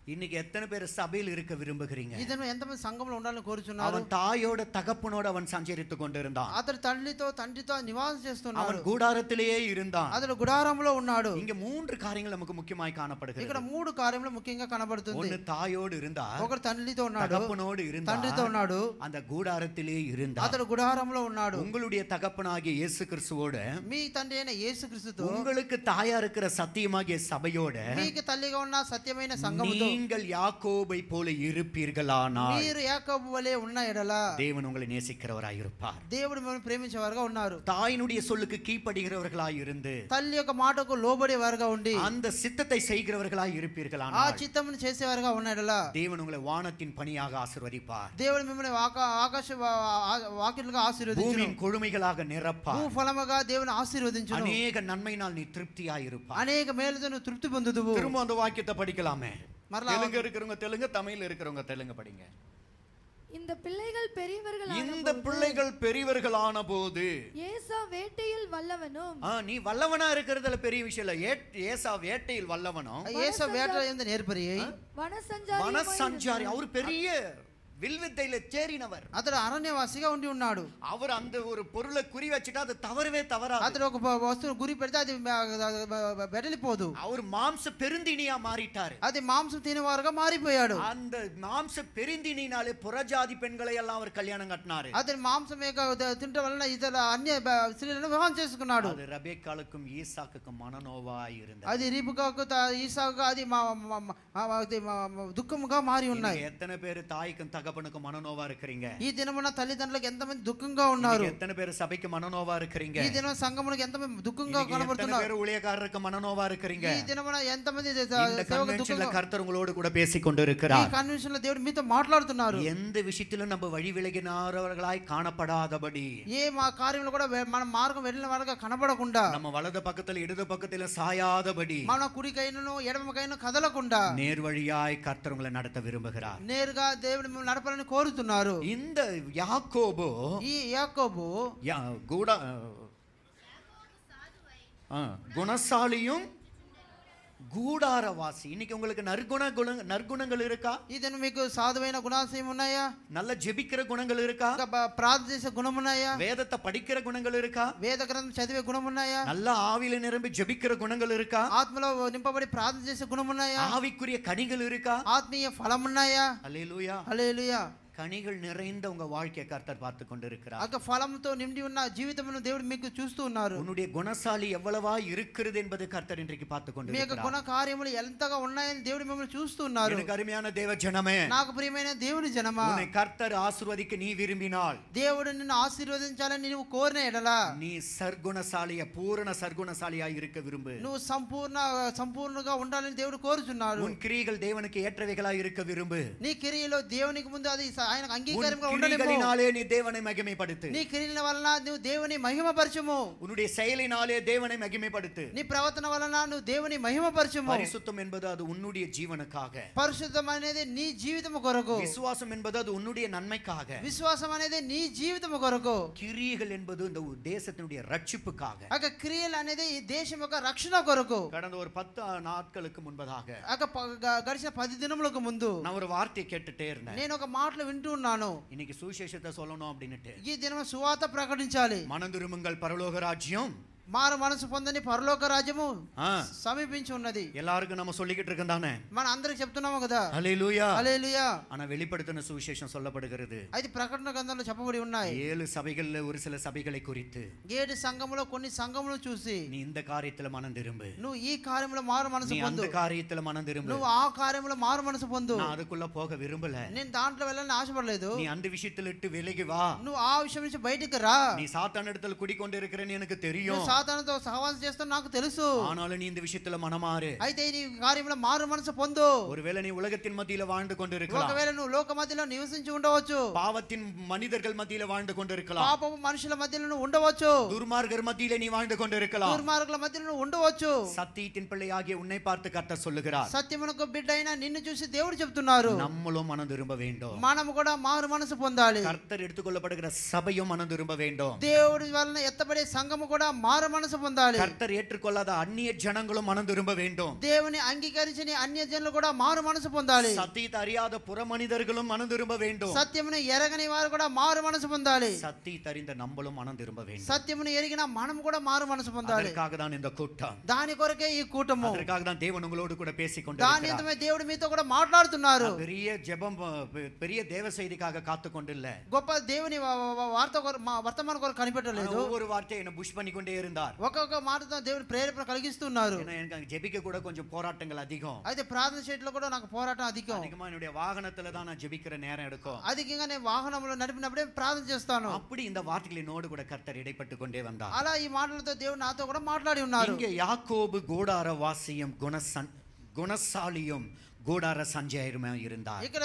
இன்னைக்கு எத்தனை பேர் சபையில் இருக்க விரும்புகிறீங்க ఇతను ఎంతమంది సంఘంలో ఉండాలని కోరుచున్నారు அவன் தாயோட தகப்பனோட அவன் சஞ்சரித்து கொண்டிருந்தான் అతడు తల్లితో తండ్రితో నివాసం చేస్తున్నాడు அவன் கூடாரத்திலேயே இருந்தான் అతడు గుడారంలో ఉన్నాడు இங்க மூன்று காரியங்கள் நமக்கு முக்கியமாய் ఇక్కడ காணப்படுகிறது మూడు కార్యములు ముఖ్యంగా కనబడుతుంది ஒன்னு தாயோடு இருந்தா ఒకడు తండ్రితో ఉన్నాడు தகப்பனோடு இருந்தா తండ్రితో ఉన్నాడు அந்த கூடாரத்திலே இருந்தா అతడు గుడారంలో ఉన్నాడు உங்களுடைய தகப்பனாகிய இயேசு கிறிஸ்துவோட మీ తండ్రి అయిన యేసుక్రీస్తుతో உங்களுக்கு தாயா இருக்கிற சத்தியமாகிய சபையோட మీకు తల్లిగా ఉన్న సత్యమైన సంఘముతో நீங்கள் யாக்கோபை போல இருப்பீர்களானால் మీరు యాకోబు వలె ఉన్న ఎడల தேவன் உங்களை நேசிக்கிறவராய் இருப்பார் దేవుడు మిమ్మల్ని ప్రేమించేవారుగా ఉన్నారు தாயினுடைய சொல்லுக்கு கீழ்ப்படுகிறவர்களாய் இருந்து తల్లి యొక్క మాటకు లోబడేవారుగా ఉండి அந்த சித்தத்தை செய்கிறவர்களாய் ఆ இருப்பீர்களானால் చిత్తమును చేసేవారుగా ఉన్న ఎడల தேவன் உங்களை வானத்தின் பணியாக ஆசீர்வதிப்பார் దేవుడు మిమ్మల్ని ఆకా- ఆకాశ వా- ఆ- వాకిలుగా ఆశీర్వదించును பூமியின் கொழுமைகளாக భూ நிரப்பார் ఫలముగా దేవుని ఆశీర్వదించును அநேக நன்மையினால் நீ திருப்தியாய் இருப்பார் అనేక మేలుతో నువ్వు తృప్తి పొందుదువు திரும்ப அந்த வாக்கியத்தை படிக்கலாமே மரலா- தெலுங்கு இருக்கிறவங்க தெலுங்கு தமிழ்ல இருக்கிறவங்க தெலுங்கு படிங்க இந்த பிள்ளைகள் பெரியவர்கள் இந்த பிள்ளைகள் பெரியவர்களான போது ஏசா வேட்டையில் வல்லவனும் ஆ, நீ வல்லவனா இருக்கிறதுல பெரிய விஷயம் இல்ல ஏட்- ஏசா வேட்டையில் வல்லவனும் ఏస వేట ఎందు నేర్పరి வனசஞ்சாரி மனசஞ்சாரி அவர் பெரிய வில்வித்தையில தேறினவர் అతడు అరణ్యవాసిగా ఉండి ఉన్నాడు அவர் அந்த ஒரு பொருளை குறி வச்சுட்டா அது தவறவே தவறாது అతడు ఒక బ- వస్తువు గురి పెడితే అది బ- బ- బ- వెడలిపోదు அவர் மாம்ச பெருந்தினியா மாறிட்டாரு అది మాంసం తినేవారుగా మారిపోయాడు அந்த மாம்ச பெருந்தினாலே புறஜாதி பெண்களை எல்லாம் அவர் கல்யாணம் கட்டினாரு అతని మాంసం యొక్క ద- తినటం వలన ఇతర అన్య బ- స్త్రీలను వివాహం చేసుకున్నాడు அது ரபேக்காலுக்கும் ஈசாக்குக்கும் மனநோவாய் இருந்தது అది రీపుకాకు త- ఈసాకు అది మా- మా- మా- మా- అది మా- మా దుఃఖముగా మారి ఉన్నాయి இன்னைக்கு எத்தனை பேர் தாய்க்கும் தகப்பனுக்கும் மனநோவா இருக்கிறீங்க ఈ దినమున తల్లిదండ్రులకు ఎంతమంది దుఃఖంగా ఉన్నారు இன்னைக்கு எத்தனை பேர் சபைக்கு மனநோவா இருக்கிறீங்க ఈ దినం సంఘములకు ఎంతమంది దుఃఖంగా இன்னைக்கு எத்தனை కనబడుతున్నారు பேர் ஊழியக்காரருக்கு மனநோவா இருக்கிறீங்க ఈ దినమున ఎంతమంది దే- இந்த సేవకు கன்வென்ஷன்ல దుఃఖంగా கர்த்தர் உங்களோடு கூட பேசிக் ఈ கொண்டிருக்கிறார் కన్వెన్షన్ లో దేవుడు మీతో మాట్లాడుతున్నారు எந்த விஷயத்திலும் நம்ம வழி விலகினாரவர்களாய் காணப்படாதபடி ఏ మా కార్యంలో కూడా వె- మన మార్గం వెళ్ళిన వారుగా కనబడకుండా நம்ம வலது பக்கத்துல இடது பக்கத்துல சாயாதபடி మన కుడికైనను ఎడమకైనా కదలకుండా நேர்வழியாய் கர்த்தர் உங்களை நடத்த விரும்புகிறார் నేరుగా దేవుడు మిమ్మల్ని నడపాలని కోరుతున్నారు இந்த யாக்கோபு ఈ యాకోబు யா- கூட ஆ, குணசாலியும் கூடாரவாசி இன்னைக்கு உங்களுக்கு நற்குண குண நற்குணங்கள் இருக்கா ఇతను మీకు సాధువైన గుణాశయం ఉన్నాయా நல்ல ஜெபிக்கிற குணங்கள் இருக்கா ఇంకా బ- ప్రార్థన చేసే గుణం ఉన్నాయా வேதத்தை படிக்கிற குணங்கள் இருக்கா వేద గ్రంథం చదివే గుణం ఉన్నాయా நல்ல ஆவியில நிரம்பி ஜெபிக்கிற குணங்கள் இருக்கா ఆత్మలో నింపబడి ప్రార్థన చేసే గుణం ఉన్నాయా ஆவிக்குரிய கனிகள் இருக்கா ఆత్మీయ ఫలం ఉన్నాయా அல்லேலூயா హల్లెలూయా கனிகள் நிறைந்த உங்க வாழ்க்கையை கர்த்தர் பார்த்து கொண்டிருக்கிறார் అక్క ఫలంతో నిండి ఉన్న జీవితమును దేవుడు మీకు చూస్తూ ఉన్నారు உன்னுடைய குணசாலி எவ்வளவா இருக்கிறது என்பது கர்த்தர் இன்றைக்கு பார்த்து మీ యొక్క கொண்டிருக்கிறார் గుణ కార్యములు ఎంతగా ఉన్నాయని దేవుడు మిమ్మల్ని చూస్తూ ఉన్నారు எனக்கு அருமையான தேவ ஜனமே నాకు ప్రియమైన దేవుని జనమా உன்னை கர்த்தர் ஆசீர்வதிக்க நீ விரும்பினால் దేవుడు నిన్ను ఆశీర్వదించాలని నువ్వు కోరిన ఎడలా நீ சர்க்குணசாலிய பூரண சர்க்குணசாலியா இருக்க விரும்பு నువ్వు సంపూర్ణ సంపూర్ణంగా ఉండాలని దేవుడు కోరుచున్నారు உன் கிரியைகள் தேவனுக்கு ஏற்றவைகளா இருக்க விரும்பு నీ క్రియలో దేవునికి ముందు అది స- ఆయనకు உன் అంగీకారంగా ఉండలేము கிரிகளினாலே நீ தேவனை மகிமைப்படுத்து నీ క్రియల వలన నువ్వు దేవుని మహిమపరచము உன்னுடைய செயலினாலே தேவனை மகிமைப்படுத்து నీ ప్రవర్తన వలన నువ్వు దేవుని మహిమపరచము பரிசுத்தம் என்பது அது உன்னுடைய ஜீவனுக்காக పరిశుద్ధం అనేది నీ జీవితము కొరకు விசுவாசம் என்பது அது உன்னுடைய நன்மைக்காக విశ్వాసం అనేది నీ జీవితము కొరకు கிரியைகள் என்பது இந்த தேசத்தினுடைய ரட்சிப்புக்காக అక క్రియలు అనేది ఈ దేశం యొక్క రక్షణ కొరకు கடந்த ஒரு பத்து நாட்களுக்கு முன்பதாக అక ప- గ- గడిచిన పది దినములకు ముందు நான் ஒரு வார்த்தையை கேட்டுட்டே இருந்தேன் నేను ఒక మాటలు వింటూ ఉన్నాను இன்னைக்கு சுவிசேஷத்தை சொல்லணும் அப்படின்னுட்டு ఈ దినం సువాత ప్రకటించాలి மனம் திரும்புங்கள் பரலோக ராஜ்யம் మారు మనసు పొందని పరలోక రాజ్యము ஆ, సమీపించి ఉన్నది எல்லாருக்கும் நம்ம சொல்லிக்கிட்டு இருக்கோம் தானே మన అందరికి చెప్తున్నాము కదా ஹalleluya హల్లెలూయా ஆனா வெளிப்படுத்தின சுவிசேஷம் சொல்லப்படுகிறது అది ప్రకటన గ్రంథంలో చెప్పబడి ఉన్నాయి ஏழு சபைகள்ல ஒரு சில சபைகளை குறித்து ఏడు సంఘములో కొన్ని సంఘములు చూసి நீ இந்த காரியத்துல மனம் திரும்பு నువ్వు ఈ కార్యంలో మారు మనసు நீ పొందు அந்த காரியத்துல மனம் திரும்பு నువ్వు ఆ కార్యంలో మారు మనసు పొందు நான் அதுக்குள்ள போக விரும்பல నేను దాంట్లో వెళ్ళాలని ఆశపడలేదు நீ அந்த விஷயத்துல இட்டு விலகி வா నువ్వు ఆ విషయం నుంచి బయటికి రా நீ சாத்தான இடத்துல குடிக்கொண்டு இருக்கிறேன்னு எனக்கு నువ్వు தெரியும் సాతానుతో సహవాసం చేస్తావు నాకు తెలుసు ஆனாலும் நீ இந்த விஷயத்துல மனமாறு అయితే నీ కార్యంలో మారు మనసు పొందు ஒருவேளை நீ உலகத்தின் மத்தியில வாழ்ந்து கொண்டிருக்கலாம் ఒకవేళ నువ్వు లోక మధ్యలో నివసించి ఉండవచ్చు பாவத்தின் மனிதர்கள் மத்தியில வாழ்ந்து கொண்டிருக்கலாம் పాపపు మనుషుల మధ్యలో నువ్వు ఉండవచ్చు துர்மார்கர் மத்தியில நீ வாழ்ந்து கொண்டிருக்கலாம் దుర్మార్గుల మధ్యలో నువ్వు ఉండవచ్చు சத்தியத்தின் பிள்ளையாகிய உன்னை பார்த்து கர்த்தர் சொல்லுகிறார் సత్యమునకు బిడ్డ అయినా నిన్ను చూసి దేవుడు చెప్తున్నారు நம்மளும் மனம் திரும்ப வேண்டும் మనము కూడా మారు మనసు పొందాలి கர்த்தர் எடுத்துக்கொள்ளப்படுகிற சபையும் மனம் திரும்ப வேண்டும் దేవుడి వలన ఎత్తబడే సంఘము కూడా మారు మారు మనసు పొందాలి கர்த்தர் ஏற்றுக்கொள்ளாத அந்நிய ஜனங்களும் மனம் திரும்ப வேண்டும் దేవుని అంగీకరించని అన్య జనులు కూడా మారు మనసు పొందాలి சத்தியத்தை அறியாத புற மனிதர்களும் மனம் திரும்ப வேண்டும் సత్యమును ఎరగని వారు కూడా మారు మనసు పొందాలి சத்தியத்தை அறிந்த நம்மளும் மனம் திரும்ப வேண்டும் సత్యమును ఎరిగిన మనం కూడా మారు మనసు పొందాలి அதற்காக தான் இந்த கூட்டம் దాని కొరకే ఈ కూటము அதற்காக தான் தேவன் உங்களோடு கூட பேசிக் దాని கொண்டிருக்கிறார் నిమిత్తమే దేవుడు మీతో కూడా మాట్లాడుతున్నారు பெரிய ஜெபம் பெ- பெரிய தேவ செய்திக்காக காத்து கொண்டில்ல గొప్ప దేవుని వ- వ- వార్త కొర- మా వర్తమాన కొరకు కనిపెట్టలేదు ஒவ்வொரு வார்த்தையை என்ன புஷ் பண்ணி கொண்டே இருந்தார் ఒక్కొక్క మాటతో దేవుడు ప్రేరేపణ కలిగిస్తున్నారు ஏன்னா எனக்கு அங்க ஜெபிக்க கூட கொஞ்சம் போராட்டங்கள் அதிகம் అయితే ప్రార్థన చేయట్లో కూడా నాకు పోరాటం అధికం அதிகமா என்னுடைய வாகனத்துல தான் நான் ஜெபிக்கிற நேரம் எடுக்கும் అధికంగా నేను వాహనంలో నడిపినప్పుడే ప్రార్థన చేస్తాను அப்படி இந்த வார்த்தைகள் என்னோடு கூட கர்த்தர் இடைப்பட்டு கொண்டே வந்தார் అలా ఈ మాటలతో దేవుడు నాతో కూడా మాట్లాడి ఉన్నారు இங்கே யாக்கோபு கூடார வாசியும் குணசன் குணசாலியும் கூடார சஞ்சயருமே இருந்தார் ఇక్కడ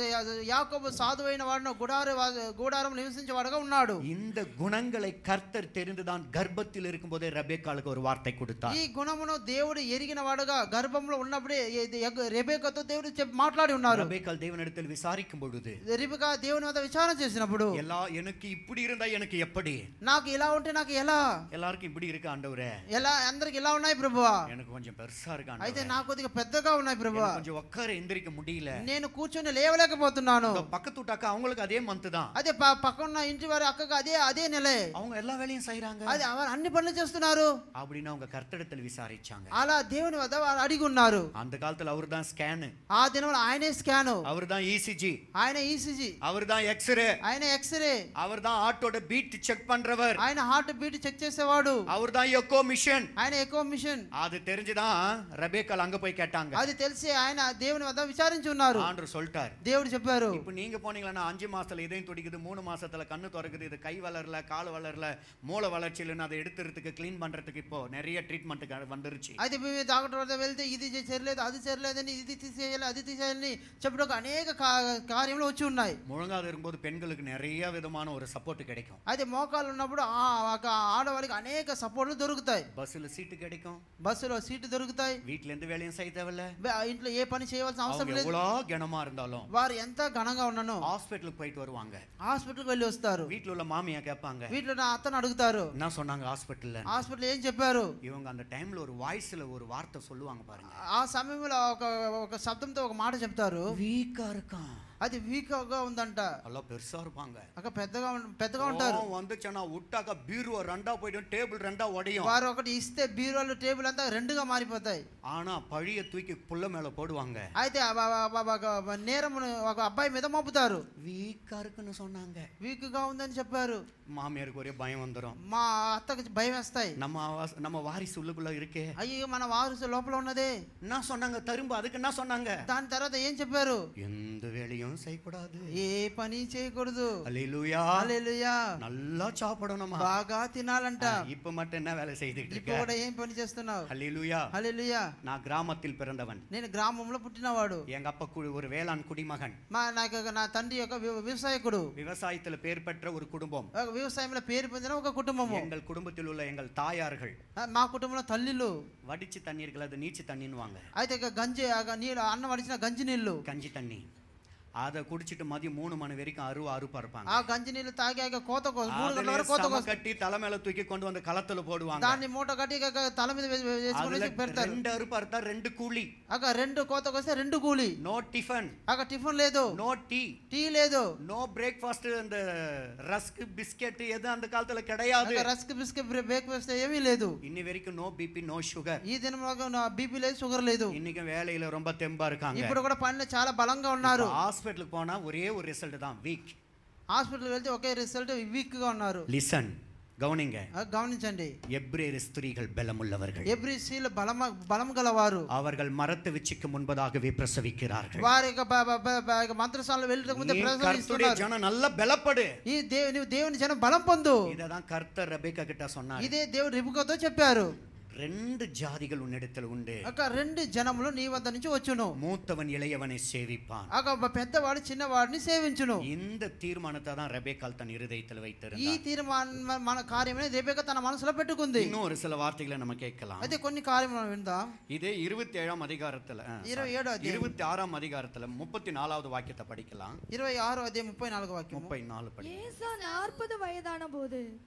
యాకోబు సాధువైన వాడును గుడార గుడారం నివసించేవాడుగా ఉన్నాడు இந்த குணங்களை கர்த்தர் தெரிந்துதான் கர்ப்பத்தில் இருக்கும்போதே ரெபேக்காளுக்கு ஒரு வார்த்தை கொடுத்தார் ఈ గుణమును దేవుడు ఎరిగిన వాడుగా గర్భంలో ఉన్నప్పుడే ఇది ఎగ్- రెబేకతో దేవుడు చెప్పి మాట్లాడి ఉన్నారు ரெபேக்காள் தேவனிடத்தில் விசாரிக்கும் பொழுது రిబిక దేవుని వద్ద విచారణ చేసినప్పుడు எல்லா எனக்கு இப்படி இருந்தா எனக்கு எப்படி నాకు ఇలా ఉంటే నాకు ఎలా எல்லாருக்கும் இப்படி இருக்கு ஆண்டவரே ఎలా అందరికి ఇలా ఉన్నాయి ప్రభువా எனக்கு கொஞ்சம் பெருசா இருக்கு అయితే ஆண்டவரே. నాకు కొద్దిగా పెద్దగా ఉన్నాయి ప్రభువా எனக்கு கொஞ்சம் உட்கார எந்திரிக்க முடியல నేను కూర్చొని లేవలేకపోతున్నాను இந்த பக்கத்து வீட்டாக்கா அவங்களுக்கு அதே மந்த் தான் అదే ప- పక్కన ఇంటి వారి అక్కగా అదే అదే నెలే அவங்க எல்லா வேலையும் செய்யறாங்க అది அவர் అన్ని పనులు చేస్తున్నారు அப்படின்னு அவங்க கர்த்தரிடத்தில் விசாரிச்சாங்க అలా దేవుని వద్ద వారు అడిగి ఉన్నారు அந்த காலத்துல அவர் தான் ஸ்கேனு ఆ దినంలో ఆయనే స్కాను அவர் தான் இசிஜி ఆయన ఈసీజీ அவர் தான் எக்ஸ்ரே ఆయన ఎక్స్రే அவர் தான் ஆட்டோட பீட் செக் பண்றவர் ఆయన హార్ట్ బీట్ చెక్ చేసేవాడు அவர் தான் எக்கோ மிஷன் ఆయన ఎక్కువ మిషన్ அது தெரிஞ்சுதான் ரபேக்கால் அங்க போய் கேட்டாங்க అది తెలిసి ఆయన దేవుని వద్ద విచారించి ఉన్నారు ஆண்டவர் சொல்லிட்டார் దేవుడు చెప్పారు இப்போ நீங்க போனீங்களா அஞ்சு மாசத்துல இதயம் துடிக்குது மூணு மாசத்துல கண்ணு திறக்குது இது கை வளரல கால் வளரல மூளை வளர்ச்சி இல்லைன்னு அதை எடுத்துறதுக்கு க்ளீன் பண்றதுக்கு இப்போ நிறைய ட்ரீட்மெண்ட் வந்துருச்சு అయితే మేము డాక్టర్ వద్ద వెళ్తే ఇది చేయలేదు అది చేయలేదని ఇది తీసేయాలి అది తీసేయాలని చెప్పడం అనేక కా- కార్యములు వచ్చి ఉన్నాయి முழங்காத இருக்கும்போது பெண்களுக்கு நிறைய விதமான ஒரு சப்போர்ட் கிடைக்கும் అయితే మోకాలు ఉన్నప్పుడు ఆ ఒక ఆడవాళ్ళకి అనేక సపోర్ట్లు దొరుకుతాయి பஸ்ஸில் சீட்டு கிடைக்கும் బస్సులో సీటు దొరుకుతాయి வீட்ல எந்த வேலையும் செய்ய தேவையில்ல బ- ఇంట్లో ఏ పని చేయవలసిన అవసరం அவங்க లేదు எவ்வளோ கனமா இருந்தாலும் వారు ఎంత ఘనంగా ఉన్నానో ஹாஸ்பிட்டலுக்கு போயிட்டு வருவாங்க హాస్పిటల్కి వెళ్ళి వస్తారు வீட்ல உள்ள மாமியா கேட்பாங்க వీటిలో నా అత్తను అడుగుతారు என்ன சொன்னாங்க ஹாஸ்பிட்டல்ல హాస్పిటల్ ఏం చెప్పారు இவங்க அந்த டைம்ல ஒரு வாய்ஸ்ல ஒரு வார்த்தை சொல்லுவாங்க பாருங்க ఆ సమయంలో ఒక ఒక శబ్దంతో ఒక మాట చెప్తారు வீக்கா இருக்கான் అది వీక్ గా ఉందంట எல்லாம் பெருசா இருப்பாங்க అక్క పెద్దగా ఉం- పెద్దగా ఉంటారు கோவம் வந்துச்சுன்னா விட்டாக்கா பீருவா ரெண்டா போயிடும் டேபிள் ரெண்டா உடையும் వారు ఒకటి ఇస్తే బీరువాలు టేబుల్ అంతా రెండుగా మారిపోతాయి ஆனா பழிய தூக்கி புள்ள மேல போடுவாங்க అయితే ఆ బ- బ- బ- ఒక నేరమును ఒక అబ్బాయి మీద మోపుతారు வீக்கா இருக்குன்னு சொன்னாங்க వీక్ గా ఉందని చెప్పారు மாமியாருக்கு ஒரே பயம் வந்துடும் మా అత్తకి భయం వేస్తాయి நம்ம அவ- நம்ம வாரிசு உள்ளுக்குள்ள இருக்கே అయ్యో మన వారసు లోపల ఉన్నదే என்ன சொன்னாங்க தரும்ப அதுக்கு என்ன சொன்னாங்க దాని తర్వాత ఏం చెప్పారు எந்த வேலையும் செய்யக்கூடாது ఏ పని చేయకూడదు அல்லேலூயா హల్లెలూయా நல்லா சாப்பிடணுமா బాగా తినాలంట இப்ப மட்டும் என்ன வேலை செய்துட்டு ఇప్పుడు இருக்க కూడా ఏం పని చేస్తున్నావు அல்லேலூயா హల్లెలూయా நான் கிராமத்தில் பிறந்தவன் నేను గ్రామంలో పుట్టినవాడు எங்க அப்பா கு- ஒரு வேளாண் குடிமகன் మా నాకు నా తండ్రి యొక్క వ్య- వ్యవసాయకుడు விவசாயத்துல பேர் பெற்ற ஒரு குடும்பம் ఒక వ్యవసాయంలో పేరు పొందిన ఒక కుటుంబము எங்கள் குடும்பத்தில் உள்ள எங்கள் தாயார்கள் ఆ, మా కుటుంబంలో తల్లిలు வடிச்சு தண்ணீர்கள் அது நீச்சு தண்ணின்னுவாங்க అయితే ఇక గంజి ఆ గ- నీళ్ళు అన్నం వడిచిన గంజి నీళ్ళు கஞ்சி தண்ணி அதை குடிச்சிட்டு மதியம் மூணு மணி வரைக்கும் அருவ அறுப்பா இருப்பாங்க ఆ గంజి నీళ్ళు తాగాక కోత కో- మూడు గంటల அதுல వరకు కోత சம కోస్తారు. கட்டி தலை மேல தூக்கி கொண்டு வந்து களத்துல போடுவாங்க దాన్ని మూట కట్టి ఇక తల మీద వే- వే- వేసుకొని அதுல పెడతారు ரெண்டு அறுப்பு அறுத்தா ரெண்டு கூலி అక రెండు కోత వస్తే రెండు కూలి நோ டிஃபன் అక టిఫిన్ లేదు நோ டீ టీ లేదు நோ பிரேக்ஃபாஸ்ட் அந்த ரஸ்க் பிஸ்கெட் எது அந்த காலத்துல கிடையாது అక రస్క్ బిస్కెట్ బ్రేక్ఫాస్ట్ ఏమీ లేదు இன்னி வரைக்கும் நோ பிபி நோ சுகர் ఈ దినం బీపీ లేదు షుగర్ లేదు இன்னைக்கு வேலையில ரொம்ப தெம்பா இருக்காங்க ఇప్పుడు కూడా పనిలో చాలా బలంగా ఉన్నారు ஹாஸ்பிட்டலுக்கு போனா ஒரே ஒரு ரிசல்ட் தான் வீக் హాస్పిటల్ వెళ్తే ఒకే రిజల్ట్ వీక్ గా ఉన్నారు லிசன் கவனிங்க ఆ, గమనించండి எப்ரேர் ஸ்திரீகள் பலமுள்ளவர்கள் ఎవ్రీ సీల్ బలమ బలం గలవారు அவர்கள் மரத்து விச்சிக்கு முன்பதாகவே பிரசவிக்கிறார்கள் వారి యొక్క బ- బ- బ- బ- యొక్క మంత్రస్థానంలో వెళ్ళటం ముందే நீ கர்த்தருடைய ప్రసవిస్తున్నారు ஜனம் நல்ல பலப்படு ఈ దేవు నువ్వు దేవుని జనం బలం పొందు இததான் கர்த்தர் ரெபேக்கா கிட்ட சொன்னார் ఇదే దేవుడు రిబుకతో చెప్పారు ரெண்டு ஜாதிகள் உன்னிடத்தில் உண்டு అక్క రెండు జనములు నీ వద్ద నుంచి వచ్చును மூத்தவன் இளையவனை சேவிப்பான் అక్క పెద్దవాడు చిన్నవాడిని సేవించును இந்த தீர்மானத்தை தான் ரெபேக்கால் தன் இருதயத்தில் ఈ வைத்திருந்தார் తీర్మానం మన కార్యమే రేపేక తన మనసులో పెట్టుకుంది இன்னும் ஒரு சில வார்த்தைகளை நம்ம கேட்கலாம் అయితే కొన్ని కార్యములు మనం విందాం இதே இருபத்தி ஏழாம் அதிகாரத்துல ஆ, இருபது sorry. ஏழு அத்தியாயம். இருபத்தி ஆறாம் அதிகாரத்துல முப்பத்தி நாலாவது வாக்கியத்தை படிக்கலாம் ఇరవై ఆరు అదే ముప్పై నాలుగు వాక్యం முப்பై நாலு படி ஏசா நாற்பது வயதான போது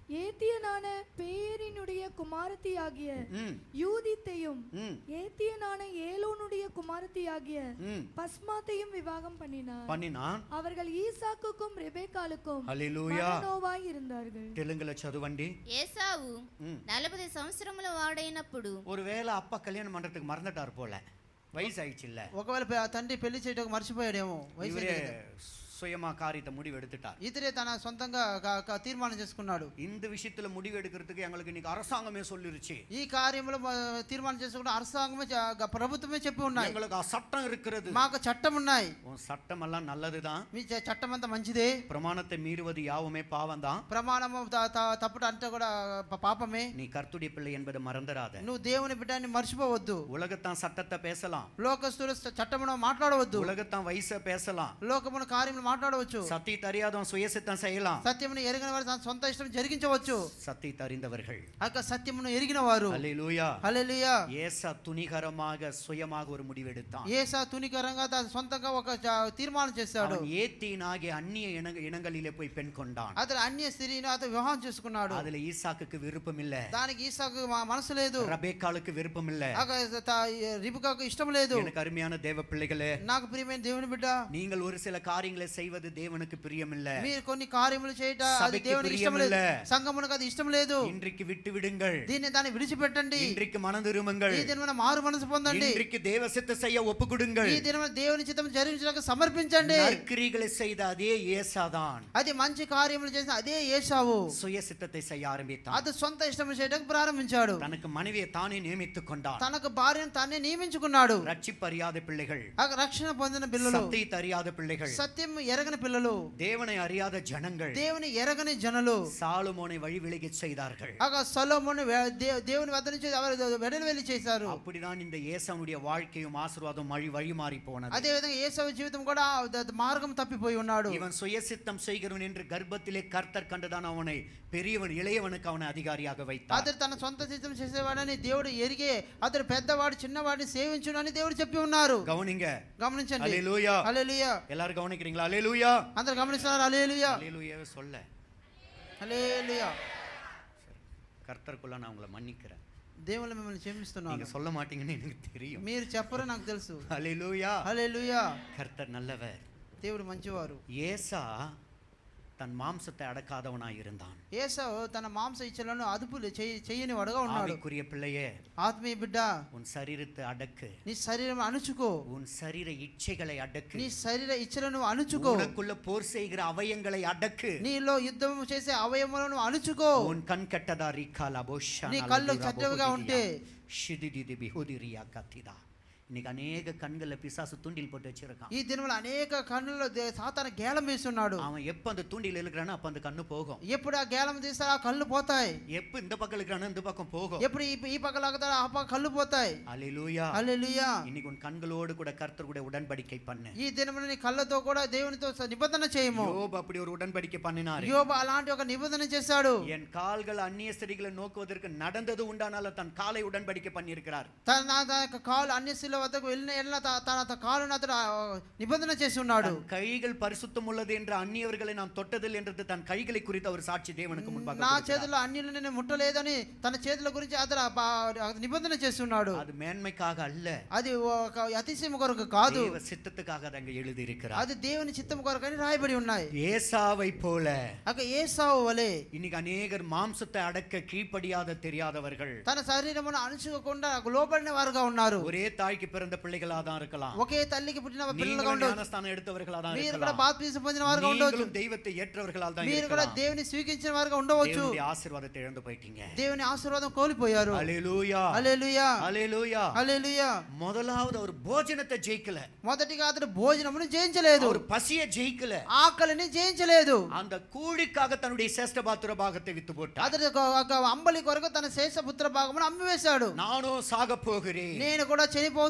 ஏத்தியனான பேரினுடைய குமாரத்தியாகிய ம் யூதித்தையும் ம் ஏத்தியனான ஏலோனுடைய குமாரத்தியாகிய ம் பஸ்மாத்தையும் விவாகம் பண்ணினார் பண்ணினான் அவர்கள் ஈசாக்குக்கும் ரெபேக்காலுக்கும் హల్లెలూయా மனநோவாய் இருந்தார்கள் తెలుగులో చదవండి ఏసావు మ్. నలభై సంవత్సరముల వాడైనప్పుడు ஒருவேளை அப்பா கல்யாணம் பண்றதுக்கு மறந்துட்டார் போல வயசு ஆயிடுச்சு இல்ல ఒకవేళ పె- తండ్రి పెళ్లి చేయటం మర్చిపోయాడేమో వయసు இவரே అయింది కదా. சுயமா காரியத்தை முடிவு எடுத்துட்டார் ఇతరే తన సొంతంగా క- క- తీర్మానం చేసుకున్నాడు இந்த விஷயத்துல முடிவு எடுக்கிறதுக்கு எங்களுக்கு இன்னைக்கு அரசாங்கமே சொல்லிருச்சு ఈ కార్యంలో మ- తీర్మానం చేసుకుంటే అరసాంగమే చ- గ- ప్రభుత్వమే చెప్పి ఉన్నాయి எங்களுக்கு ఆ சட்டம் இருக்கிறது మాకు చట్టం ఉన్నాయి உன் சட்டம் எல்லாம் நல்லதுதான் మీ చ- చట్టం అంతా మంచిదే பிரமாணத்தை மீறுவது யாவுமே பாவம் தான் ప్రమాణము త- త- తప్పుడు అంటే కూడా ప- పాపమే நீ கர்த்துடைய பிள்ளை என்பதை மறந்துடாத నువ్వు దేవుని బిడ్డని మర్చిపోవద్దు உலகத்தான் சட்டத்தை பேசலாம் లోకస్తుల చ- చట్టమును మాట్లాడవద్దు உலகத்தான் வயசை பேசலாம் లోకమున కార్యములు మాట్లాడవచ్చు சத்தியத்தை அறியாதவன் சுயசித்தம் செய்யலாம் సత్యమును ఎరిగిన వారు తన సొంత ఇష్టం జరిగించవచ్చు சத்தியத்தை அறிந்தவர்கள் అక్క సత్యమును ఎరిగిన వారు அல்லேலூயா హల్లెలూయా ஏசா துணிகரமாக சுயமாக ஒரு முடிவெடுத்தான் ఏసా తునికరంగా తన సొంతంగా ఒక చ- తీర్మానం చేశాడు அவன் ஏத்தீனாகிய அந்நிய இனங்க இனங்களிலே போய் பெண் கொண்டான் అతను అన్య స్త్రీని అతను వివాహం చేసుకున్నాడు அதுல ஈசாக்குக்கு விருப்பம் இல்ல దానికి ఈసాకు మ- మనసు లేదు ரபேக்காளுக்கு விருப்பம் இல்ல అక్క త- రిబికాకు ఇష్టం లేదు எனக்கு அருமையான தேவ பிள்ளைகளே నాకు ప్రియమైన దేవుని బిడ్డ நீங்கள் ஒரு சில காரியங்களை செய்வது தேவனுக்கு பிரியம் இல்ல మీరు కొన్ని కార్యములు చేయట అది సభకి దేవునికి ఇష్టం లేదు ప్రియమిల్ల. సంఘమునకు అది ఇష్టం లేదు இன்றைக்கு விட்டு விடுங்கள் దీన్ని దాన్ని విడిచిపెట్టండి இன்றைக்கு மனம் திரும்புங்கள் ఈ దినమున మారు మనసు పొందండి இன்றைக்கு தேவ சித்த செய்ய ஒப்பு கொடுங்கள் ఈ దినమున దేవుని చిత్తం జరిగించడానికి సమర్పించండి நற்கிரிகளை செய்த அதே ஏசாதான் అది మంచి కార్యములు చేసిన అదే ఏసావు சுய சித்தத்தை செய்ய ஆரம்பித்தான் అది సొంత ఇష్టం చేయడానికి ప్రారంభించాడు தனக்கு மனைவியை தானே நியமித்துக் கொண்டான் తనకు భార్యను తానే నియమించుకున్నాడు ரட்சிப்பு அறியாத பிள்ளைகள் ఆ రక్షణ పొందిన పిల్లలు சத்தியத்தை அறியாத பிள்ளைகள் సత్యం ఎరగని పిల్లలు தேவனை அறியாத ஜனங்கள் దేవుని ఎరగని జనులు சாலுமோனை வழி விலகச் செய்தார்கள் ఆ సొలొమోను వే- దే- దేవుని వద్ద నుంచి ఎవరు వెడలు వెళ్ళి చేశారు அப்படிதான் இந்த ஏசாவுடைய வாழ்க்கையும் ஆசீர்வாதம் வழி வழி மாறி போனது అదే విధంగా ఏసవ జీవితం కూడా ద- ద- మార్గం తప్పిపోయి ఉన్నాడు இவன் சுயசித்தம் செய்கிறவன் என்று கர்ப்பத்திலே கர்த்தர் கண்டுதான் அவனை பெரியவன் இளையவனுக்கு அவனை அதிகாரியாக வைத்தார் అతడు తన సొంత చిత్తం చేసేవాడని దేవుడు ఎరిగే అతడు పెద్దవాడు చిన్నవాడిని సేవించునని దేవుడు చెప్పి ఉన్నారు கவனிங்க గమనించండి அல்லேலூயா హల్లెలూయా எல்லாரும் கவனிக்கிறீங்களா அலேலூயா అందరు గమనిస్తున్నారు అలేలుయా அலேலூயாவே சொல்ல అలేలుయా கர்த்தருக்குள்ள நான் உங்களை மன்னிக்கிறேன் దేవుళ్ళు మిమ్మల్ని క్షమిస్తున్నాను நீங்க சொல்ல மாட்டீங்கன்னு எனக்கு தெரியும் మీరు చెప్పరు నాకు తెలుసు அலேலூயா హల్లెలూయా கர்த்தர் நல்லவர் దేవుడు మంచివారు ஏசா தன் மாம்சத்தை அடக்காதவனாய் இருந்தான் ఏసావు తన మాంస ఇచ్చలను అదుపులు చేయ- చేయని వాడుగా ఉన్నాడు ஆவிக்குரிய பிள்ளையே ఆత్మీయ బిడ్డ உன் சரீரத்தை அடக்கு నీ శరీరం అణుచుకో உன் சரீர இச்சைகளை அடக்கு నీ శరీర ఇచ్చలను అణుచుకో உனக்குள்ள போர் செய்கிற அவயங்களை அடக்கு నీలో యుద్ధం చేసే అవయములను అణుచుకో உன் கண் கெட்டதா ரிக்காலா போஷா నీ కళ్ళు చెడ్డవిగా ఉంటే ஷிதிதி பிஹுதிரியா கத்திதா இன்னைக்கு அநேக கண்கள்ல பிசாசு தூண்டில் போட்டு வச்சிருக்கான் ఈ దినములు అనేక కన్నుల్లో దే- సాతాన గేలం వేస్తున్నాడు அவன் எப்ப அந்த தூண்டில் இழுக்கிறானோ அப்ப அந்த கண்ணு போகும் ఎప్పుడు ఆ గేలం తీస్తారో ఆ కళ్ళు పోతాయి எப்ப இந்த பக்கம் இழுக்கிறானோ இந்த பக்கம் போகும் ఎప్పుడు ఈ ఈ పక్క లాగుతారో ఆ పక్క కళ్ళు పోతాయి அலிலூயா హల్లెలూయా இன்னைக்கு உன் கண்களோடு கூட கர்த்தர் கூட உடன்படிக்கை பண்ணு ఈ దినమున నీ కళ్ళతో కూడా దేవునితో స- నిబంధన చేయము யோபு அப்படி ஒரு உடன்படிக்கை பண்ணினாரு యోబు అలాంటి ఒక నిబంధన చేశాడు என் கால்கள் அந்நிய ஸ்திரிகளை நோக்குவதற்கு நடந்தது உண்டானால தன் காலை உடன்படிக்கை பண்ணியிருக்கிறார் తన నా తన యొక్క కాలు అన్ని శిల వద్దకు వెళ్ళిన ఎడల త- తన త- కాలును అతడు ఆ, నిబంధన చేసి ఉన్నాడు தன் கைகள் பரிசுத்தம் உள்ளது என்று அந்நியவர்களை நான் தொட்டதில்லை என்றது தன் கைகளை குறித்து அவர் சாட்சி தேவனுக்கு முன்பாக నా கொடுக்கிறார். చేతుల్లో అన్యులను నేను ముట్టలేదని తన చేతుల గురించి అతడు ఆ పా- ఆ నిబంధన చేస్తున్నాడు அது மேன்மைக்காக அல்ல అది ఒక అతిశయం కొరకు కాదు தேவ சித்தத்துக்காக அது அங்க எழுதி இருக்கிறார் అది దేవుని చిత్తం కొరకని రాయబడి ఉన్నాయి ஏசாவை போல అక ఏసావు వలె இன்னைக்கு அநேகர் மாம்சத்தை அடக்க கீழ்ப்படியாத தெரியாதவர்கள் తన శరీరమును అణుచుకోకుండా లోబడిన వారుగా ఉన్నారు ஒரே தாய்க்கு பிறந்த பிள்ளைகளா தான் இருக்கலாம் ఒకే తల్లికి పుట్టిన పిల్లలుగా நீங்களும் ఉండవచ్చు ஞானஸ்தானம் எடுத்தவர்களா தான் మీరు కూడా இருக்கலாம் బాప్తీసం పొందిన వారుగా ఉండవచ్చు நீங்களும் தெய்வத்தை ஏற்றவர்களால் தான் మీరు కూడా இருக்கலாம் దేవుని స్వీకరించిన వారుగా ఉండవచ్చు தேவனுடைய ஆசீர்வாதத்தை இழந்து போயிட்டீங்க దేవుని ఆశీర్వాదం కోల్పోయారు அலேலூயா హల్లెలూయా அலேலூயா హల్లెలూయా முதலாவது அவர் போஜனத்தை ஜெயிக்கல మొదటిగా అతడు భోజనమును జయించలేదు அவர் பசிய ஜெயிக்கல ఆకలిని జయించలేదు அந்த கூலிக்காக தன்னுடைய சேஷ்ட பாத்திர பாகத்தை வித்து போட்டார் అతడు ఒక- ఒక అంబలి కొరకు తన శేషపుత్ర భాగమును అమ్మివేశాడు நானும் சாக போகிறேன் నేను కూడా చనిపోతున్నాను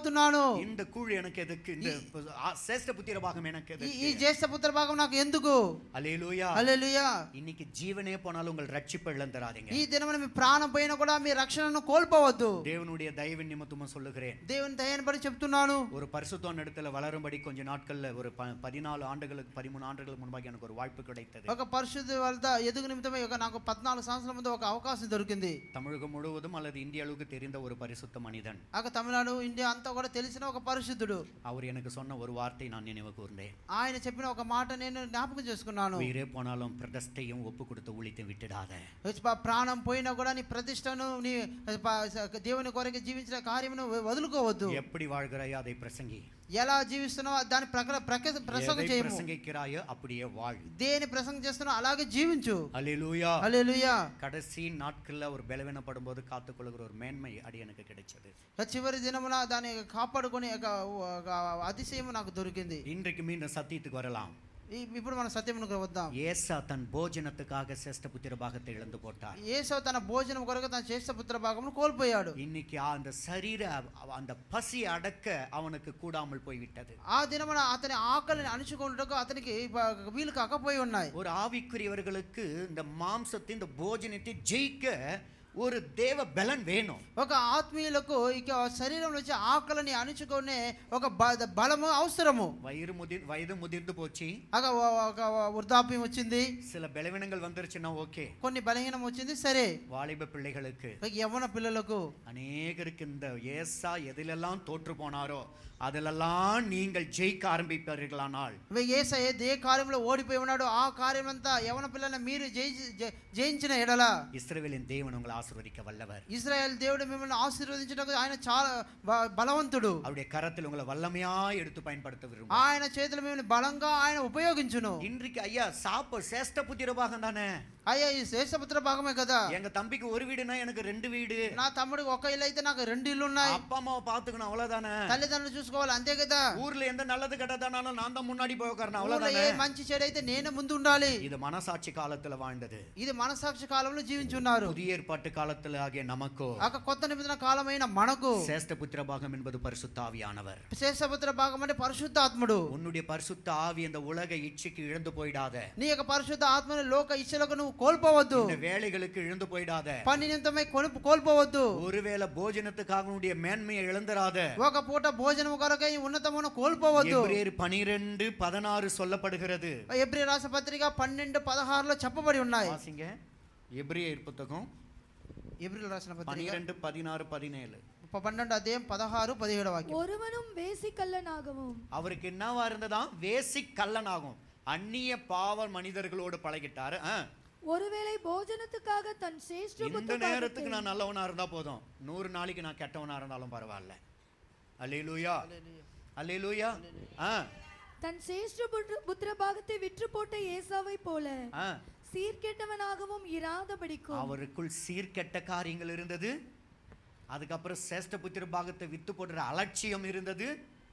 అడుగుతున్నాను இந்த கூழ் எனக்கு எதுக்கு இந்த ஆ, சேஷ்ட புத்திர பாகம் எனக்கு ఈ எதுக்கு ఈ జ్యేష్ఠ పుత్ర భాగం నాకు ఎందుకు அலேலூயா హల్లెలూయా இன்னைக்கு ஜீவனே போனாலும் உங்கள் ரட்சிப்பு இழந்துராதீங்க ఈ దినమున మీ ప్రాణం పోయినా కూడా మీ రక్షణను కోల్పోవద్దు தேவனுடைய தயவின் நிமித்தமும் சொல்லுகிறேன் దేవుని దయని బట్టి చెప్తున్నాను ஒரு பரிசுத்தோன் இடத்துல வளரும்படி கொஞ்ச நாட்கள்ல ஒரு ப- பதினாலு ஆண்டுகளுக்கு பதிமூணு ஆண்டுகளுக்கு முன்பாக எனக்கு ஒரு வாய்ப்பு கிடைத்தது ఒక పరిశుద్ధ వల్ల ఎదుగు నిమిత్తమై ఒక నాకు పద్నాలుగు సంవత్సరాల ముందు ఒక అవకాశం దొరికింది தமிழகம் முழுவதும் அல்லது இந்திய அளவுக்கு தெரிந்த ஒரு பரிசுத்த மனிதன் అక తమిళనాడు ఇండియా అంతా కూడా తెలిసిన ఒక పరిశుద్ధుడు அவர் எனக்கு சொன்ன ஒரு வார்த்தை நான் நினைவு கூர்ந்தேன் ఆయన చెప్పిన ఒక మాట నేను జ్ఞాపకం చేసుకున్నాను உயிரே போனாலும் பிரதஸ்தையும் ஒப்பு கொடுத்து ஊழித்து விட்டுடாத ప- ప్రాణం పోయినా కూడా నీ ప్రతిష్టను నీ ప- స- దేవుని కొరకు జీవించిన కార్యమును వ- వదులుకోవద్దు எப்படி வாழ்கிறாயோ அதை பிரசங்கி ఎలా జీవిస్తున్నావో దాని ప్రకట ప్రక ప్రసంగం எதை చేయము பிரசங்கிக்கிறாயோ அப்படியே வாழ் దేని ప్రసంగం చేస్తున్నావు అలాగే జీవించు அல்லேலூயா హల్లెలూయా கடைசி நாட்கள்ல ஒரு பலவீனப்படும் போது காத்துக்கொள்கிற ஒரு மேன்மை அடி எனக்கு கிடைச்சது ఇక చివరి దినమున దాన్ని కాపాడుకొని ఒక ఒక అతిశయం నాకు దొరికింది இன்றைக்கு மீண்டும் சத்தியத்துக்கு வரலாம் ఈ- ఇప్పుడు మన సత్యమునకు వద్దాం ஏசா தன் போஜனத்துக்காக சிரஷ்ட புத்திர பாகத்தை இழந்து போட்டார் ఏసో తన భోజనం కొరకు తన జ్యేష్ఠ పుత్ర భాగమును కోల్పోయాడు இன்னைக்கு அந்த சரீர அந்த பசி அடக்க அவனுக்கு கூடாமல் போய்விட்டது ఆ దినమున అతని ఆకలిని అణుచుకుంటూ అతనికి బ- వీలు కాకపోయి ఉన్నాయి ஒரு ஆவிக்குரியவர்களுக்கு இந்த மாம்சத்தை இந்த போஜனத்தை ஜெயிக்க ஒரு தேவ பலன் வேணும் ఒక ఆత్మీయులకు ఇక శరీరంలో వచ్చే ఆకలిని అణుచుకునే ఒక బ- బలము అవసరము வயிறு முதிர் வயது முதிர்ந்து போச்சு ఒక ఒక వృద్ధాప్యం వచ్చింది சில பலவீனங்கள் வந்துருச்சுன்னா ஓகே కొన్ని బలహీనం వచ్చింది సరే வாலிப பிள்ளைகளுக்கு ఒక యవ్వన పిల్లలకు அநேகருக்கு இந்த ஏசா எதிலெல்லாம் தோற்று போனாரோ அதிலெல்லாம் நீங்கள் ஜெயிக்க ஆரம்பிப்பீர்களானால் ఏస ఏ కార్యంలో ఓడిపోయి ఉన్నాడో ఆ కార్యం అంతా యవన పిల్లల్ని మీరు జయించి జ- జయించిన ఎడల இஸ்ரவேலின் தேவன் உங்களை ஆசீர்வதிக்க வல்லவர் ఇజ్రాయెల్ దేవుడు మిమ్మల్ని ఆశీర్వదించడానికి ఆయన చాలా బ- బలవంతుడు அவருடைய கரத்தில் உங்களை வல்லமையா எடுத்து பயன்படுத்த விரும்பும் ఆయన చేతులు మిమ్మల్ని బలంగా ఆయన ఉపయోగించును இன்றைக்கு ஐயா சாப்ப சேஷ்ட புத்திரபாகம் தானே అయ్యా ఈ శేషపుత్ర భాగమే కదా எங்க தம்பிக்கு ஒரு வீடுனா எனக்கு ரெண்டு வீடு నా తమ్ముడికి ఒక ఇల్లు అయితే నాకు రెండు ఇల్లు ఉన్నాయి அப்பா அம்மாவை பாத்துக்கணும் அவ்வளவுதானே తల్లిదండ్రులు చూసుకోవాలి అంతే కదా ஊர்ல எந்த நல்லது கெட்டதானாலும் நான் தான் முன்னாடி போய் உட்காரணும் ఊళ్ళో அவ்வளவுதானே ఏ మంచి చెడు అయితే నేను ముందు ఉండాలి இது மனசாட்சி காலத்துல வாழ்ந்தது ఇది మనసాక్షి కాలంలో జీవించున్నారు புதிய ஏற்பாட்டு காலத்துல ஆகிய நமக்கோ ఒక కొత్త నిబంధన కాలమైన మనకు சேஷ்ட புத்திரபாகம் என்பது பரிசுத்தாவியானவர் శేషపుత్ర భాగం అంటే పరిశుద్ధాత్ముడు உன்னுடைய பரிசுத்த ஆவி அந்த உலக இச்சைக்கு இழந்து போயிடாத నీ యొక్క పరిశుద్ధ ఆత్మని లోక ఇచ్చలకు నువ్వు కోల్పోవద్దు இந்த வேலைகளுக்கு இழந்து போயிடாத పని నిమిత్తమై కొనుపు కోల్పోవద్దు ஒருவேளை போஜனத்துக்காக உன்னுடைய மேன்மையை இழந்துராத ఒక పూట భోజనం కొరకై ఉన్నతమును కోల్పోవద్దు எபிரேயர் பனிரெண்டு பதினாறு சொல்லப்படுகிறது ఎబ్రి రాస పత్రిక పన్నెండు పదహారులో చెప్పబడి ఉన్నాయి வாசிங்க எபிரேயர் புத்தகம் ఏప్రిల్ రాసిన పత్రిక பனிரெண்டு பதினாறு பதினேழு ప- పన్నెండు అధ్యాయం పదహారు పదిహేడు వాక్యం ஒருவனும் வேசிக்கல்லனாகவும் அவருக்கு என்னவா இருந்ததா வேசி கல்லனாகும் அந்நிய பாவ மனிதர்களோடு பழகிட்டாரு ஆ. ஒருவேளை போஜனத்துக்காக தன் சேஷ்ட இந்த புத்திர நேரத்துக்கு பாகத்தை- நான் நல்லவனா இருந்தா போதும் நூறு நாளைக்கு நான் கெட்டவனா இருந்தாலும் பரவாயில்ல அல்லேலூயா அல்லேலூயா ஆ தன் சேஷ்ட புத்திர- புத்திர பாகத்தை விற்று போட்ட ஏசாவை போல ஆ சீர்கெட்டவனாகவும் இராதபடிக்கும் அவருக்குள் சீர்கெட்ட காரியங்கள் இருந்தது அதுக்கப்புறம் சேஷ்ட புத்திர பாகத்தை வித்து போடுற அலட்சியம் இருந்தது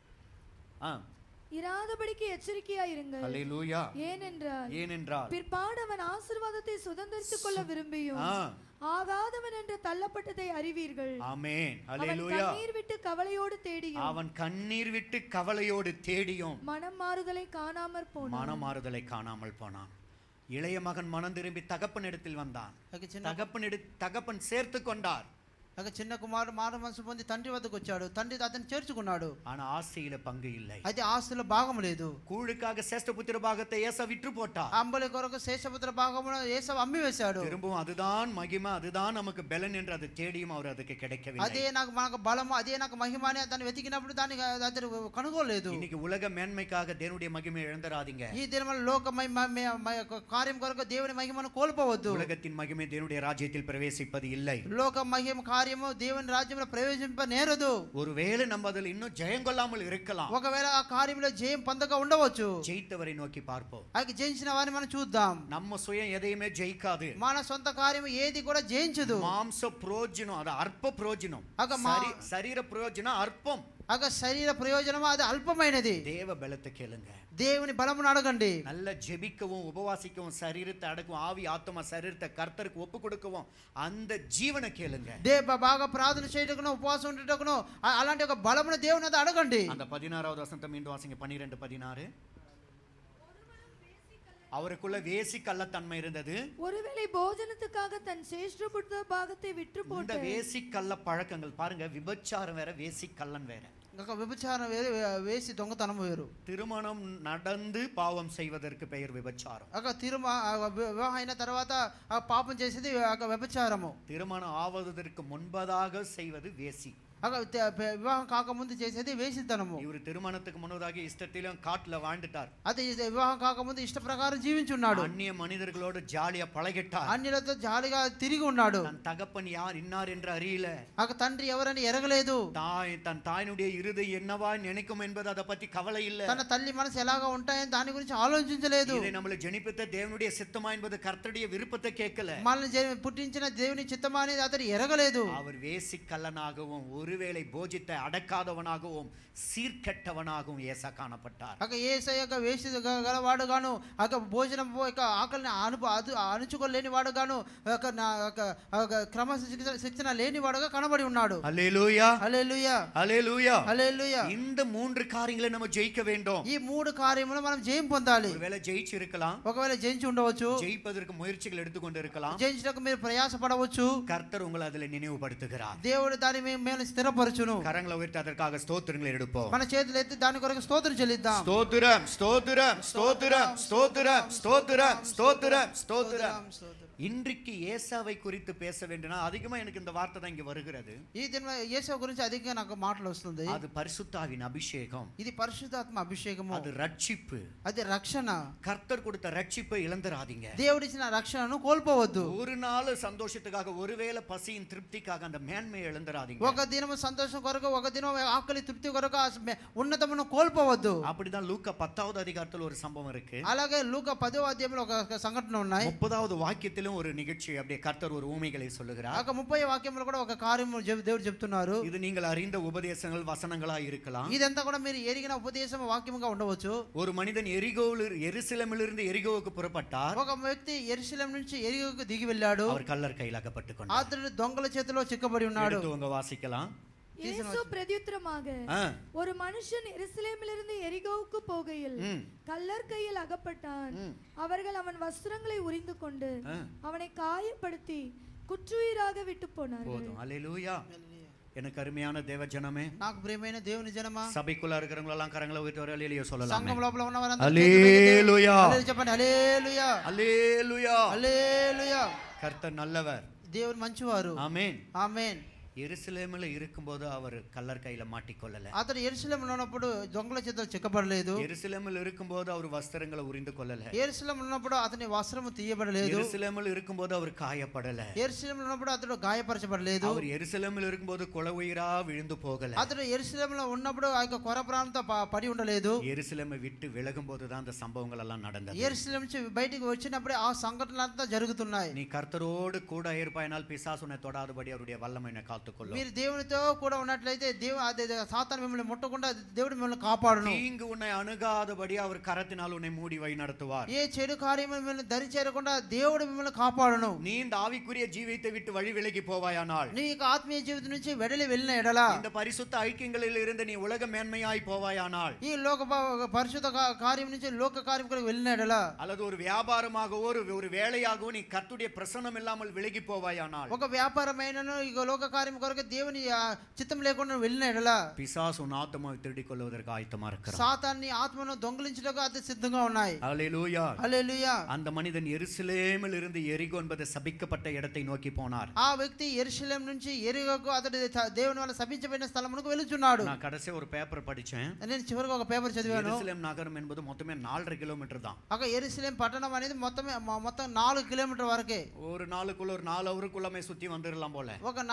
ஆ இராதபடிக்கு எச்சரிக்கையாயிருங்கள் அல்லேலூயா ஏனென்றால் ஏனென்றால் பிற்பாடு அவன் ஆசீர்வாதத்தை சுதந்திரித்துக் கொள்ள விரும்பியும் ஆ ஆகாதவன் என்று தள்ளப்பட்டதை அறிவீர்கள் ஆமென் அவன் அல்லேலூயா கண்ணீர் விட்டு கவலையோடு தேடியும் அவன் கண்ணீர் விட்டு கவலையோடு தேடியும் மனம் மாறுதலை காணாமற் போனான் மனமாறுதலை காணாமல் போனான் இளைய மகன் மனம் திரும்பி தகப்பனிடத்தில் வந்தான் ఒక చిన్న தகப்பனிட தகப்பன் சேர்த்து கொண்டார் ఒక చిన్న కుమారుడు మారు మనసు పొంది తండ్రి వద్దకు వచ్చాడు తండ్రి అతన్ని చేర్చుకున్నాడు ஆனா ஆசையில பங்கு இல்லை అయితే ఆస్తుల భాగం లేదు கூழுக்காக சேஷ்ட புத்திர பாகத்தை ஏச விற்று போட்டார் అంబలి కొరకు శేషపుత్ర భాగమును ఏసవ అమ్మి వేశాడు திரும்பவும் அதுதான் மகிமை அதுதான் நமக்கு பலன் என்று அது தேடியும் அவர் அதுக்கு అదే கிடைக்கவில்லை నాకు మనకు బలము అదే నాకు మహిమ అని దాన్ని వెతికినప్పుడు దాన్ని అతను కనుగోలేదు இன்னைக்கு உலக மேன்மைக்காக தேவனுடைய மகிமை இழந்துராதீங்க ఈ దినముల లోక మహిమ మ- మ- కార్యం కొరకు దేవుని మహిమను కోల్పోవద్దు உலகத்தின் மகிமை தேவனுடைய ராஜ்யத்தில் பிரவேசிப்பது இல்லை లోక మహిమ కార్యము దేవుని రాజ్యంలో ప్రవేశింప నేరదు ஒருவேளை நம்ம அதில் இன்னும் ஜெயம் கொள்ளாமல் இருக்கலாம் ఒకవేళ ఆ కార్యంలో జయం పొందక ఉండవచ్చు ஜெயித்தவரை நோக்கி பார்ப்போம் అది జయించిన వారిని మనం చూద్దాం நம்ம சுயம் எதையுமே ஜெயிக்காது మన సొంత కార్యం ఏది కూడా జయించదు மாம்ச புரோஜனம் அது அற்ப புரோஜனம் ஆக மா- சரி- சரீர புரோஜனம் அற்பம் ఆక శరీర ప్రయోజనము అది అల్పమైనది தேவ பலத்தை கேளுங்க దేవుని బలమును అడగండి நல்ல ஜெபிக்கவும் உபவாசிக்கவும் சரீரத்தை அடக்கவும் ஆவி ஆத்மா சரீரத்தை கர்த்தருக்கு ஒப்பு கொடுக்கவும் அந்த ஜீவனை கேளுங்க దే బ- బాగా ప్రార్థన చేయటకును ఉపవాసం ఉండటకును అ- అలాంటి ఒక బలమును దేవుని వద్ద అడగండి அந்த பதினாறாவது வசனத்தை மீண்டும் வாசிங்க பன்னிரெண்டு பதினாறு அவருக்குள்ள வேசி கள்ளத்தன்மை இருந்தது ஒருவேளை போஜனத்துக்காக தன் சேஷ்டபுத்த பாகத்தை விற்று இந்த போட்டு வேசி கள்ள பழக்கங்கள் பாருங்க விபச்சாரம் வேற வேசி கள்ளன் வேற ఒక వ్యభిచారం వేరు వే- వేసి దొంగతనం వేరు திருமணம் நடந்து பாவம் செய்வதற்கு பெயர் விபச்சாரம் ఒక తిరుమ ఆ వి- వివాహం అయిన తర్వాత ఆ పాపం చేసేది ఒక వ్యభిచారము திருமணம் ஆவதற்கு முன்பதாக செய்வது வேசி ఒక తే- పే- వివాహం కాకముందు చేసేది వేసితనము இவர் திருமணத்துக்கு முன்னதாக இஷ்டத்திலும் காட்டுல வாழ்ந்துட்டார் అది ఇది వివాహం కాకముందు ఇష్ట ప్రకారం జీవించున్నాడు அந்நிய மனிதர்களோடு ஜாலியா பழகிட்டார் అన్యులతో జాలిగా తిరిగి ఉన్నాడు தன் தகப்பன் யார் இன்னார் என்று அறியல ఆ తండ్రి ఎవరని ఎరగలేదు தாய் தன் தாயினுடைய இருதை என்னவா நினைக்கும் என்பது அதை பத்தி கவலை இல்ல తన తల్లి మనసు ఎలాగా ఉంటాయని దాని గురించి ఆలోచించలేదు இதை நம்மளை ஜெனிப்பித்த தேவனுடைய சித்தமா என்பது கர்த்தருடைய விருப்பத்தை கேட்கல మనల్ని జే- పుట్టించిన దేవుని చిత్తమా అనేది అతడు ఎరగలేదు அவர் வேசி கள்ளனாகவும் ஒருவேளை போஜித்தை அடக்காதவனாகவும் சீர்கெட்டவனாகவும் ஏசா காணப்பட்டார் అక ఏసై యొక్క వేసి గ- గలవాడుగాను అక భోజనం పో- యొక్క ఆకలిని అను అది అణుచుకోలేని వాడుగాను ఒక నా- ఒక- ఒక క్రమ శిక్షణ శిక్షణ లేని వాడుగా కనబడి ఉన్నాడు அல்லேலூயா హల్లెలూయా அல்லேலூயா హల్లెలూయా இந்த மூன்று காரியங்களை நம்ம ஜெயிக்க வேண்டும் ఈ మూడు కార్యములు మనం జయం పొందాలి ஒருவேளை ஜெயிச்சு இருக்கலாம் ఒకవేళ జయించి ఉండవచ్చు ஜெயிப்பதற்கு முயற்சிகள் எடுத்துக்கொண்டு இருக்கலாம் జయించడానికి మీరు ప్రయాస పడవచ్చు கர்த்தர் உங்களை அதில் நினைவுபடுத்துகிறார் దేవుడు దాని మీ- మేము స్థిరపరచును கரங்களை உயர்த்தி அதற்காக ஸ்தோத்திரங்களை எடுப்போம் మన చేతులు ఎత్తి దాని కొరకు స్తోత్రం చెల్లిద్దాం ஸ்தோத்திரம் ஸ்தோத்திரம் ஸ்தோத்திரம் ஸ்தோத்திரம் ஸ்தோத்திரம் ஸ்தோத்திரம் ஸ்தோத்திரம் இன்றைக்கு ஏசாவை குறித்து பேச வேண்டும்னா அதிகமா எனக்கு இந்த வார்த்தை தான் இங்க வருகிறது ఈ దిన యేసు గురించి అధికంగా నాకు మాటలు వస్తుంది அது பரிசுத்தாவின் அபிஷேகம் ఇది పరిశుద్ధాత్మ అభిషేకము அது ரட்சிப்பு అది రక్షణ கர்த்தர் கொடுத்த ரட்சிப்பை இழந்துராதீங்க దేవుడిచ్చిన రక్షణను కోల్పోవద్దు ஒரு நாள் சந்தோஷத்துக்காக ஒருவேளை பசியின் திருப்திக்காக அந்த மேன்மையை இழந்துராதீங்க ఒక దినము సంతోషం కొరకు ఒక దినం ఆకలి తృప్తి కొరకు ఆ మె- ఉన్నతమును కోల్పోవద్దు அப்படிதான் லூக்கா பத்தாவது அதிகாரத்தில் ஒரு சம்பவம் இருக்கு అలాగే లూక పదో అధ్యాయంలో ఒక ఒక సంఘటన ఉన్నాయి முப்பதாவது வாக்கியத்திலும் ஒரு நிகழ்ச்சி அப்படியே கர்த்தர் ஒரு ஊமைகளை சொல்லுகிறார் ఒక ముప్పై వాక్యంలో కూడా ఒక కార్యము చెప్- దేవుడు చెప్తున్నారు இது நீங்கள் அறிந்த உபதேசங்கள் வசனங்களா இருக்கலாம் ఇదంతా కూడా మీరు ఎరిగిన ఉపదేశం వాక్యముగా ఉండవచ్చు ஒரு மனிதன் எரிகோவில் எருசலேமிலிருந்து எரிகோவுக்கு புறப்பட்டார் ఒక వ్యక్తి ఎరుశలేం నుంచి ఎరిగకు దిగి వెళ్ళాడు அவர் கல்லர் கையில் அகப்பட்டுக் கொண்டார் అతడు దొంగల చేతిలో చిక్కబడి ఉన్నాడు எடுத்து உங்க வாசிக்கலாம் இயேசு பிரதியுத்தரமாக ஆ, ஒரு மனுஷன் எருசலேமிலிருந்து எரிகோவுக்கு போகையில் ம், கல்லர் கையில் அகப்பட்டான் ம். அவர்கள் அவன் வஸ்திரங்களை உரிந்து கொண்டு ஆ. அவனை காயப்படுத்தி குற்றுயிராக விட்டு போனார்கள் போதும் அல்லேலூயா எனக்கு அருமையான தேவ ஜனமே నాకు ప్రియమైన దేవుని జనమా சபைக்குள்ள இருக்கிறவங்க எல்லாம் கரங்களை விட்டு வர அலையிலேயே சொல்லலாம் సంఘం లోపల ఉన్న அல்லேலூயா వారందరూ చెప్పండి హల్లెలూయా அல்லேலூயா హల్లెలూయా கர்த்தர் நல்லவர் దేవుడు మంచివారు ஆமென் ఆమేన్ எருசலேமில் இருக்கும்போது அவர் கல்லர் கையில மாட்டிக்கொள்ளல అతడు ఎరుసలేంలో ఉన్నప్పుడు దొంగల చేతిలో చిక్కబడలేదు எருசலேமில் இருக்கும்போது அவர் வஸ்திரங்களை உரிந்து கொள்ளல ఎరుసలేం ఉన్నప్పుడు అతని వస్త్రము తీయబడలేదు எருசலேமில் இருக்கும்போது அவர் காயப்படல ఎరుసలేంలో ఉన్నప్పుడు అతడు గాయపరచబడలేదు அவர் எருசலேமில் இருக்கும்போது கொலை உயிரா விழுந்து போகல అతడు ఎరుసలేంలో ఉన్నప్పుడు ఆ యొక్క కొర ప్రాంతం ప- పడి ఉండలేదు எருசலேமை விட்டு விலகும் போதுதான் அந்த சம்பவங்கள் எல்லாம் நடந்தது ఎరుసలేం నుంచి బయటికి వచ్చినప్పుడే ఆ సంఘటనలు అంతా జరుగుతున్నాయి நீ கர்த்தரோடு கூட இருப்பாயினால் பிசாசு உன்னை தொடாதபடி அவருடைய வல்லமை என்னை காத்துக்கொள்ளும் మీరు దేవునితో కూడా ఉన్నట్లయితే దేవు అదే సాతాను మిమ్మల్ని ముట్టకుండా దేవుడు మిమ్మల్ని కాపాడును தீங்கு உன்னை அணுகாதபடி அவர் கரத்தினால் உன்னை மூடி வை நடத்துவார் ఏ చెడు కార్యం మిమ్మల్ని దరి చేరకుండా దేవుడు మిమ్మల్ని కాపాడును நீ இந்த ஆவிக்குரிய ஜீவித்தை விட்டு வழி விலகி போவாயானால் నీ యొక్క ఆత్మీయ జీవితం నుంచి వెడలి వెళ్ళిన ఎడల இந்த பரிசுத்த ஐக்கியங்களில் இருந்து நீ உலக மேன்மையாய் போவாயானால் ఈ లోక ప- పరిశుద్ధ కా- కార్యం నుంచి లోక కార్యం కొరకు వెళ్ళిన ఎడల அல்லது ஒரு வியாபாரமாகவோ ஒரு ஒரு வேலையாகவோ நீ கர்த்துடைய பிரசன்னம் இல்லாமல் விலகி போவாயானால் ఒక వ్యాపారమైనను ఇక లోక కార్యం కొరకు దేవుని ఆ, చిత్తం లేకుండా వెళ్ళిన ఎడల பிசாசு உன் ஆத்மாவை திருடிக் கொள்வதற்கு ஆயத்தமா இருக்கிறான் సాతాన్ని ఆత్మను దొంగిలించడానికి అతి సిద్ధంగా ఉన్నాయి அல்லேலூயா హల్లెలూయా அந்த மனிதன் எருசலேமில் இருந்து எரிகோ என்பது சபிக்கப்பட்ட இடத்தை நோக்கி போனார் ఆ వ్యక్తి ఎరుశలేం నుంచి ఎరుగకు అతడు త- దేవుని వల్ల శపించబడిన స్థలమునకు వెళుచున్నాడు நான் கடைசி ஒரு பேப்பர் படிச்சேன் నేను చివరికి ఒక పేపర్ చదివాను எருசலேம் நகரம் என்பது மொத்தமே நாலரை கிலோமீட்டர் தான் ఒక ఎరుసలేం పట్టణం అనేది మొత్తం మొత్తం నాలుగు కిలోమీటర్ వరకే ஒரு நாளுக்குள்ள ஒரு நாலு அவருக்குள்ளமே சுத்தி வந்துடலாம் போல ఒక నాలుగు గంటల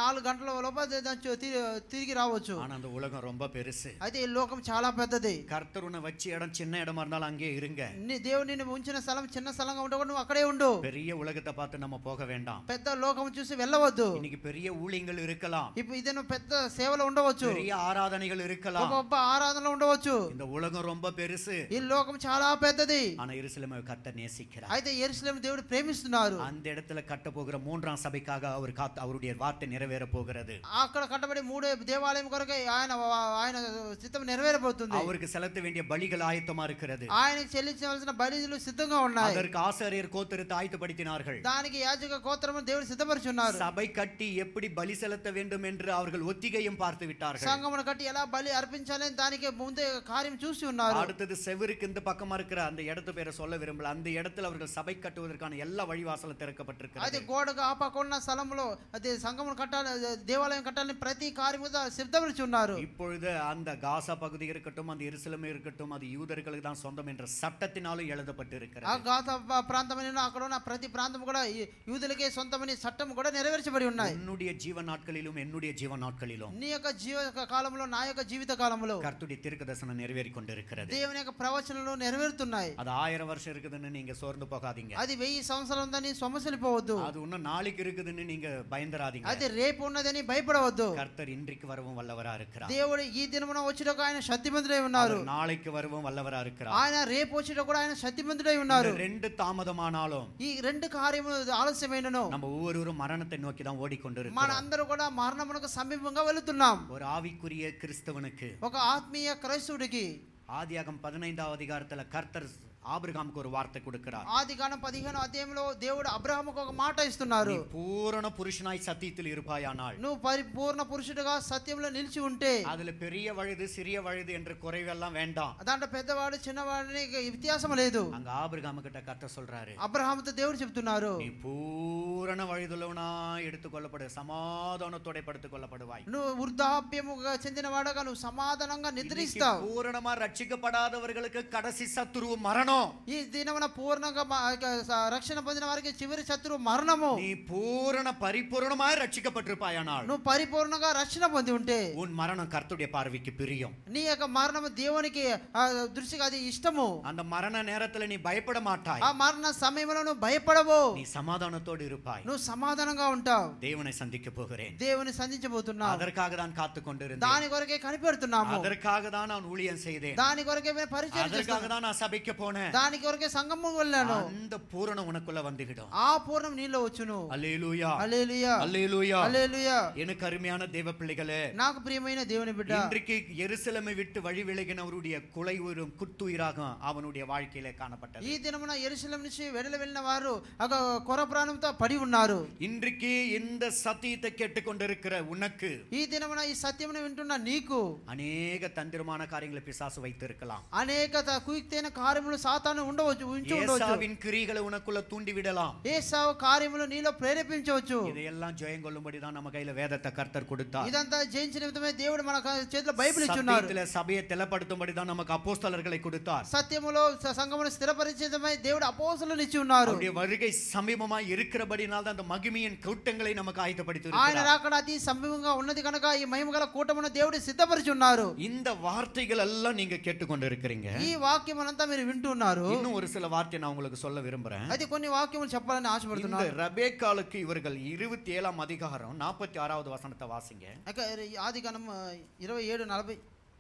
గంటల లోపల దాన్ని చూ- తి- తిరిగి రావచ్చు ஆனா அந்த உலகம் ரொம்ப பெருசு అయితే ఈ లోకం చాలా పెద్దది கர்த்தர் உன்னை வச்ச இடம் சின்ன இடமா இருந்தாலும் அங்கே இருங்க నీ దేవుడు నిన్ను ఉంచిన స్థలం చిన్న స్థలంగా ఉంటే కూడా నువ్వు అక్కడే ఉండు பெரிய உலகத்தை பார்த்து நம்ம போக வேண்டாம் పెద్ద లోకం చూసి వెళ్ళవద్దు இன்னைக்கு பெரிய ஊழியங்கள் இருக்கலாம் ఇప్పుడు ఇదే పెద్ద సేవలు ఉండవచ్చు பெரிய ஆராதனைகள் இருக்கலாம் గొప్ప ఆరాధనలు ఉండవచ్చు இந்த உலகம் ரொம்ப பெருசு ఈ లోకం చాలా పెద్దది ஆனா எருசலேமை கர்த்தர் நேசிக்கிறார் అయితే ఎరుసలేం దేవుడు ప్రేమిస్తున్నారు அந்த இடத்துல கட்ட போகிற மூன்றாம் சபைக்காக அவர் காத்து அவருடைய வார்த்தை நிறைவேற போகிறது అక్కడ కట్టబడి మూడు దేవాలయం కొరకు ఆయన ఆయన సిద్ధం నెరవేరబోతుంది அவருக்கு செலுத்த வேண்டிய பலிகள் ஆயத்தமா இருக்கிறது ఆయనకి చెల్లించవలసిన బలిలు సిద్ధంగా ఉన్నాయి அதற்கு ஆசாரியர் கோத்திரத்தை ஆயத்தப்படுத்தினார்கள் దానికి యాజక గోత్రము దేవుడు సిద్ధపరిచున్నారు சபை கட்டி எப்படி பலி செலுத்த வேண்டும் என்று அவர்கள் ஒத்திகையும் பார்த்து விட்டார்கள் సంగమును కట్టి ఎలా బలి అర్పించాలని దానికి ముందే కార్యం చూసి ఉన్నారు அடுத்தது செவருக்கு இந்த பக்கமா இருக்கிற அந்த இடத்து பேரை சொல்ல விரும்பல அந்த இடத்துல அவர்கள் சபை கட்டுவதற்கான எல்லா வழிவாசலும் అది திறக்கப்பட்டிருக்கிறது గోడకు ఆ పక్క ఉన్న స్థలంలో అది సంగమును కట్టాలి అది దేవాలయం కట్టాలని ప్రతి కార్యము సిద్ధపరిచి ఉన్నారు இப்பொழுது அந்த காசா பகுதி இருக்கட்டும் அந்த எருசலேம் இருக்கட்டும் அது யூதர்களுக்கு தான் சொந்தம் என்ற சட்டத்தினாலும் ఆ எழுதப்பட்டிருக்கிறது గాత ప్రాంతమైన అక్కడ ఉన్న ప్రతి ప్రాంతం కూడా ఈ యూదులకే సొంతమని చట్టం కూడా నెరవేర్చబడి ఉన్నాయి என்னுடைய ஜீவ நாட்களிலும் என்னுடைய ஜீவ நாட்களிலும் నీ యొక్క జీవ కాలంలో నా యొక్క జీవిత కాలంలో கர்த்துடைய தீர்க்க தரிசனம் நிறைவேறி கொண்டிருக்கிறது దేవుని యొక్క ప్రవచనలు నెరవేరుతున్నాయి அது ஆயிரம் வருஷம் இருக்குதுன்னு நீங்க சோர்ந்து போகாதீங்க అది వెయ్యి సంవత్సరాలు ఉందని సొమసలిపోవద్దు அது இன்னும் நாளைக்கு இருக்குதுன்னு நீங்க பயந்துராதீங்க అది రేపు ఉన్నదని భయపడవద్దు கர்த்தர் இன்றைக்கு வரவும் வல்லவரா இருக்கிறார் దేవుడు ఈ దినమున వచ్చేటకు ఆయన శక్తిమంతుడై ఉన్నారు அவர் நாளைக்கு வரவும் వల్లవరా இருக்கிறார் ఆయన రేపు వచ్చేటకు కూడా ఆయన శక్తిమంతుడై ఉన్నారు இந்த ரெண்டு தாமதமானாலும் ఈ రెండు కార్యములు ఆలస్యమైనను நம்ம ஒவ்வொருவரும் மரணத்தை நோக்கி தான் మన ஓடிக்கொண்டிருக்கிறோம் అందరూ కూడా మరణమునకు సమీపంగా వెళుతున్నాం ஒரு ஆவிக்குரிய கிறிஸ்தவனுக்கு ఒక ఆత్మీయ క్రైస్తవుడికి ஆதியாகம் பதினைந்தாவது அதிகாரத்துல கர்த்தர் ஆபிரகாமுக்கு ஒரு வார்த்தை கொடுக்கிறார் ఆది కాలం పదిహేను అధ్యాయంలో దేవుడు అబ్రహాముకు ఒక మాట ఇస్తున్నారు நீ பூரண புருஷனாய் சத்தியத்தில் இருப்பாயானால் నువ్వు పరిపూర్ణ పురుషుడిగా సత్యంలో నిలిచి ఉంటే அதுல பெரிய வயது சிறிய வயது என்ற குறைவெல்லாம் வேண்டாம் దాంట్లో పెద్దవాడు చిన్నవాడిని ఇక వ్యత్యాసం లేదు அங்க ஆபிரகாமு கிட்ட கர்த்தர் சொல்றாரு అబ్రహాముతో దేవుడు చెప్తున్నారు நீ பூரண வயதுள்ளவனா எடுத்துக்கொள்ளப்படு சமாதானத்தோட படுத்துக் கொள்ளப்படுவாய் నువ్వు వృద్ధాప్యముగా చెందినవాడగా నువ్వు సమాధానంగా இன்னைக்கு నిద్రిస్తావు பூரணமா ரட்சிக்கப்படாதவர்களுக்கு கடைசி சத்துருவு மரணம் ఈ దినమున పూర్ణంగా మ- ఇక స- రక్షణ పొందిన వారికి చివరి శత్రువు మరణము நீ பூரண பரிபூரணமாய் ரட்சிக்கப்பட்டிருப்பாயானால் నువ్వు పరిపూర్ణంగా రక్షణ పొంది ఉంటే உன் மரணம் கர்த்தருடைய பார்வைக்கு பிரியம் నీ యొక్క మరణము దేవునికి ఆ, దృష్టికి అది ఇష్టము அந்த மரண நேரத்துல நீ பயப்பட மாட்டாய் ఆ మరణ సమయంలో నువ్వు భయపడవు நீ சமாதானத்தோடு இருப்பாய் నువ్వు సమాధానంగా ఉంటావు தேவனை சந்திக்க போகிறேன் దేవుని సంధించబోతున్నావు அதற்காக தான் காத்து கொண்டிருந்தேன் దాని కొరకే కనిపెడుతున్నాము அதற்காக தான் நான் ஊழியம் செய்தேன் దాని కొరకే మేము పరిచయం அதற்காக చేస్తున్నాము. தான் நான் சபைக்கு போனேன் దాని కొరకే సంగము వెళ్ళాను அந்த பூரணம் உனக்குள்ள வந்துவிடும் ఆ పూర్ణం నీలో వచ్చును அல்லேலூயா అలేలుయా அல்லேலூயா అలేలుయా எனக்கு அருமையான தேவ பிள்ளைகளே నాకు ప్రియమైన దేవుని బిడ్డ இன்றைக்கு எருசலேமை விட்டு வழி விலகினவருடைய குலை உயிரும் குத்துயிராக அவனுடைய வாழ்க்கையிலே ఈ காணப்பட்டது దినమున ఎరుసలం నుంచి వెడల వెళ్ళిన వారు ఒక కొర ప్రాణంతో పడి ఉన్నారు இன்றைக்கு இந்த சத்தியத்தை கேட்டுக்கொண்டிருக்கிற உனக்கு ఈ దినమున ఈ సత్యమును వింటున్న నీకు அநேக தந்திரமான காரியங்களை பிசாசு வைத்திருக்கலாம் అనేక త- కుయుక్తైన కార్యములు సాతాను ఉండవచ్చు ఉంచి ఉండవచ్చు ஏசாவின் கிரிகளை உனக்குள்ள தூண்டி விடலாம் ఏ సావు కార్యములు నీలో ప్రేరేపించవచ్చు இதையெல்லாம் ஜெயம் கொள்ளும்படி தான் நம்ம கையில வேதத்தை கர்த்தர் கொடுத்தார் ఇదంతా జయించిన నిమిత్తమే దేవుడు మన క- చేతిలో బైబిల్ ఇచ్చున్నారు சத்தியத்திலே சபையை தெலப்படுத்தும்படி தான் நமக்கு அப்போஸ்தலர்களை கொடுத்தார் సత్యములో స- సంఘమును స్థిరపరిచేదమై దేవుడు అపోసలను ఇచ్చి ఉన్నారు அவருடைய வருகை சமீபமாய் இருக்கிறபடினால் தான் அந்த மகிமையின் கூட்டங்களை நமக்கு ஆயத்தப்படுத்தி ఆయన இருக்கிறார். రాకడ అతి సమీపంగా ఉన్నది కనుక ఈ మహిమ గల కూటమును దేవుడు సిద్ధపరిచి ఉన్నారు இந்த வார்த்தைகள் எல்லாம் நீங்க கேட்டுக்கொண்டு இருக்கிறீங்க ఈ వాక్యం అంతా మీరు వింటున్నారు இன்னும் ஒரு சில வார்த்தை நான் உங்களுக்கு சொல்ல விரும்புறேன் అయితే కొన్ని వాక్యములు చెప్పాలని இந்த ఆశపడుతున్నారు ரபேக்காலுக்கு இவர்கள் இருபத்தி ஏழாம் அதிகாரம் நாற்பத்தி ஆறாவது வசனத்தை வாசிங்க అక్క ఆది గణం ఇరవై ఏడు నలభై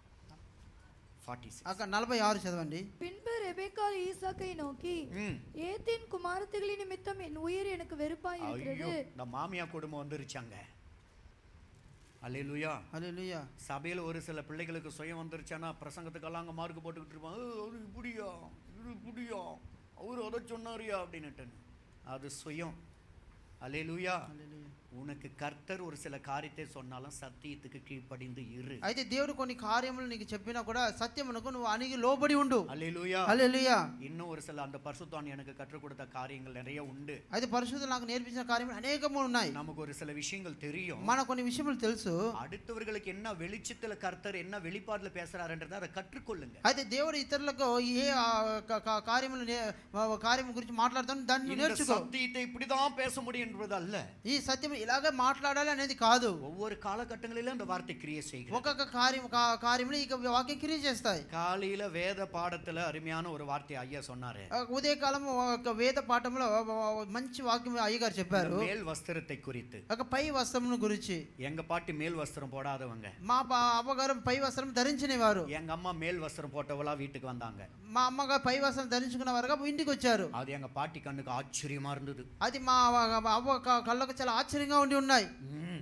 ஃபார்ட்டி అక్క నలభై ఆరు చదవండి பின்பு ரெபேக்காள் ஈசாக்கை நோக்கி ம் ஏத்தின் குமாரத்திகளின் நிமித்தம் என் உயிர் எனக்கு வெறுப்பாய் ஐயோ இருக்கிறது இந்த மாமியா குடும்பம் வந்துருச்சாங்க அல்லேலூயா హల్లెలూయా சபையில் ஒரு சில பிள்ளைகளுக்கு சுயம் வந்துருச்சானா பிரசங்கத்துக்கெல்லாம் அங்கே மார்க் போட்டுக்கிட்டு இருப்பான் "ஏய், அது இப்படியா இது இப்படியா அவர் அதை சொன்னாரியா அப்படின்னுட்டு அது சுயம் அல்லேலூயா உனக்கு கர்த்தர் ஒரு சில காரியத்தை சொன்னாலும் சத்தியத்துக்கு கீழ்ப்படிந்து இரு అయితే దేవుడు కొన్ని కార్యములు నీకు చెప్పినా కూడా సత్యమునకు నువ్వు అణిగి లోబడి ఉండు அல்லேலூயா హల్లెలూయా இன்னும் ஒரு சில அந்த பரிசுத்தான் எனக்கு கற்றுக் கொடுத்த காரியங்கள் நிறைய உண்டு అయితే పరిశుద్ధులు నాకు నేర్పించిన కార్యములు అనేకము ఉన్నాయి நமக்கு ஒரு சில விஷயங்கள் தெரியும் మన కొన్ని విషయములు తెలుసు அடுத்தவர்களுக்கு என்ன வெளிச்சத்துல கர்த்தர் என்ன வெளிப்பாடுல பேசுறாருன்றதை அதை கற்றுக்கொள்ளுங்க అయితే దేవుడు ఇతరులకు ఏ ఆ, క- క- కార్యములు నే- ఆ, కార్యము గురించి మాట్లాడుతాను దాన్ని இந்த నేర్చుకో சத்தியத்தை இப்படிதான் பேச முடியும் என்பது அல்ல ఈ సత్యం ఇలాగే మాట్లాడాలి అనేది కాదు ஒவ்வொரு காலகட்டங்களிலும் அந்த வார்த்தை கிரியை செய்கிறது ఒక్కొక్క కార్యం కా- కార్యములు ఈ వాక్యం క్రియ చేస్తాయి காலையில வேத பாடத்துல அருமையான ஒரு வார்த்தை ஐயா சொன்னாரு ఆ ఉదయకాలం ఒక వేద పాఠంలో మంచి వాక్యం అయ్యగారు చెప్పారు மேல் వస్త్రத்தை குறித்து ఒక పై వస్త్రమును గురించి எங்க பாட்டி மேல் வஸ்திரம் போடாதவங்க మా పా- అమ్మగారు పై వస్త్రం ధరించిన వారు எங்க அம்மா மேல் வஸ்திரம் போட்டவளா வீட்டுக்கு வந்தாங்க మా అమ్మగారు పై వస్త్రం ధరించుకున్న వారుగా ఇంటికి వచ్చారు அது எங்க பாட்டி கண்ணுக்கு ஆச்சரியமா இருந்தது అది మా అవ్వ క- కళ్ళకు చాలా ఆశ్చర్యంగా ఉండి ఉన్నాయి ம்.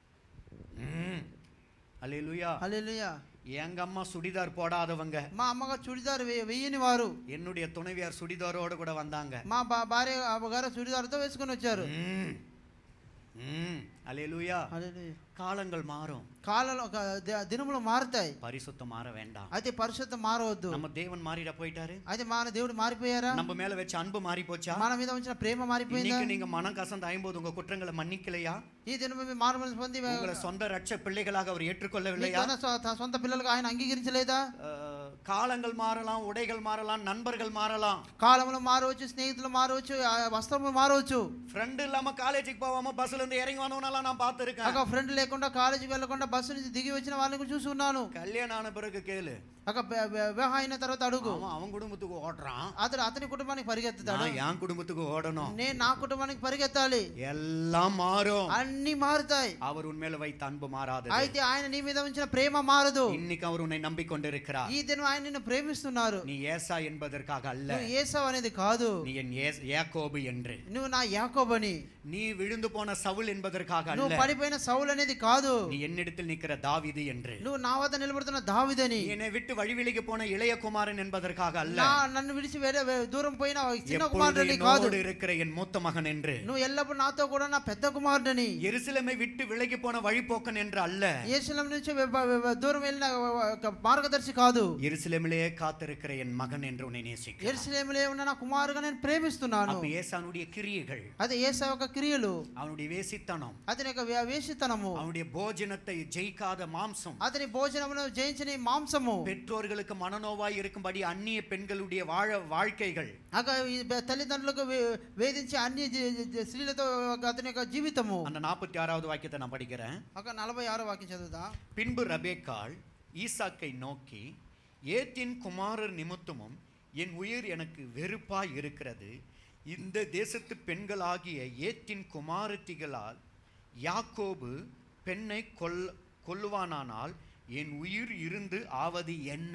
ம். அல்லேலூயா హల్లెలూయా எங்க அம்மா சுடிதார் போடாதவங்க మా అమ్మగారు చుడిదారు వె- వెయ్యని వారు என்னுடைய துணைவியார் சுடிதாரோட கூட வந்தாங்க మా బా- భార్య అమ్మగారు చుడిదారుతో వేసుకొని వచ్చారు ம். ம். அல்லேலூயா హల్లెలూయా. காலங்கள் மாறும் కాలంలో ఒక ద- దినములు మారుతాయి பரிசுத்தம் மாற வேண்டாம் అయితే పరిశుద్ధం మారవద్దు நம்ம தேவன் மாறிட போயிட்டாரு అయితే మన దేవుడు మారిపోయారా நம்ம மேல வச்ச அன்பு மாறி போச்சா మన మీద ఉంచిన ప్రేమ మారిపోయిందా இன்னைக்கு நீங்க மனம் கசந்து ஐம்போது உங்க குற்றங்களை மன்னிக்கலையா ఈ దినం మీ మారుమనసు పొంది உங்களை சொந்த ரட்ச பிள்ளைகளாக அவர் మీ ஏற்றுக்கொள்ளவில்லையா తన సొ- తన సొంత పిల్లలుగా ఆయన అంగీకరించలేదా அஹ், காலங்கள் மாறலாம் உடைகள் மாறலாம் நண்பர்கள் மாறலாம் కాలంలో మారవచ్చు స్నేహితులు మారవచ్చు ఆ వస్త్రములు మారవచ్చు ஃப்ரெண்ட் இல்லாம காலேஜுக்கு போகாம பஸ்ல இருந்து ఇறங்கி வந்தவனெல்லாம் நான் பார்த்திருக்கேன் ఒక ఫ్రెండ్ లేకుండా కాలేజీకి వెళ్ళకుండా బస్సు నుంచి దిగి వచ్చిన వాళ్ళని కూడా చూసి ఉన్నాను கல்யாணம் ஆன பிறகு கேளு ఒక బ- బ- వివాహం అయిన తర్వాత అడుగు அவன் அவன் குடும்பத்துக்கு ஓடுறான் అతడు అతని కుటుంబానికి పరిగెత్తుతాడు நான் என் குடும்பத்துக்கு ஓடணும் నేను నా కుటుంబానికి పరిగెత్తాలి எல்லாம் மாறும் అన్ని మారుతాయి அவர் உண்மையில வைத்த அன்பு மாறாது అయితే ఆయన నీ మీద ఉంచిన ప్రేమ మారదు இன்னைக்கு அவர் உன்னை நம்பிக்கொண்டிருக்கிறார் ఈ దినం ఆయన నిన్ను ప్రేమిస్తున్నారు நீ ஏசா என்பதற்காக அல்ல నువ్వు ఏసావు అనేది కాదు நீ என் ஏஸ்- யாக்கோபு என்று నువ్వు నా యాకోబని நீ விழுந்து போன சவுல் என்பதற்காக నువ్వు அல்ல పడిపోయిన సౌలు అనేది కాదు நீ என்னிடத்தில் நிக்கிற தாவீது என்று నువ్వు నా వద్ద నిలబడుతున్న దావిదని நீ என்னை விட்டு வழி விலகி போன இளைய குமாரன் என்பதற்காக அல்ல నా నన్ను విడిచి వేరే వే- దూరం పోయిన చిన్న எப்பொழுது కుమారుడిని కాదు என்னோடு இருக்கிற என் மூத்த மகன் என்று నువ్వు ఎల్లప్పుడు నాతో కూడా నా పెద్ద కుమారుడిని எருசலேமை விட்டு விலகி போன வழிபோக்கன் என்று அல்ல ఏసులం నుంచి వె- వె- వె- దూరం వెళ్ళిన ఒక మార్గదర్శి కాదు எருசலேமிலே காத்திருக்கிற என் மகன் என்று உன்னை நேசிக்கிறேன் ఎరుసలేములే ఉన్న నా కుమారుగా నేను ప్రేమిస్తున్నాను அப்ப ஏசானுடைய கிரியைகள் అదే ఏసా యొక్క క్రియలు அவனுடைய వేసిத்தனம் అతని యొక్క వే- వేషితనము அவனுடைய போஜனத்தை ஜெயிக்காத மாம்சம் అతని భోజనమును జయించిన ఈ మాంసము பெற்றோர்களுக்கு மனநோவாய் இருக்கும்படி அந்நிய பெண்களுடைய வாழ வாழ்க்கைகள் అక ఈ బె- తల్లిదండ్రులకు వే- వేధించి అన్ని జీ- జీ- స్త్రీలతో ఒక అతని యొక్క జీవితము அந்த நாற்பத்தி ஆறாவது வாக்கியத்தை நான் படிக்கிறேன் ఒక నలభై ఆరో వాక్యం చదువుదా பின்பு ரபேக்காள் ஈசாக்கை நோக்கி ஏத்தின் குமாரர் நிமித்தமும் என் உயிர் எனக்கு வெறுப்பாய் இருக்கிறது இந்த தேசத்து பெண்களாகிய ஏத்தின் குமாரத்திகளால் யாக்கோபு பெண்ணை கொல் கொல்லுவானானால் என் உயிர் இருந்து ஆவது என்ன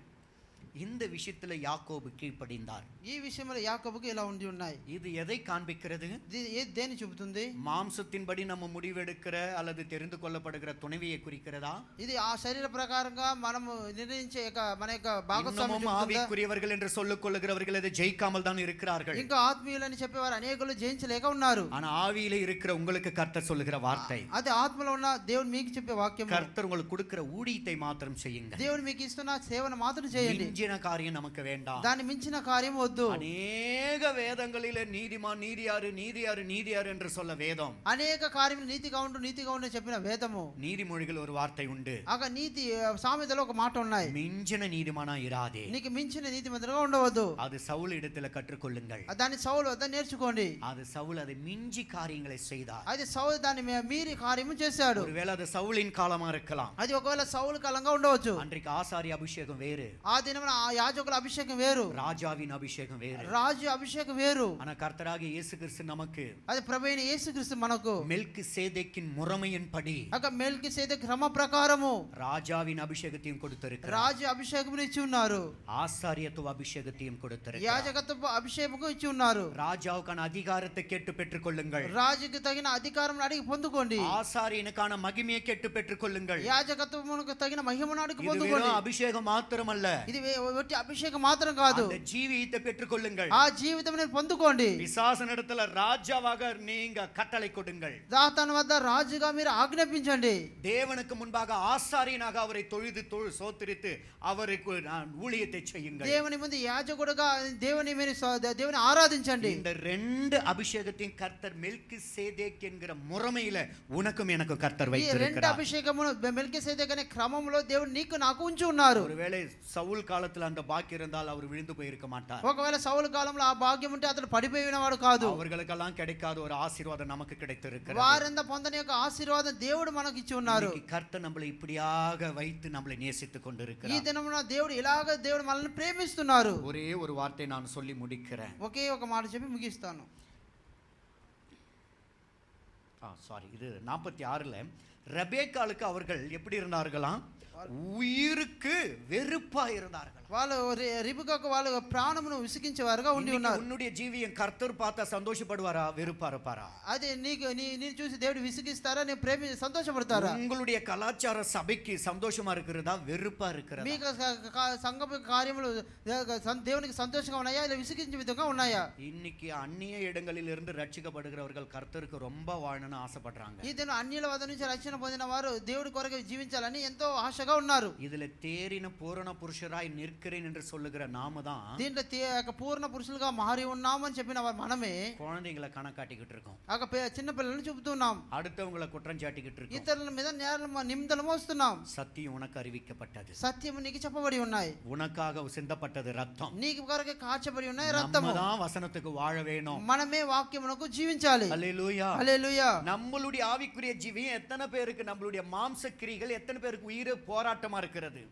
இந்த விஷயத்துல யாக்கோபு கீழ்ப்படிந்தார் ఈ విషయంలో యాకోబుకి ఇలా ఉండి ఉన్నాయి இது எதை காண்பிக்கிறது ఇది ఏ దేని చూపుతుంది மாம்சத்தின்படி நம்ம முடிவெடுக்கிற அல்லது தெரிந்து கொள்ளப்படுகிற துணைவியை குறிக்கிறதா ఇది ఆ శరీర ప్రకారంగా మనము నిర్ణయించే యొక్క మన యొక్క భాగస్వామ్యం இன்னமும் చూపుతుందా? ஆவிக்குரியவர்கள் என்று சொல்லிக் கொள்ளுகிறவர்கள் அதை ஜெயிக்காமல் தான் இருக்கிறார்கள் ఇంకా ఆత్మీయులని చెప్పేవారు అనేకులు జయించలేక ఉన్నారు ஆனா ஆவியில இருக்கிற உங்களுக்கு கர்த்தர் சொல்லுகிற வார்த்தை అదే ఆత్మలో ఉన్న దేవుడు మీకు చెప్పే వాక్యం கர்த்தர் உங்களுக்கு கொடுக்கிற ஊழியத்தை மாத்திரம் செய்யுங்க దేవుడు మీకు ఇస్తున్న సేవను మాత్రం చేయండి மிஞ்சின காரியம் நமக்கு வேண்டாம் దాన్ని మించిన కార్యం వద్దు அநேக வேதங்களில நீதிமான் நீதியாரு நீதியாரு நீதியாரு என்று சொல்ல வேதம் అనేక కార్యం నీతిగా ఉండు నీతిగా ఉండు చెప్పిన వేదము நீதிமொழிகள் ஒரு வார்த்தை உண்டு ఆక నీతి సామెతలో ఒక మాట ఉన్నాయి மிஞ்சின நீதிமானா இராதே నీకు మించిన నీతి మంత్రులుగా ఉండవద్దు அது சவுல் இடத்துல கற்றுக்கொள்ளுங்கள் దాన్ని సౌలు వద్ద నేర్చుకోండి அது సவுல் அதை மிஞ்சி காரியங்களை செய்தார் అది సౌలు దాన్ని మీ- మీరి కార్యము చేశాడు ஒருவேளை அது சவுலின் காலமா இருக்கலாம் అది ఒకవేళ సౌలు కాలంగా ఉండవచ్చు அன்றைக்கு ஆசாரி அபிஷேகம் வேறு ఆ దినమున ఆ యాజకుల అభిషేకం వేరు ராஜாவின் அபிஷேகம் வேறு రాజు అభిషేకం వేరు ஆனா கர்த்தராகிய இயேசு கிறிஸ்து நமக்கு అది ప్రభైన యేసుక్రీస్తు మనకు மெல்கு சேதைக்கின் முறைமையின்படி ఒక మెల్కి సేద క్రమ ప్రకారము ராஜாவின் அபிஷேகத்தையும் கொடுத்திருக்கிறார் రాజు అభిషేకం ఇచ్చి ఉన్నారు ஆசாரியத்துவ அபிஷேகத்தையும் கொடுத்திருக்கிறார் యాజకత్వ అభిషేకం ఇచ్చి ఉన్నారు ராஜாவுக்கான அதிகாரத்தை கேட்டு பெற்றுக்கொள்ளுங்கள் రాజుకి తగిన అధికారం అడిగి పొందుకోండి ஆசாரியனுக்கான மகிமையை கேட்டு பெற்றுக்கொள்ளுங்கள் యాజకత్వమునకు తగిన మహిమను అడిగి இது పొందుకోండి வெறும் அபிஷேகம் மாத்திரமல்ல ఇది వే- ఒట్టి అభిషేకం మాత్రం కాదు அந்த ஜீவியத்தை பெற்றுக்கொள்ளுங்கள் ఆ జీవితం నేను పొందుకోండి பிசாசனிடத்துல ராஜாவாக நீங்க கட்டளை கொடுங்கள் దాతన వద్ద రాజుగా మీరు ఆజ్ఞాపించండి தேவனுக்கு முன்பாக ஆசாரியனாக அவரை தொழுது தொழு சோத்திரித்து அவருக்கு நான் ஊழியத்தை செய்யுங்கள் దేవుని ముందు యాజకుడుగా దేవుని మీరు స్వ- దేవుని ఆరాధించండి இந்த ரெண்டு அபிஷேகத்தையும் கர்த்தர் மெல்கி சேதேக் என்கிற முறைமையில உனக்கும் எனக்கும் கர்த்தர் ఈ రెండు வைத்திருக்கிறார் అభిషేకమును మెల్కి అనే క్రమంలో దేవుడు నీకు నాకు ఉంచి ఉన్నారు ஒருவேளை சவுல் காலத்துல காலத்துல அந்த பாக்கியம் இருந்தால் அவர் விழுந்து போயிருக்க மாட்டார் ఒకవేళ సౌలు కాలంలో ఆ భాగ్యం ఉంటే అతడు పడిపోయినవాడు కాదు அவர்களுக்கெல்லாம் கிடைக்காத ஒரு ஆசீர்வாதம் நமக்கு கிடைத்திருக்கிறது వారంతా పొందని యొక్క ఆశీర్వాదం దేవుడు మనకి ఇచ్చి ఉన్నారు இன்னைக்கு கர்த்தர் நம்மளை இப்படியாக வைத்து நம்மளை நேசித்துக் ఈ கொண்டிருக்கிறார் దినమున దేవుడు ఇలాగ దేవుడు మనల్ని ప్రేమిస్తున్నారు ஒரே ஒரு வார்த்தை நான் சொல்லி முடிக்கிறேன் ఒకే ఒక మాట చెప్పి ముగిస్తాను ஆ சாரி இது நாற்பத்தி ஆறுல ரெபேக்காளுக்கு அவர்கள் எப்படி இருந்தார்களாம் உயிருக்கு வெறுப்பா இருந்தார்கள் వాళ్ళు రి- రిబికాకు వాళ్ళు ప్రాణమును విసిగించేవారుగా ఉండి ఉన్నారు உன்னுடைய ஜீவியம் கர்த்தர் பார்த்தா சந்தோஷப்படுவாரா வெறுப்பா இருப்பாரா అది నీకు నీ నేను చూసి దేవుడు విసిగిస్తారా నేను ప్రేమి సంతోషపడతారా உங்களுடைய கலாச்சார சபைக்கு சந்தோஷமா இருக்கிறதா வெறுப்பா இருக்கிறதா మీకు స- క- సంఘపు కార్యములు దే- సం- దేవునికి సంతోషంగా ఉన్నాయా ఇలా విసిగించే విధంగా ఉన్నాయా இன்னைக்கு அந்நிய இடங்களில் இருந்து ரட்சிக்கப்படுகிறவர்கள் கர்த்தருக்கு ரொம்ப வாழணும்னு ఆశப்படுறாங்க ఈ దిన అన్యుల వద్ద నుంచి రక్షణ పొందిన వారు దేవుడి కొరకు జీవించాలని ఎంతో ఆశగా ఉన్నారు இதுல தேறின பூரண புருஷராய் நிற்கிறேன் என்று சொல்லுகிற நாம தான் దీంట్లో తే- ఒక పూర్ణ పురుషులుగా మారి ఉన్నామని చెప్పిన వారు మనమే குழந்தைங்களை కణకాటిக்கிட்டு இருக்கோம் ఒక పే- చిన్న పిల్లల్ని చూపుతున్నాం அடுத்தவங்களை குற்றம் சாட்டிக்கிட்டு இருக்கோம் ఇతరుల మీద నేల నిందలు మోస్తున్నాం சத்தியம் உனக்கு அறிவிக்கப்பட்டது సత్యము నీకు చెప్పబడి ఉన్నాయి உனக்காக சிந்தப்பட்டது ரத்தம் నీకు కొరకు కాచబడి ఉన్నాయి நம்ம రక్తము தான் வசனத்துக்கு வாழ வேணும் మనమే వాక్యమునకు జీవించాలి அல்லேலூயா హల్లెలూయా நம்மளுடைய ஆவிக்குரிய ஜீவியம் எத்தனை பேருக்கு நம்மளுடைய மாம்ச கிரிகள் எத்தனை பேருக்கு உயிர் போராட்டமா இருக்கிறது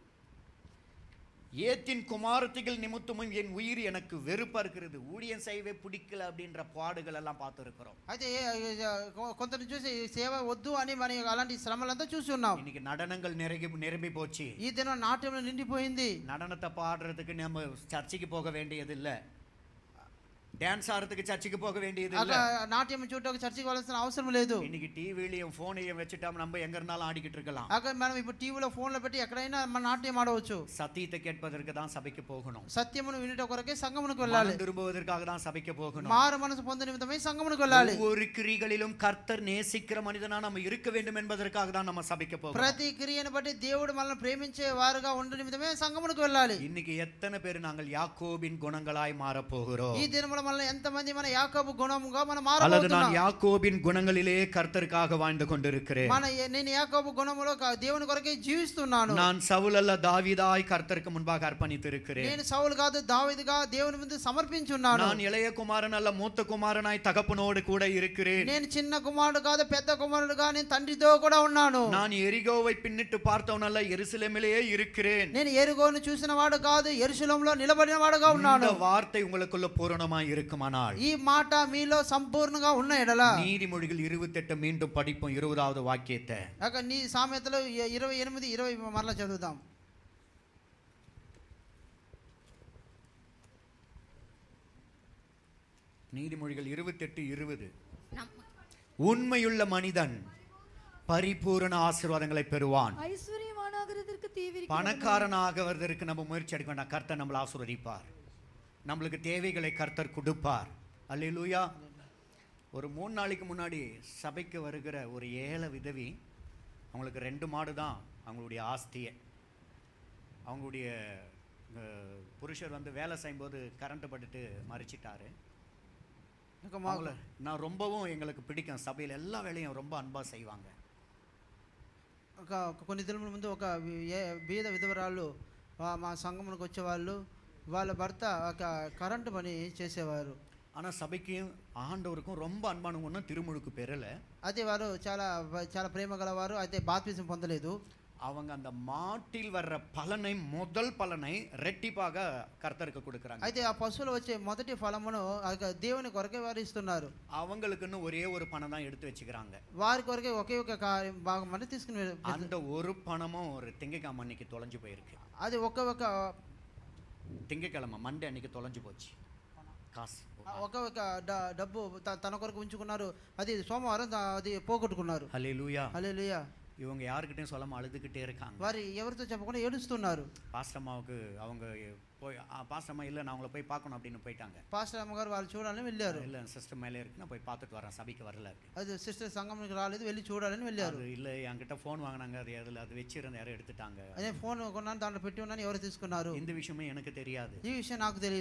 ஏத்தின் குமாரத்திகள் நிமித்தமும் என் உயிர் எனக்கு வெறுப்பா இருக்கிறது ஊழியம் செய்யவே பிடிக்கல அப்படின்ற பாடுகள் எல்லாம் பார்த்துருக்கிறோம் అయితే కొ- కొందరిని చూసి సేవ వద్దు అని మన అలాంటి శ్రమలంతా చూసి ఉన్నాం இன்னைக்கு நடனங்கள் நிரம்பி நிரம்பி போச்சு ఈ దినం నాట్యంలో నిండిపోయింది நடனத்தை பாடுறதுக்கு நம்ம சர்ச்சைக்கு போக வேண்டியது இல்ல டான்ஸ் ஆடுறதுக்கு சர்ச்சுக்கு போக வேண்டியது இல்ல అక్కడ నాట్యం చూడటం చర్చికి వెళ్ళాల్సిన అవసరం లేదు இன்னைக்கு டிவிலையும் போனையும் வச்சுட்டா நம்ம எங்க இருந்தாலும் ஆடிக்கிட்டு இருக்கலாம் అక్కడ మనం ఇప్పుడు టీవీలో ఫోన్లో పెట్టి ఎక్కడైనా మన నాట్యం ఆడవచ్చు சத்தியத்தை கேட்பதற்கு தான் சபைக்கு போகணும் సత్యమును వినుట కొరకే సంగమునకు వెళ్ళాలి மனம் திரும்புவதற்காக தான் சபைக்கு போகணும் మారు మనసు పొందిన నిమిత్తమై సంగమునకు వెళ్ళాలి ஒவ்வொரு கிரிகளிலும் கர்த்தர் நேசிக்கிற மனிதனா நம்ம இருக்க வேண்டும் என்பதற்காக தான் நம்ம சபைக்கு போகணும் ప్రతి క్రియను బట్టి దేవుడు మనల్ని ప్రేమించే వారుగా ఉండే నిమిత్తమే సంగమునకు వెళ్ళాలి இன்னைக்கு எத்தனை பேர் நாங்கள் யாக்கோபின் குணங்களாய் மாறப் போகிறோம் ఈ దినములో మనల్ని ఎంతమంది మన యాకోబు గుణముగా మనం அல்லது நான் మారబోతున్నాం யாக்கோபின் குணங்களிலே கர்த்தருக்காக வாழ்ந்து கொண்டிருக்கிறேன் మన నేను యాకోబు గుణములో క- దేవుని కొరకే జీవిస్తున్నాను நான் சவுல் அல்ல தாவீதாய் கர்த்தருக்கு முன்பாக அர்ப்பணித்திருக்கிறேன் నేను సౌలు కాదు దావీదుగా దేవుని ముందు సమర్పించున్నాను நான் இளைய குமாரன் அல்ல மூத்த குமாரனாய் தகப்பனோடு கூட இருக்கிறேன் నేను చిన్న కుమారుడు కాదు పెద్ద కుమారుడుగా నేను తండ్రితో కూడా ఉన్నాను நான் எரிகோவை பின்னிட்டு பார்த்தவன் அல்ல எருசலேமிலேயே இருக்கிறேன் నేను ఎరుగోను చూసిన వాడు కాదు ఎరుశలంలో నిలబడిన వాడుగా ఉన్నాను இந்த வார்த்தை உங்களுக்குள்ள பூரணமாய் இருக்குமானால் ఈ మాట మీలో సంపూర్ణంగా ఉన్న ఎడల நீதிமொழிகள் இருபத்தெட்டு மீண்டும் படிப்போம் இருபதாவது வாக்கியத்தை అక్కడ నీ సామెతలో ఇ- ఇరవై ఎనిమిది ఇరవై మరలా చదువుదాం நீதிமொழிகள் இருபத்தெட்டு இருபது நம் உண்மையுள்ள மனிதன் பரிபூரண ஆசீர்வாதங்களை பெறுவான் ஐஸ்வர்யமானாகிறதற்கு தீவிரி பணக்காரனாகவதற்கு நம்ம முயற்சி எடுக்க வேண்டாம் கர்த்தர் நம்மளை ஆசீர்வதிப்பார் நம்மளுக்கு தேவைகளை கர்த்தர் கொடுப்பார் அல்லேலூயா ஒரு மூணு நாளைக்கு முன்னாடி சபைக்கு வருகிற ஒரு ஏழை விதவி அவங்களுக்கு ரெண்டு மாடு தான் அவங்களுடைய ஆஸ்தியே அவங்களுடைய அஹ், புருஷர் வந்து வேலை செய்யும்போது கரண்ட் பட்டுட்டு மறிச்சிட்டாரு ఇక మా அவங்கள நான் ரொம்பவும் எங்களுக்கு பிடிக்கும் சபையில் எல்லா வேலையும் ரொம்ப அன்பா செய்வாங்க ఒక కొన్ని దినముల ముందు ఒక వి- ఏ- బీద విధవరాలు వా- మా సంఘమునకు వచ్చేవాళ్ళు వాళ్ళ భర్త ఒక కరెంటు పని చేసేవారు ஆனா சபைக்கும் ஆண்டவருக்கும் ரொம்ப அன்பானவங்கன்னா திருமுழுக்கு பெறல అయితే వారు చాలా చాలా ప్రేమ గలవారు అయితే బాప్తిజం పొందలేదు அவங்க அந்த மாட்டில் வர்ற பலனை முதல் பலனை ரெட்டிப்பாக கர்த்தருக்கு கொடுக்குறாங்க అయితే ఆ పశువులు వచ్చే మొదటి ఫలమును ఆ యొక్క దేవుని కొరకే వారు ఇస్తున్నారు அவங்களுக்குன்னு ஒரே ஒரு பணம் தான் எடுத்து வச்சுக்கிறாங்க వారి కొరకే ఒకే ఒక కార్యం భాగం అంటే తీసుకుని వెళ్- அந்த ஒரு பணமும் ஒரு திங்கக்கிழமை அன்னைக்கு தொலைஞ்சு போயிருக்கு అది ఒక ఒక திங்கக்கிழமை மண்டே அன்னைக்கு தொலைஞ்சு போச்சு காசு ఒక ఒక డ- డబ్బు త- తన కొరకు ఉంచుకున్నారు అది సోమవారం దా- అది పోగొట్టుకున్నారు ஹலே லூயா హల్లెలూయా இவங்க யாருக்கிட்டையும் சொல்லாம அழுதுகிட்டே இருக்காங்க వారు ఎవరితో చెప్పకుండా ఏడుస్తున్నారు பாஸ்டம்மாவுக்கு அவங்க போய் பாஸ்டம்மா இல்லை நான் அவங்கள போய் பார்க்கணும் அப்படின்னு போயிட்டாங்க పాస్టర్ అమ్మగారు వాళ్ళు చూడాలని వెళ్ళారు இல்லை சிஸ்டம் மேலே இருக்கு நான் போய் பார்த்துட்டு வரேன் சபைக்கு வரல అది సిస్టర్ సంఘంకి రాలేదు వెళ్ళి చూడాలని వెళ్ళారు அது இல்லை என்கிட்ட ஃபோன் வாங்கினாங்க அது அதில் அது வச்சிருந்த யாரும் எடுத்துட்டாங்க అదే ఫోన్ కొన్నాను దాంట్లో పెట్టి ఉన్నాను ఎవరు తీసుకున్నారు இந்த விஷயமே எனக்கு தெரியாது ఈ విషయం నాకు తెలియదు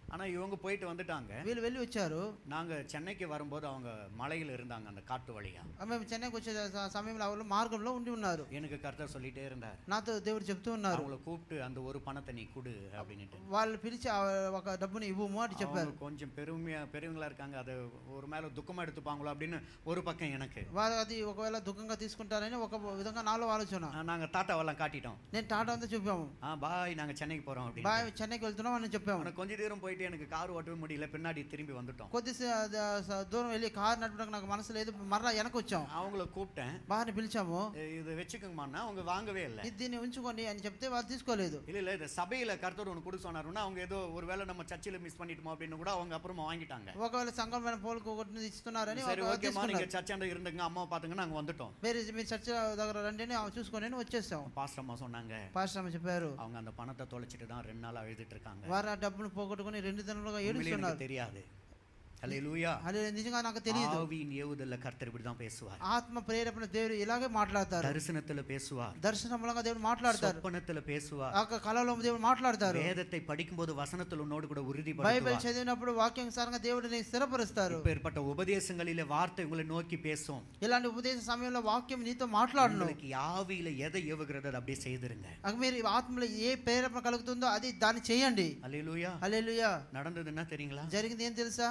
ஆனா இவங்க போயிட்டு வந்துட்டாங்க వీళ్ళు వెళ్ళి వచ్చారు நாங்க சென்னைக்கு வரும்போது அவங்க மலையில இருந்தாங்க அந்த காட்டு வழியா మేము చెన్నైకి వచ్చే స- సమయంలో వాళ్ళు మార్గంలో ఉండి ఉన్నారు எனக்கு கர்த்தர் சொல்லிட்டே இருந்தார் నాతో దేవుడు చెప్తూ ఉన్నారు அவங்கள கூப்பிட்டு அந்த ஒரு பணத்தை நீ கொடு அப்படின்னுட்டு వాళ్ళు పిలిచి ఆ ఒక డబ్బుని ఇవ్వము అని చెప్పారు அவங்க கொஞ்சம் பெருமையா பெரியவங்களா இருக்காங்க அது ஒரு மேல துக்கமா எடுத்துப்பாங்களோ அப்படின்னு ஒரு பக்கம் எனக்கு వారు అది ఒకవేళ దుఃఖంగా తీసుకుంటారని ఒక విధంగా నాలో ఆలోచన ஆ, நாங்க டாட்டாவெல்லாம் காட்டிட்டோம் నేను టాటా అంతా చెప్పాము ஆ பாய் நாங்க சென்னைக்கு போறோம் அப்படின்னு బాయ్ చెన్నైకి వెళ్తున్నాం అని చెప్పాము அவனை கொஞ்ச தூரம் போயிட்டு எனக்கு கார் ஓட்டவே முடியல பின்னாடி திரும்பி வந்துட்டோம் కొద్ది స- ద- స- దూరం వెళ్ళి కారు నడపడానికి నాకు మనసు లేదు మరలా వెనక్కి వచ్చాం அவங்கள கூப்பிட்டேன் బాగా పిలిచాము "ஏய், இதை வச்சுக்கோங்கம்மான்னா அவங்க வாங்கவே இல்லை ఇది దీన్ని ఉంచుకోండి అని చెప్తే వాళ్ళు తీసుకోలేదు இல்ல இல்ல இந்த சபையில கர்த்தர் ஒன்று கொடுக்க சொன்னாருன்னா அவங்க ஏதோ ஒருவேளை நம்ம சர்ச்சில் மிஸ் பண்ணிட்டோமோ அப்படின்னு கூட அவங்க அப்புறமா வாங்கிட்டாங்க ఒకవేళ సంఘం పైన పోలుకు ఒకటి ఇస్తున్నారని சரி ఒక- ஓகேம்மா நீங்க తీసుకున్నారు. சர்ச்சாண்ட இருந்துங்க அம்மாவை பாத்துங்க நாங்க வந்துட்டோம் వేరే మీరు చర్చ దగ్గర రండి అని చూసుకొని అని వచ్చేసాం பாஸ்டர் அம்மா சொன்னாங்க పాస్టర్ అమ్మ చెప్పారు அவங்க அந்த பணத்தை தொலைச்சிட்டு தான் ரெண்டு நாளா எழுதிட்டு இருக்காங்க వారు ఆ డబ్బును పోగొట్టుకుని రెండు దినాలుగా உண்மையிலே ఏడుస్తున్నారు எனக்கு தெரியாது அல்லேலூயா అది నిజంగా నాకు తెలియదు ஆவியின் ஏவுதல்ல கர்த்தர் இப்படி தான் பேசுவார் ఆత్మ ప్రేరేపణ దేవుడు ఇలాగే మాట్లాడతారు தரிசனத்துல பேசுவார் దర్శనం మూలంగా దేవుడు మాట్లాడతారు சொப்பனத்துல பேசுவார் ఆ యొక్క కళలో దేవుడు మాట్లాడతారు வேதத்தை படிக்கும்போது வசனத்தில் உன்னோடு கூட బైబిల్ உறுதிப்படுத்துவார் చదివినప్పుడు వాక్యానుసారంగా దేవుడిని స్థిరపరుస్తారు இப்பேற்பட்ட உபதேசங்களிலே வார்த்தை உங்களை நோக்கி பேசும் ఇలాంటి ఉపదేశ సమయంలో వాక్యం నీతో మాట్లాడను உங்களுக்கு ஆவியில எதை ఏவுகிறதோ அதை அப்படியே செய்திருங்க అక మీరు ఆత్మలో ఏ ప్రేరేపణ కలుగుతుందో అది దాన్ని చేయండి அல்லேலூயா హల్లెలూయా நடந்தது என்ன தெரியுங்களா జరిగింది ఏం తెలుసా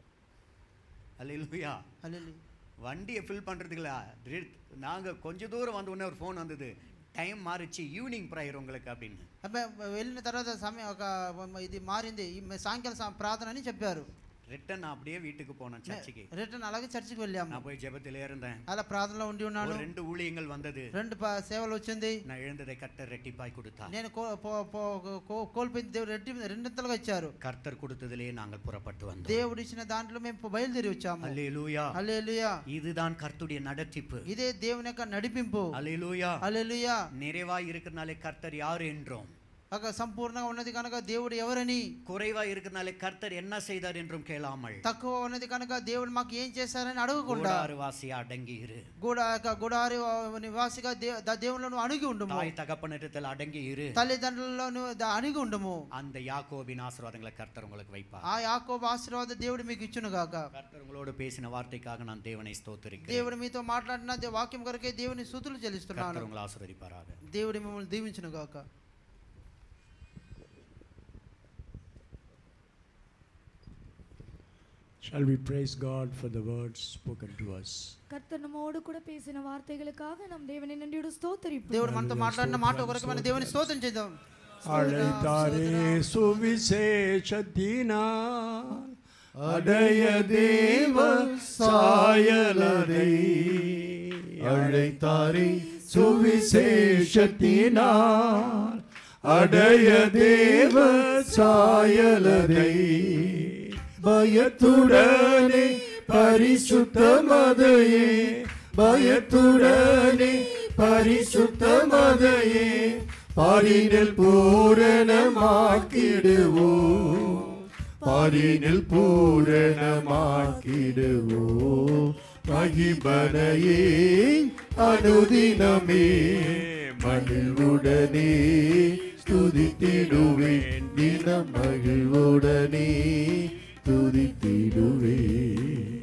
அல்லேலூயா హల్లెలూయా வண்டியை ஃபில் பண்ணுறதுக்குல நாங்க கொஞ்ச தூரம் வந்த உடனே ஒரு ஃபோன் வந்தது டைம் மாறிச்சு ஈவினிங் ப்ரேயர் உங்களுக்கு அப்படின்னு అబ్బాయి వెళ్ళిన తర్వాత సమయం ఒక ఇది మారింది ఈ సాయంకాల సమ- ప్రార్థన అని చెప్పారు ரிட்டன் நான் அப்படியே வீட்டுக்கு போனேன் சர்ச்சுக்கு రిటర్న్ అలాగే చర్చికి వెళ్ళాము நான் போய் ஜெபத்திலே இருந்தேன் అలా ప్రార్థనలో ఉండి ఉన్నాను ஒரு ரெண்டு ஊழியங்கள் வந்தது రెండు ప- సేవలు వచ్చింది நான் எழுந்ததை கர்த்தர் ரெட்டிப்பாய் கொடுத்தார் నేను కో- పో- పో- కో- కోల్పోయింది దేవుడు రెడ్డి రెండింతలుగా ఇచ్చారు கர்த்தர் கொடுத்ததிலே நாங்கள் புறப்பட்டு வந்தோம் దేవుడు ఇచ్చిన దాంట్లో మేము బయలుదేరి వచ్చాము அல்லேலூயா హల్లెలూయా இதுதான் கர்த்துடைய நடத்திப்பு ఇదే దేవుని యొక్క నడిపింపు அல்லேலூயா హల్లెలూయా நிறைவாய் இருக்கிறனாலே கர்த்தர் யார் என்றும் ఒక సంపూర్ణంగా ఉన్నది కనుక దేవుడు ఎవరని குறைவாய் இருக்கிறனாலே கர்த்தர் என்ன செய்தார் என்றும் கேளாமல் తక్కువ ఉన్నది కనుక దేవుడు మాకు ఏం చేశారని అడగకుండా கூடாரவாசி அடங்கி இரு గుడ యొక్క గుడారి నివాసిగా దే- దా- దేవునిలో నువ్వు అణిగి ఉండుము தாய் தகப்பனிடத்தில் அடங்கி இரு తల్లిదండ్రులలో నువ్వు దా- అణిగి ఉండుము அந்த யாக்கோபின் ஆசீர்வாதங்களை கர்த்தர் உங்களுக்கு வைப்பார் ఆ యాకోబు ఆశీర్వాద దేవుడు మీకు ఇచ్చును గాక கர்த்தர் உங்களோடு பேசின வார்த்தைக்காக நான் தேவனை ஸ்தோத்திரிக்கிறேன் దేవుడు మీతో మాట్లాడిన దే- వాక్యం కొరకే దేవుని స్థుతులు చెల్లిస్తున్నాను கர்த்தர் உங்களை ஆசீர்வதிப்பாராக దేవుడు మిమ్మల్ని దీవించును గాక Shall we praise God for the words spoken to us? கர்த்தர் நம்மோடு கூட பேசின வார்த்தைகளுக்காக நம் தேவனை நன்றியோடு ஸ்தோத்தரிப்போம் దేవుడు మనతో మాట్లాడిన మాట కొరకు మన దేవుని స్తోత్రం చేద్దాం அழைத்தாரே சுவிசேஷத்தினால் அடைய தேவ சாயலரை அழைத்தாரே சுவிசேஷத்தினால் அடைய தேவ சாயலரை பயத்துடனே பரிசுத்தமதையே பயத்துடனே பரிசுத்தமதையே பாரினில் பூரணமாக்கிடுவோம் பாரினில் பூரணமாக்கிடுவோம் மகிபனையே அனுதினமே மகிழ்வுடனே துதித்திடுவேன் தினம் மகிழ்வுடனே துதித்திடுவேன்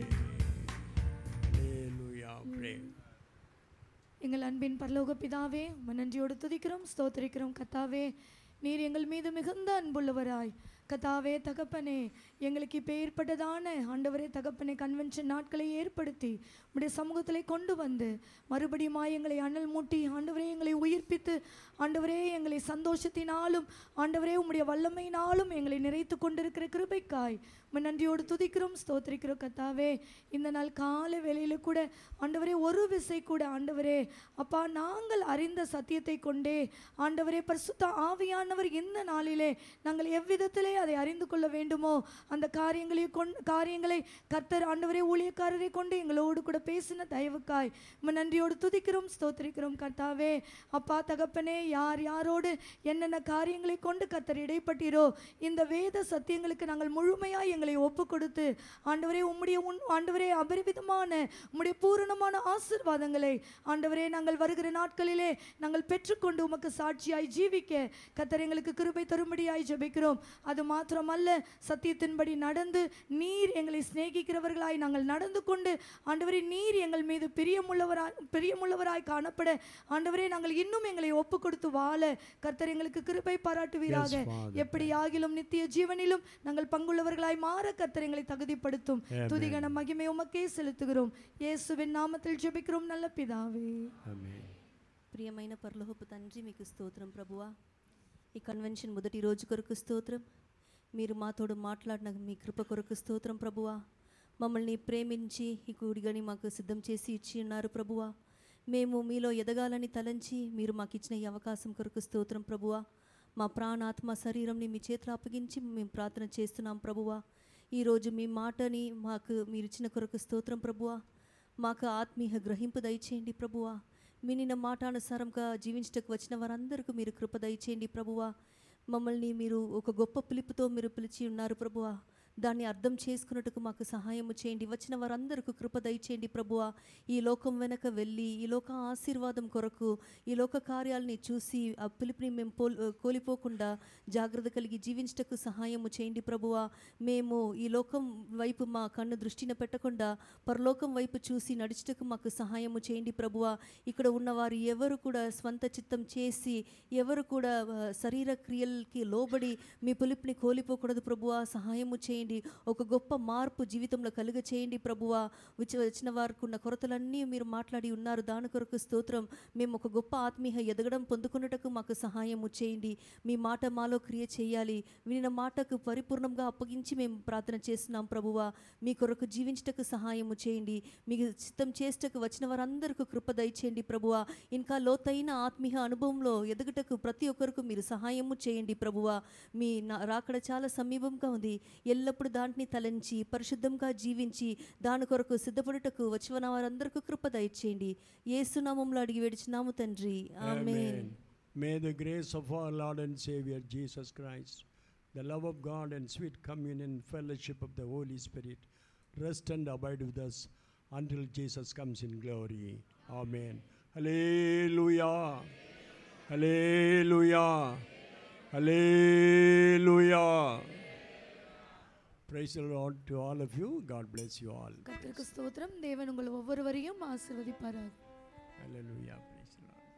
எங்கள் அன்பின் பரலோக பிதாவே உம்மை நன்றியோடு துதிக்கிறோம் ஸ்தோத்திரிக்கிறோம் கத்தாவே நீர் எங்கள் மீது மிகுந்த அன்புள்ளவராய் கத்தாவே தகப்பனே எங்களுக்கு இப்போ ஏற்பட்டதான ஆண்டவரே தகப்பனே கன்வென்ஷன் நாட்களை ஏற்படுத்தி உடைய சமூகத்திலே கொண்டு வந்து மறுபடியும் எங்களை அனல் மூட்டி ஆண்டவரே எங்களை உயிர்ப்பித்து ஆண்டவரே எங்களை சந்தோஷத்தினாலும் ஆண்டவரே உம்முடைய வல்லமையினாலும் எங்களை நிறைத்து கொண்டிருக்கிற கிருபைக்காய் உம்மை நன்றியோடு துதிக்கிறோம் ஸ்தோத்திரிக்கிறோம் கத்தாவே இந்த நாள் காலை வேளையில கூட ஆண்டவரே ஒரு விசை கூட ஆண்டவரே அப்பா நாங்கள் அறிந்த சத்தியத்தை கொண்டே ஆண்டவரே பரிசுத்த ஆவியானவர் இந்த நாளிலே நாங்கள் எவ்விதத்திலே அதை அறிந்து கொள்ள வேண்டுமோ அந்த காரியங்களை கொண் காரியங்களை கர்த்தர் ஆண்டவரே ஊழியக்காரரை கொண்டு எங்களோடு கூட பேசின தயவுக்காய் உம்மை நன்றியோடு துதிக்கிறோம் ஸ்தோத்திரிக்கிறோம் கர்த்தாவே அப்பா தகப்பனே யார் யாரோடு என்னென்ன காரியங்களை கொண்டு கர்த்தர் இடைப்பட்டீரோ இந்த வேத சத்தியங்களுக்கு நாங்கள் முழுமையாய் எங்களை ஒப்பு கொடுத்து ஆண்டவரே உம்முடைய உன் ஆண்டவரே அபரிவிதமான உம்முடைய பூரணமான ஆசீர்வாதங்களை ஆண்டவரே நாங்கள் வருகிற நாட்களிலே நாங்கள் பெற்றுக்கொண்டு உமக்கு சாட்சியாய் ஜீவிக்க கர்த்தர் எங்களுக்கு கிருபை தரும்படியாய் ஜெபிக்கிறோம் அது அது மாத்திரமல்ல சத்தியத்தின்படி நடந்து நீர் எங்களை சிநேகிக்கிறவர்களாய் நாங்கள் நடந்து கொண்டு ஆண்டவரே நீர் எங்கள் மீது பிரியமுள்ளவராய் பிரியமுள்ளவராய் காணப்பட ஆண்டவரே நாங்கள் இன்னும் எங்களை ஒப்பு கொடுத்து வாழ கர்த்தர் எங்களுக்கு கிருபை பாராட்டுவீராக Yes, Father. எப்படி ஆகிலும் நித்திய ஜீவனிலும் நாங்கள் பங்குள்ளவர்களாய் மாற கர்த்தர் எங்களை தகுதிப்படுத்தும் Amen. துதிகன மகிமை உமக்கே செலுத்துகிறோம் இயேசுவின் நாமத்தில் ஜெபிக்கிறோம் நல்ல பிதாவே Amen. ప్రియమైన పరలోహపు తండ్రి మీకు స్తోత్రం ప్రభువా ఈ కన్వెన్షన్ మొదటి రోజు కొరకు స్తోత్రం మీరు మాతోడు మాట్లాడిన మీ కృప కొరకు స్తోత్రం ప్రభువా మమ్మల్ని ప్రేమించి ఈ కూడిగని మాకు సిద్ధం చేసి ఇచ్చి ఉన్నారు ప్రభువా మేము మీలో ఎదగాలని తలంచి మీరు మాకు ఇచ్చిన ఈ అవకాశం కొరకు స్తోత్రం ప్రభువా మా ప్రాణాత్మ శరీరంని మీ చేతిలో అప్పగించి మేము ప్రార్థన చేస్తున్నాం ప్రభువా ఈరోజు మీ మాటని మాకు మీరు ఇచ్చిన కొరకు స్తోత్రం ప్రభువా మాకు ఆత్మీయ గ్రహింపు దయచేయండి ప్రభువా వినిన మాటానుసారంగా జీవించటకు వచ్చిన వారందరికీ మీరు కృప దయచేయండి ప్రభువా మమ్మల్ని మీరు ఒక గొప్ప పిలుపుతో మీరు పిలిచి ఉన్నారు ప్రభువా దాన్ని అర్థం చేసుకున్నట్టుకు మాకు సహాయము చేయండి వచ్చిన వారందరికీ కృప దయచేయండి ప్రభువా ఈ లోకం వెనక వెళ్ళి ఈ లోక ఆశీర్వాదం కొరకు ఈ లోక కార్యాలని చూసి ఆ పిలుపుని మేము పోల్ కోల్పోకుండా జాగ్రత్త కలిగి జీవించటకు సహాయము చేయండి ప్రభువా మేము ఈ లోకం వైపు మా కన్ను దృష్టిన పెట్టకుండా పరలోకం వైపు చూసి నడుచుటకు మాకు సహాయము చేయండి ప్రభువా ఇక్కడ ఉన్నవారు ఎవరు కూడా స్వంత చిత్తం చేసి ఎవరు కూడా ఆ, శరీర క్రియలకి లోబడి మీ పిలుపుని కోల్పోకూడదు ప్రభువా సహాయము చేయండి ఒక గొప్ప మార్పు జీవితంలో కలుగ చేయండి ప్రభువా వచ్చి వచ్చిన వారికి ఉన్న కొరతలన్నీ మీరు మాట్లాడి ఉన్నారు దాని కొరకు స్తోత్రం మేము ఒక గొప్ప ఆత్మీయ ఎదగడం పొందుకున్నటకు మాకు సహాయము చేయండి మీ మాట మాలో క్రియ చేయాలి వినిన మాటకు పరిపూర్ణంగా అప్పగించి మేము ప్రార్థన చేస్తున్నాం ప్రభువా మీ కొరకు జీవించటకు సహాయము చేయండి మీకు చిత్తం చేసేటకు వచ్చిన వారందరికీ కృప దయచేయండి ప్రభువా ఇంకా లోతైన ఆత్మీయ అనుభవంలో ఎదుగుటకు ప్రతి ఒక్కరికి మీరు సహాయము చేయండి ప్రభువా మీ నా రాకడ చాలా సమీపంగా ఉంది ఎల్లప్పుడూ దాంట్ని తలంచి పరిశుద్ధంగా జీవించి దాని కొరకు సిద్ధపడుటకు వచ్చిన వారందరికీ కృప దయచేయండి ఏసునామంలో అడిగి వేడిచినాము తండ్రి ఆమేన్ Amen. May the grace of our Lord and Savior Jesus Christ, the love of God and sweet communion and fellowship of the Holy Spirit rest and abide with us until Jesus comes in glory. Amen. Hallelujah. Hallelujah. Hallelujah. Praise the Lord to all of you. God bless you all. கர்த்தருக்கு ஸ்தோத்திரம் தேவன் உங்கள் ஒவ்வொருவரையும் ஆசீர்வதிப்பாராக Hallelujah. Praise the Lord.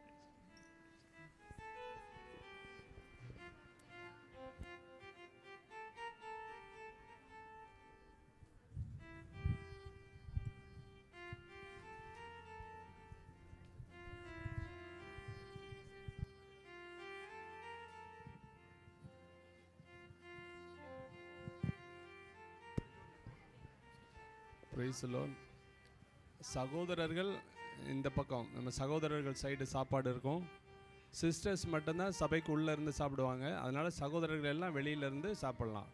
Praise சகோதரர்கள் இந்த பக்கம் நம்ம சகோதரர்கள் சைடு சாப்பாடு இருக்கும் சிஸ்டர்ஸ் மட்டும்தான் சபைக்கு உள்ளே இருந்து சாப்பிடுவாங்க அதனால சகோதரர்கள் எல்லாம் வெளியில ఇருந்து సాப்பிடலாம்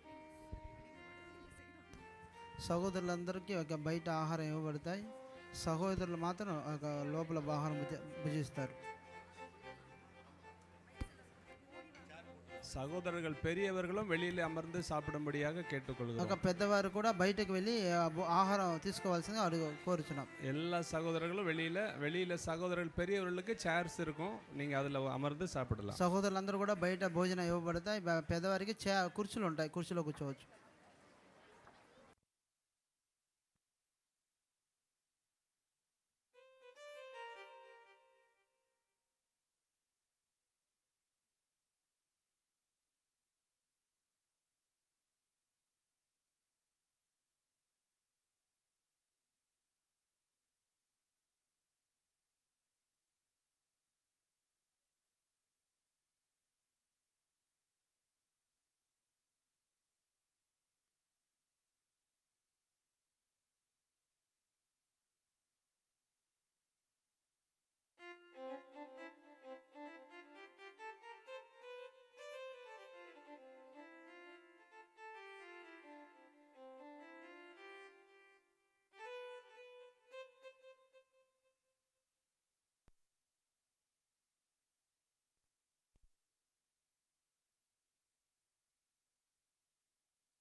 సహోదరులందరికీ ఒక బయట ఆహారం ఇవ్వబడతాయి సహోదరులు మాత్రం ఒక లోపల ఆహారం భుజ- భుజిస్తారు சகோதரர்கள் பெரியவர்களும் வெளியில அமர்ந்து சாப்பிடும்படியாக ఒక கேட்டுக்கொள்கிறோம் పెద్దవారు కూడా బయటకు వెళ్ళి ఆ భో- ఆహారం తీసుకోవాల్సిందిగా అడుగు కోరుచున్నాం எல்லா சகோதரர்களும் வெளியில வெளியில சகோதரர்கள் பெரியவர்களுக்கு சேர்ஸ் இருக்கும் நீங்க அதுல அமர்ந்து சாப்பிடலாம் సహోదరులందరూ కూడా బయట భోజనం ఇవ్వబడతాయి బ- పెద్దవారికి చే కుర్చీలు ఉంటాయి కుర్చీలో కూర్చోవచ్చు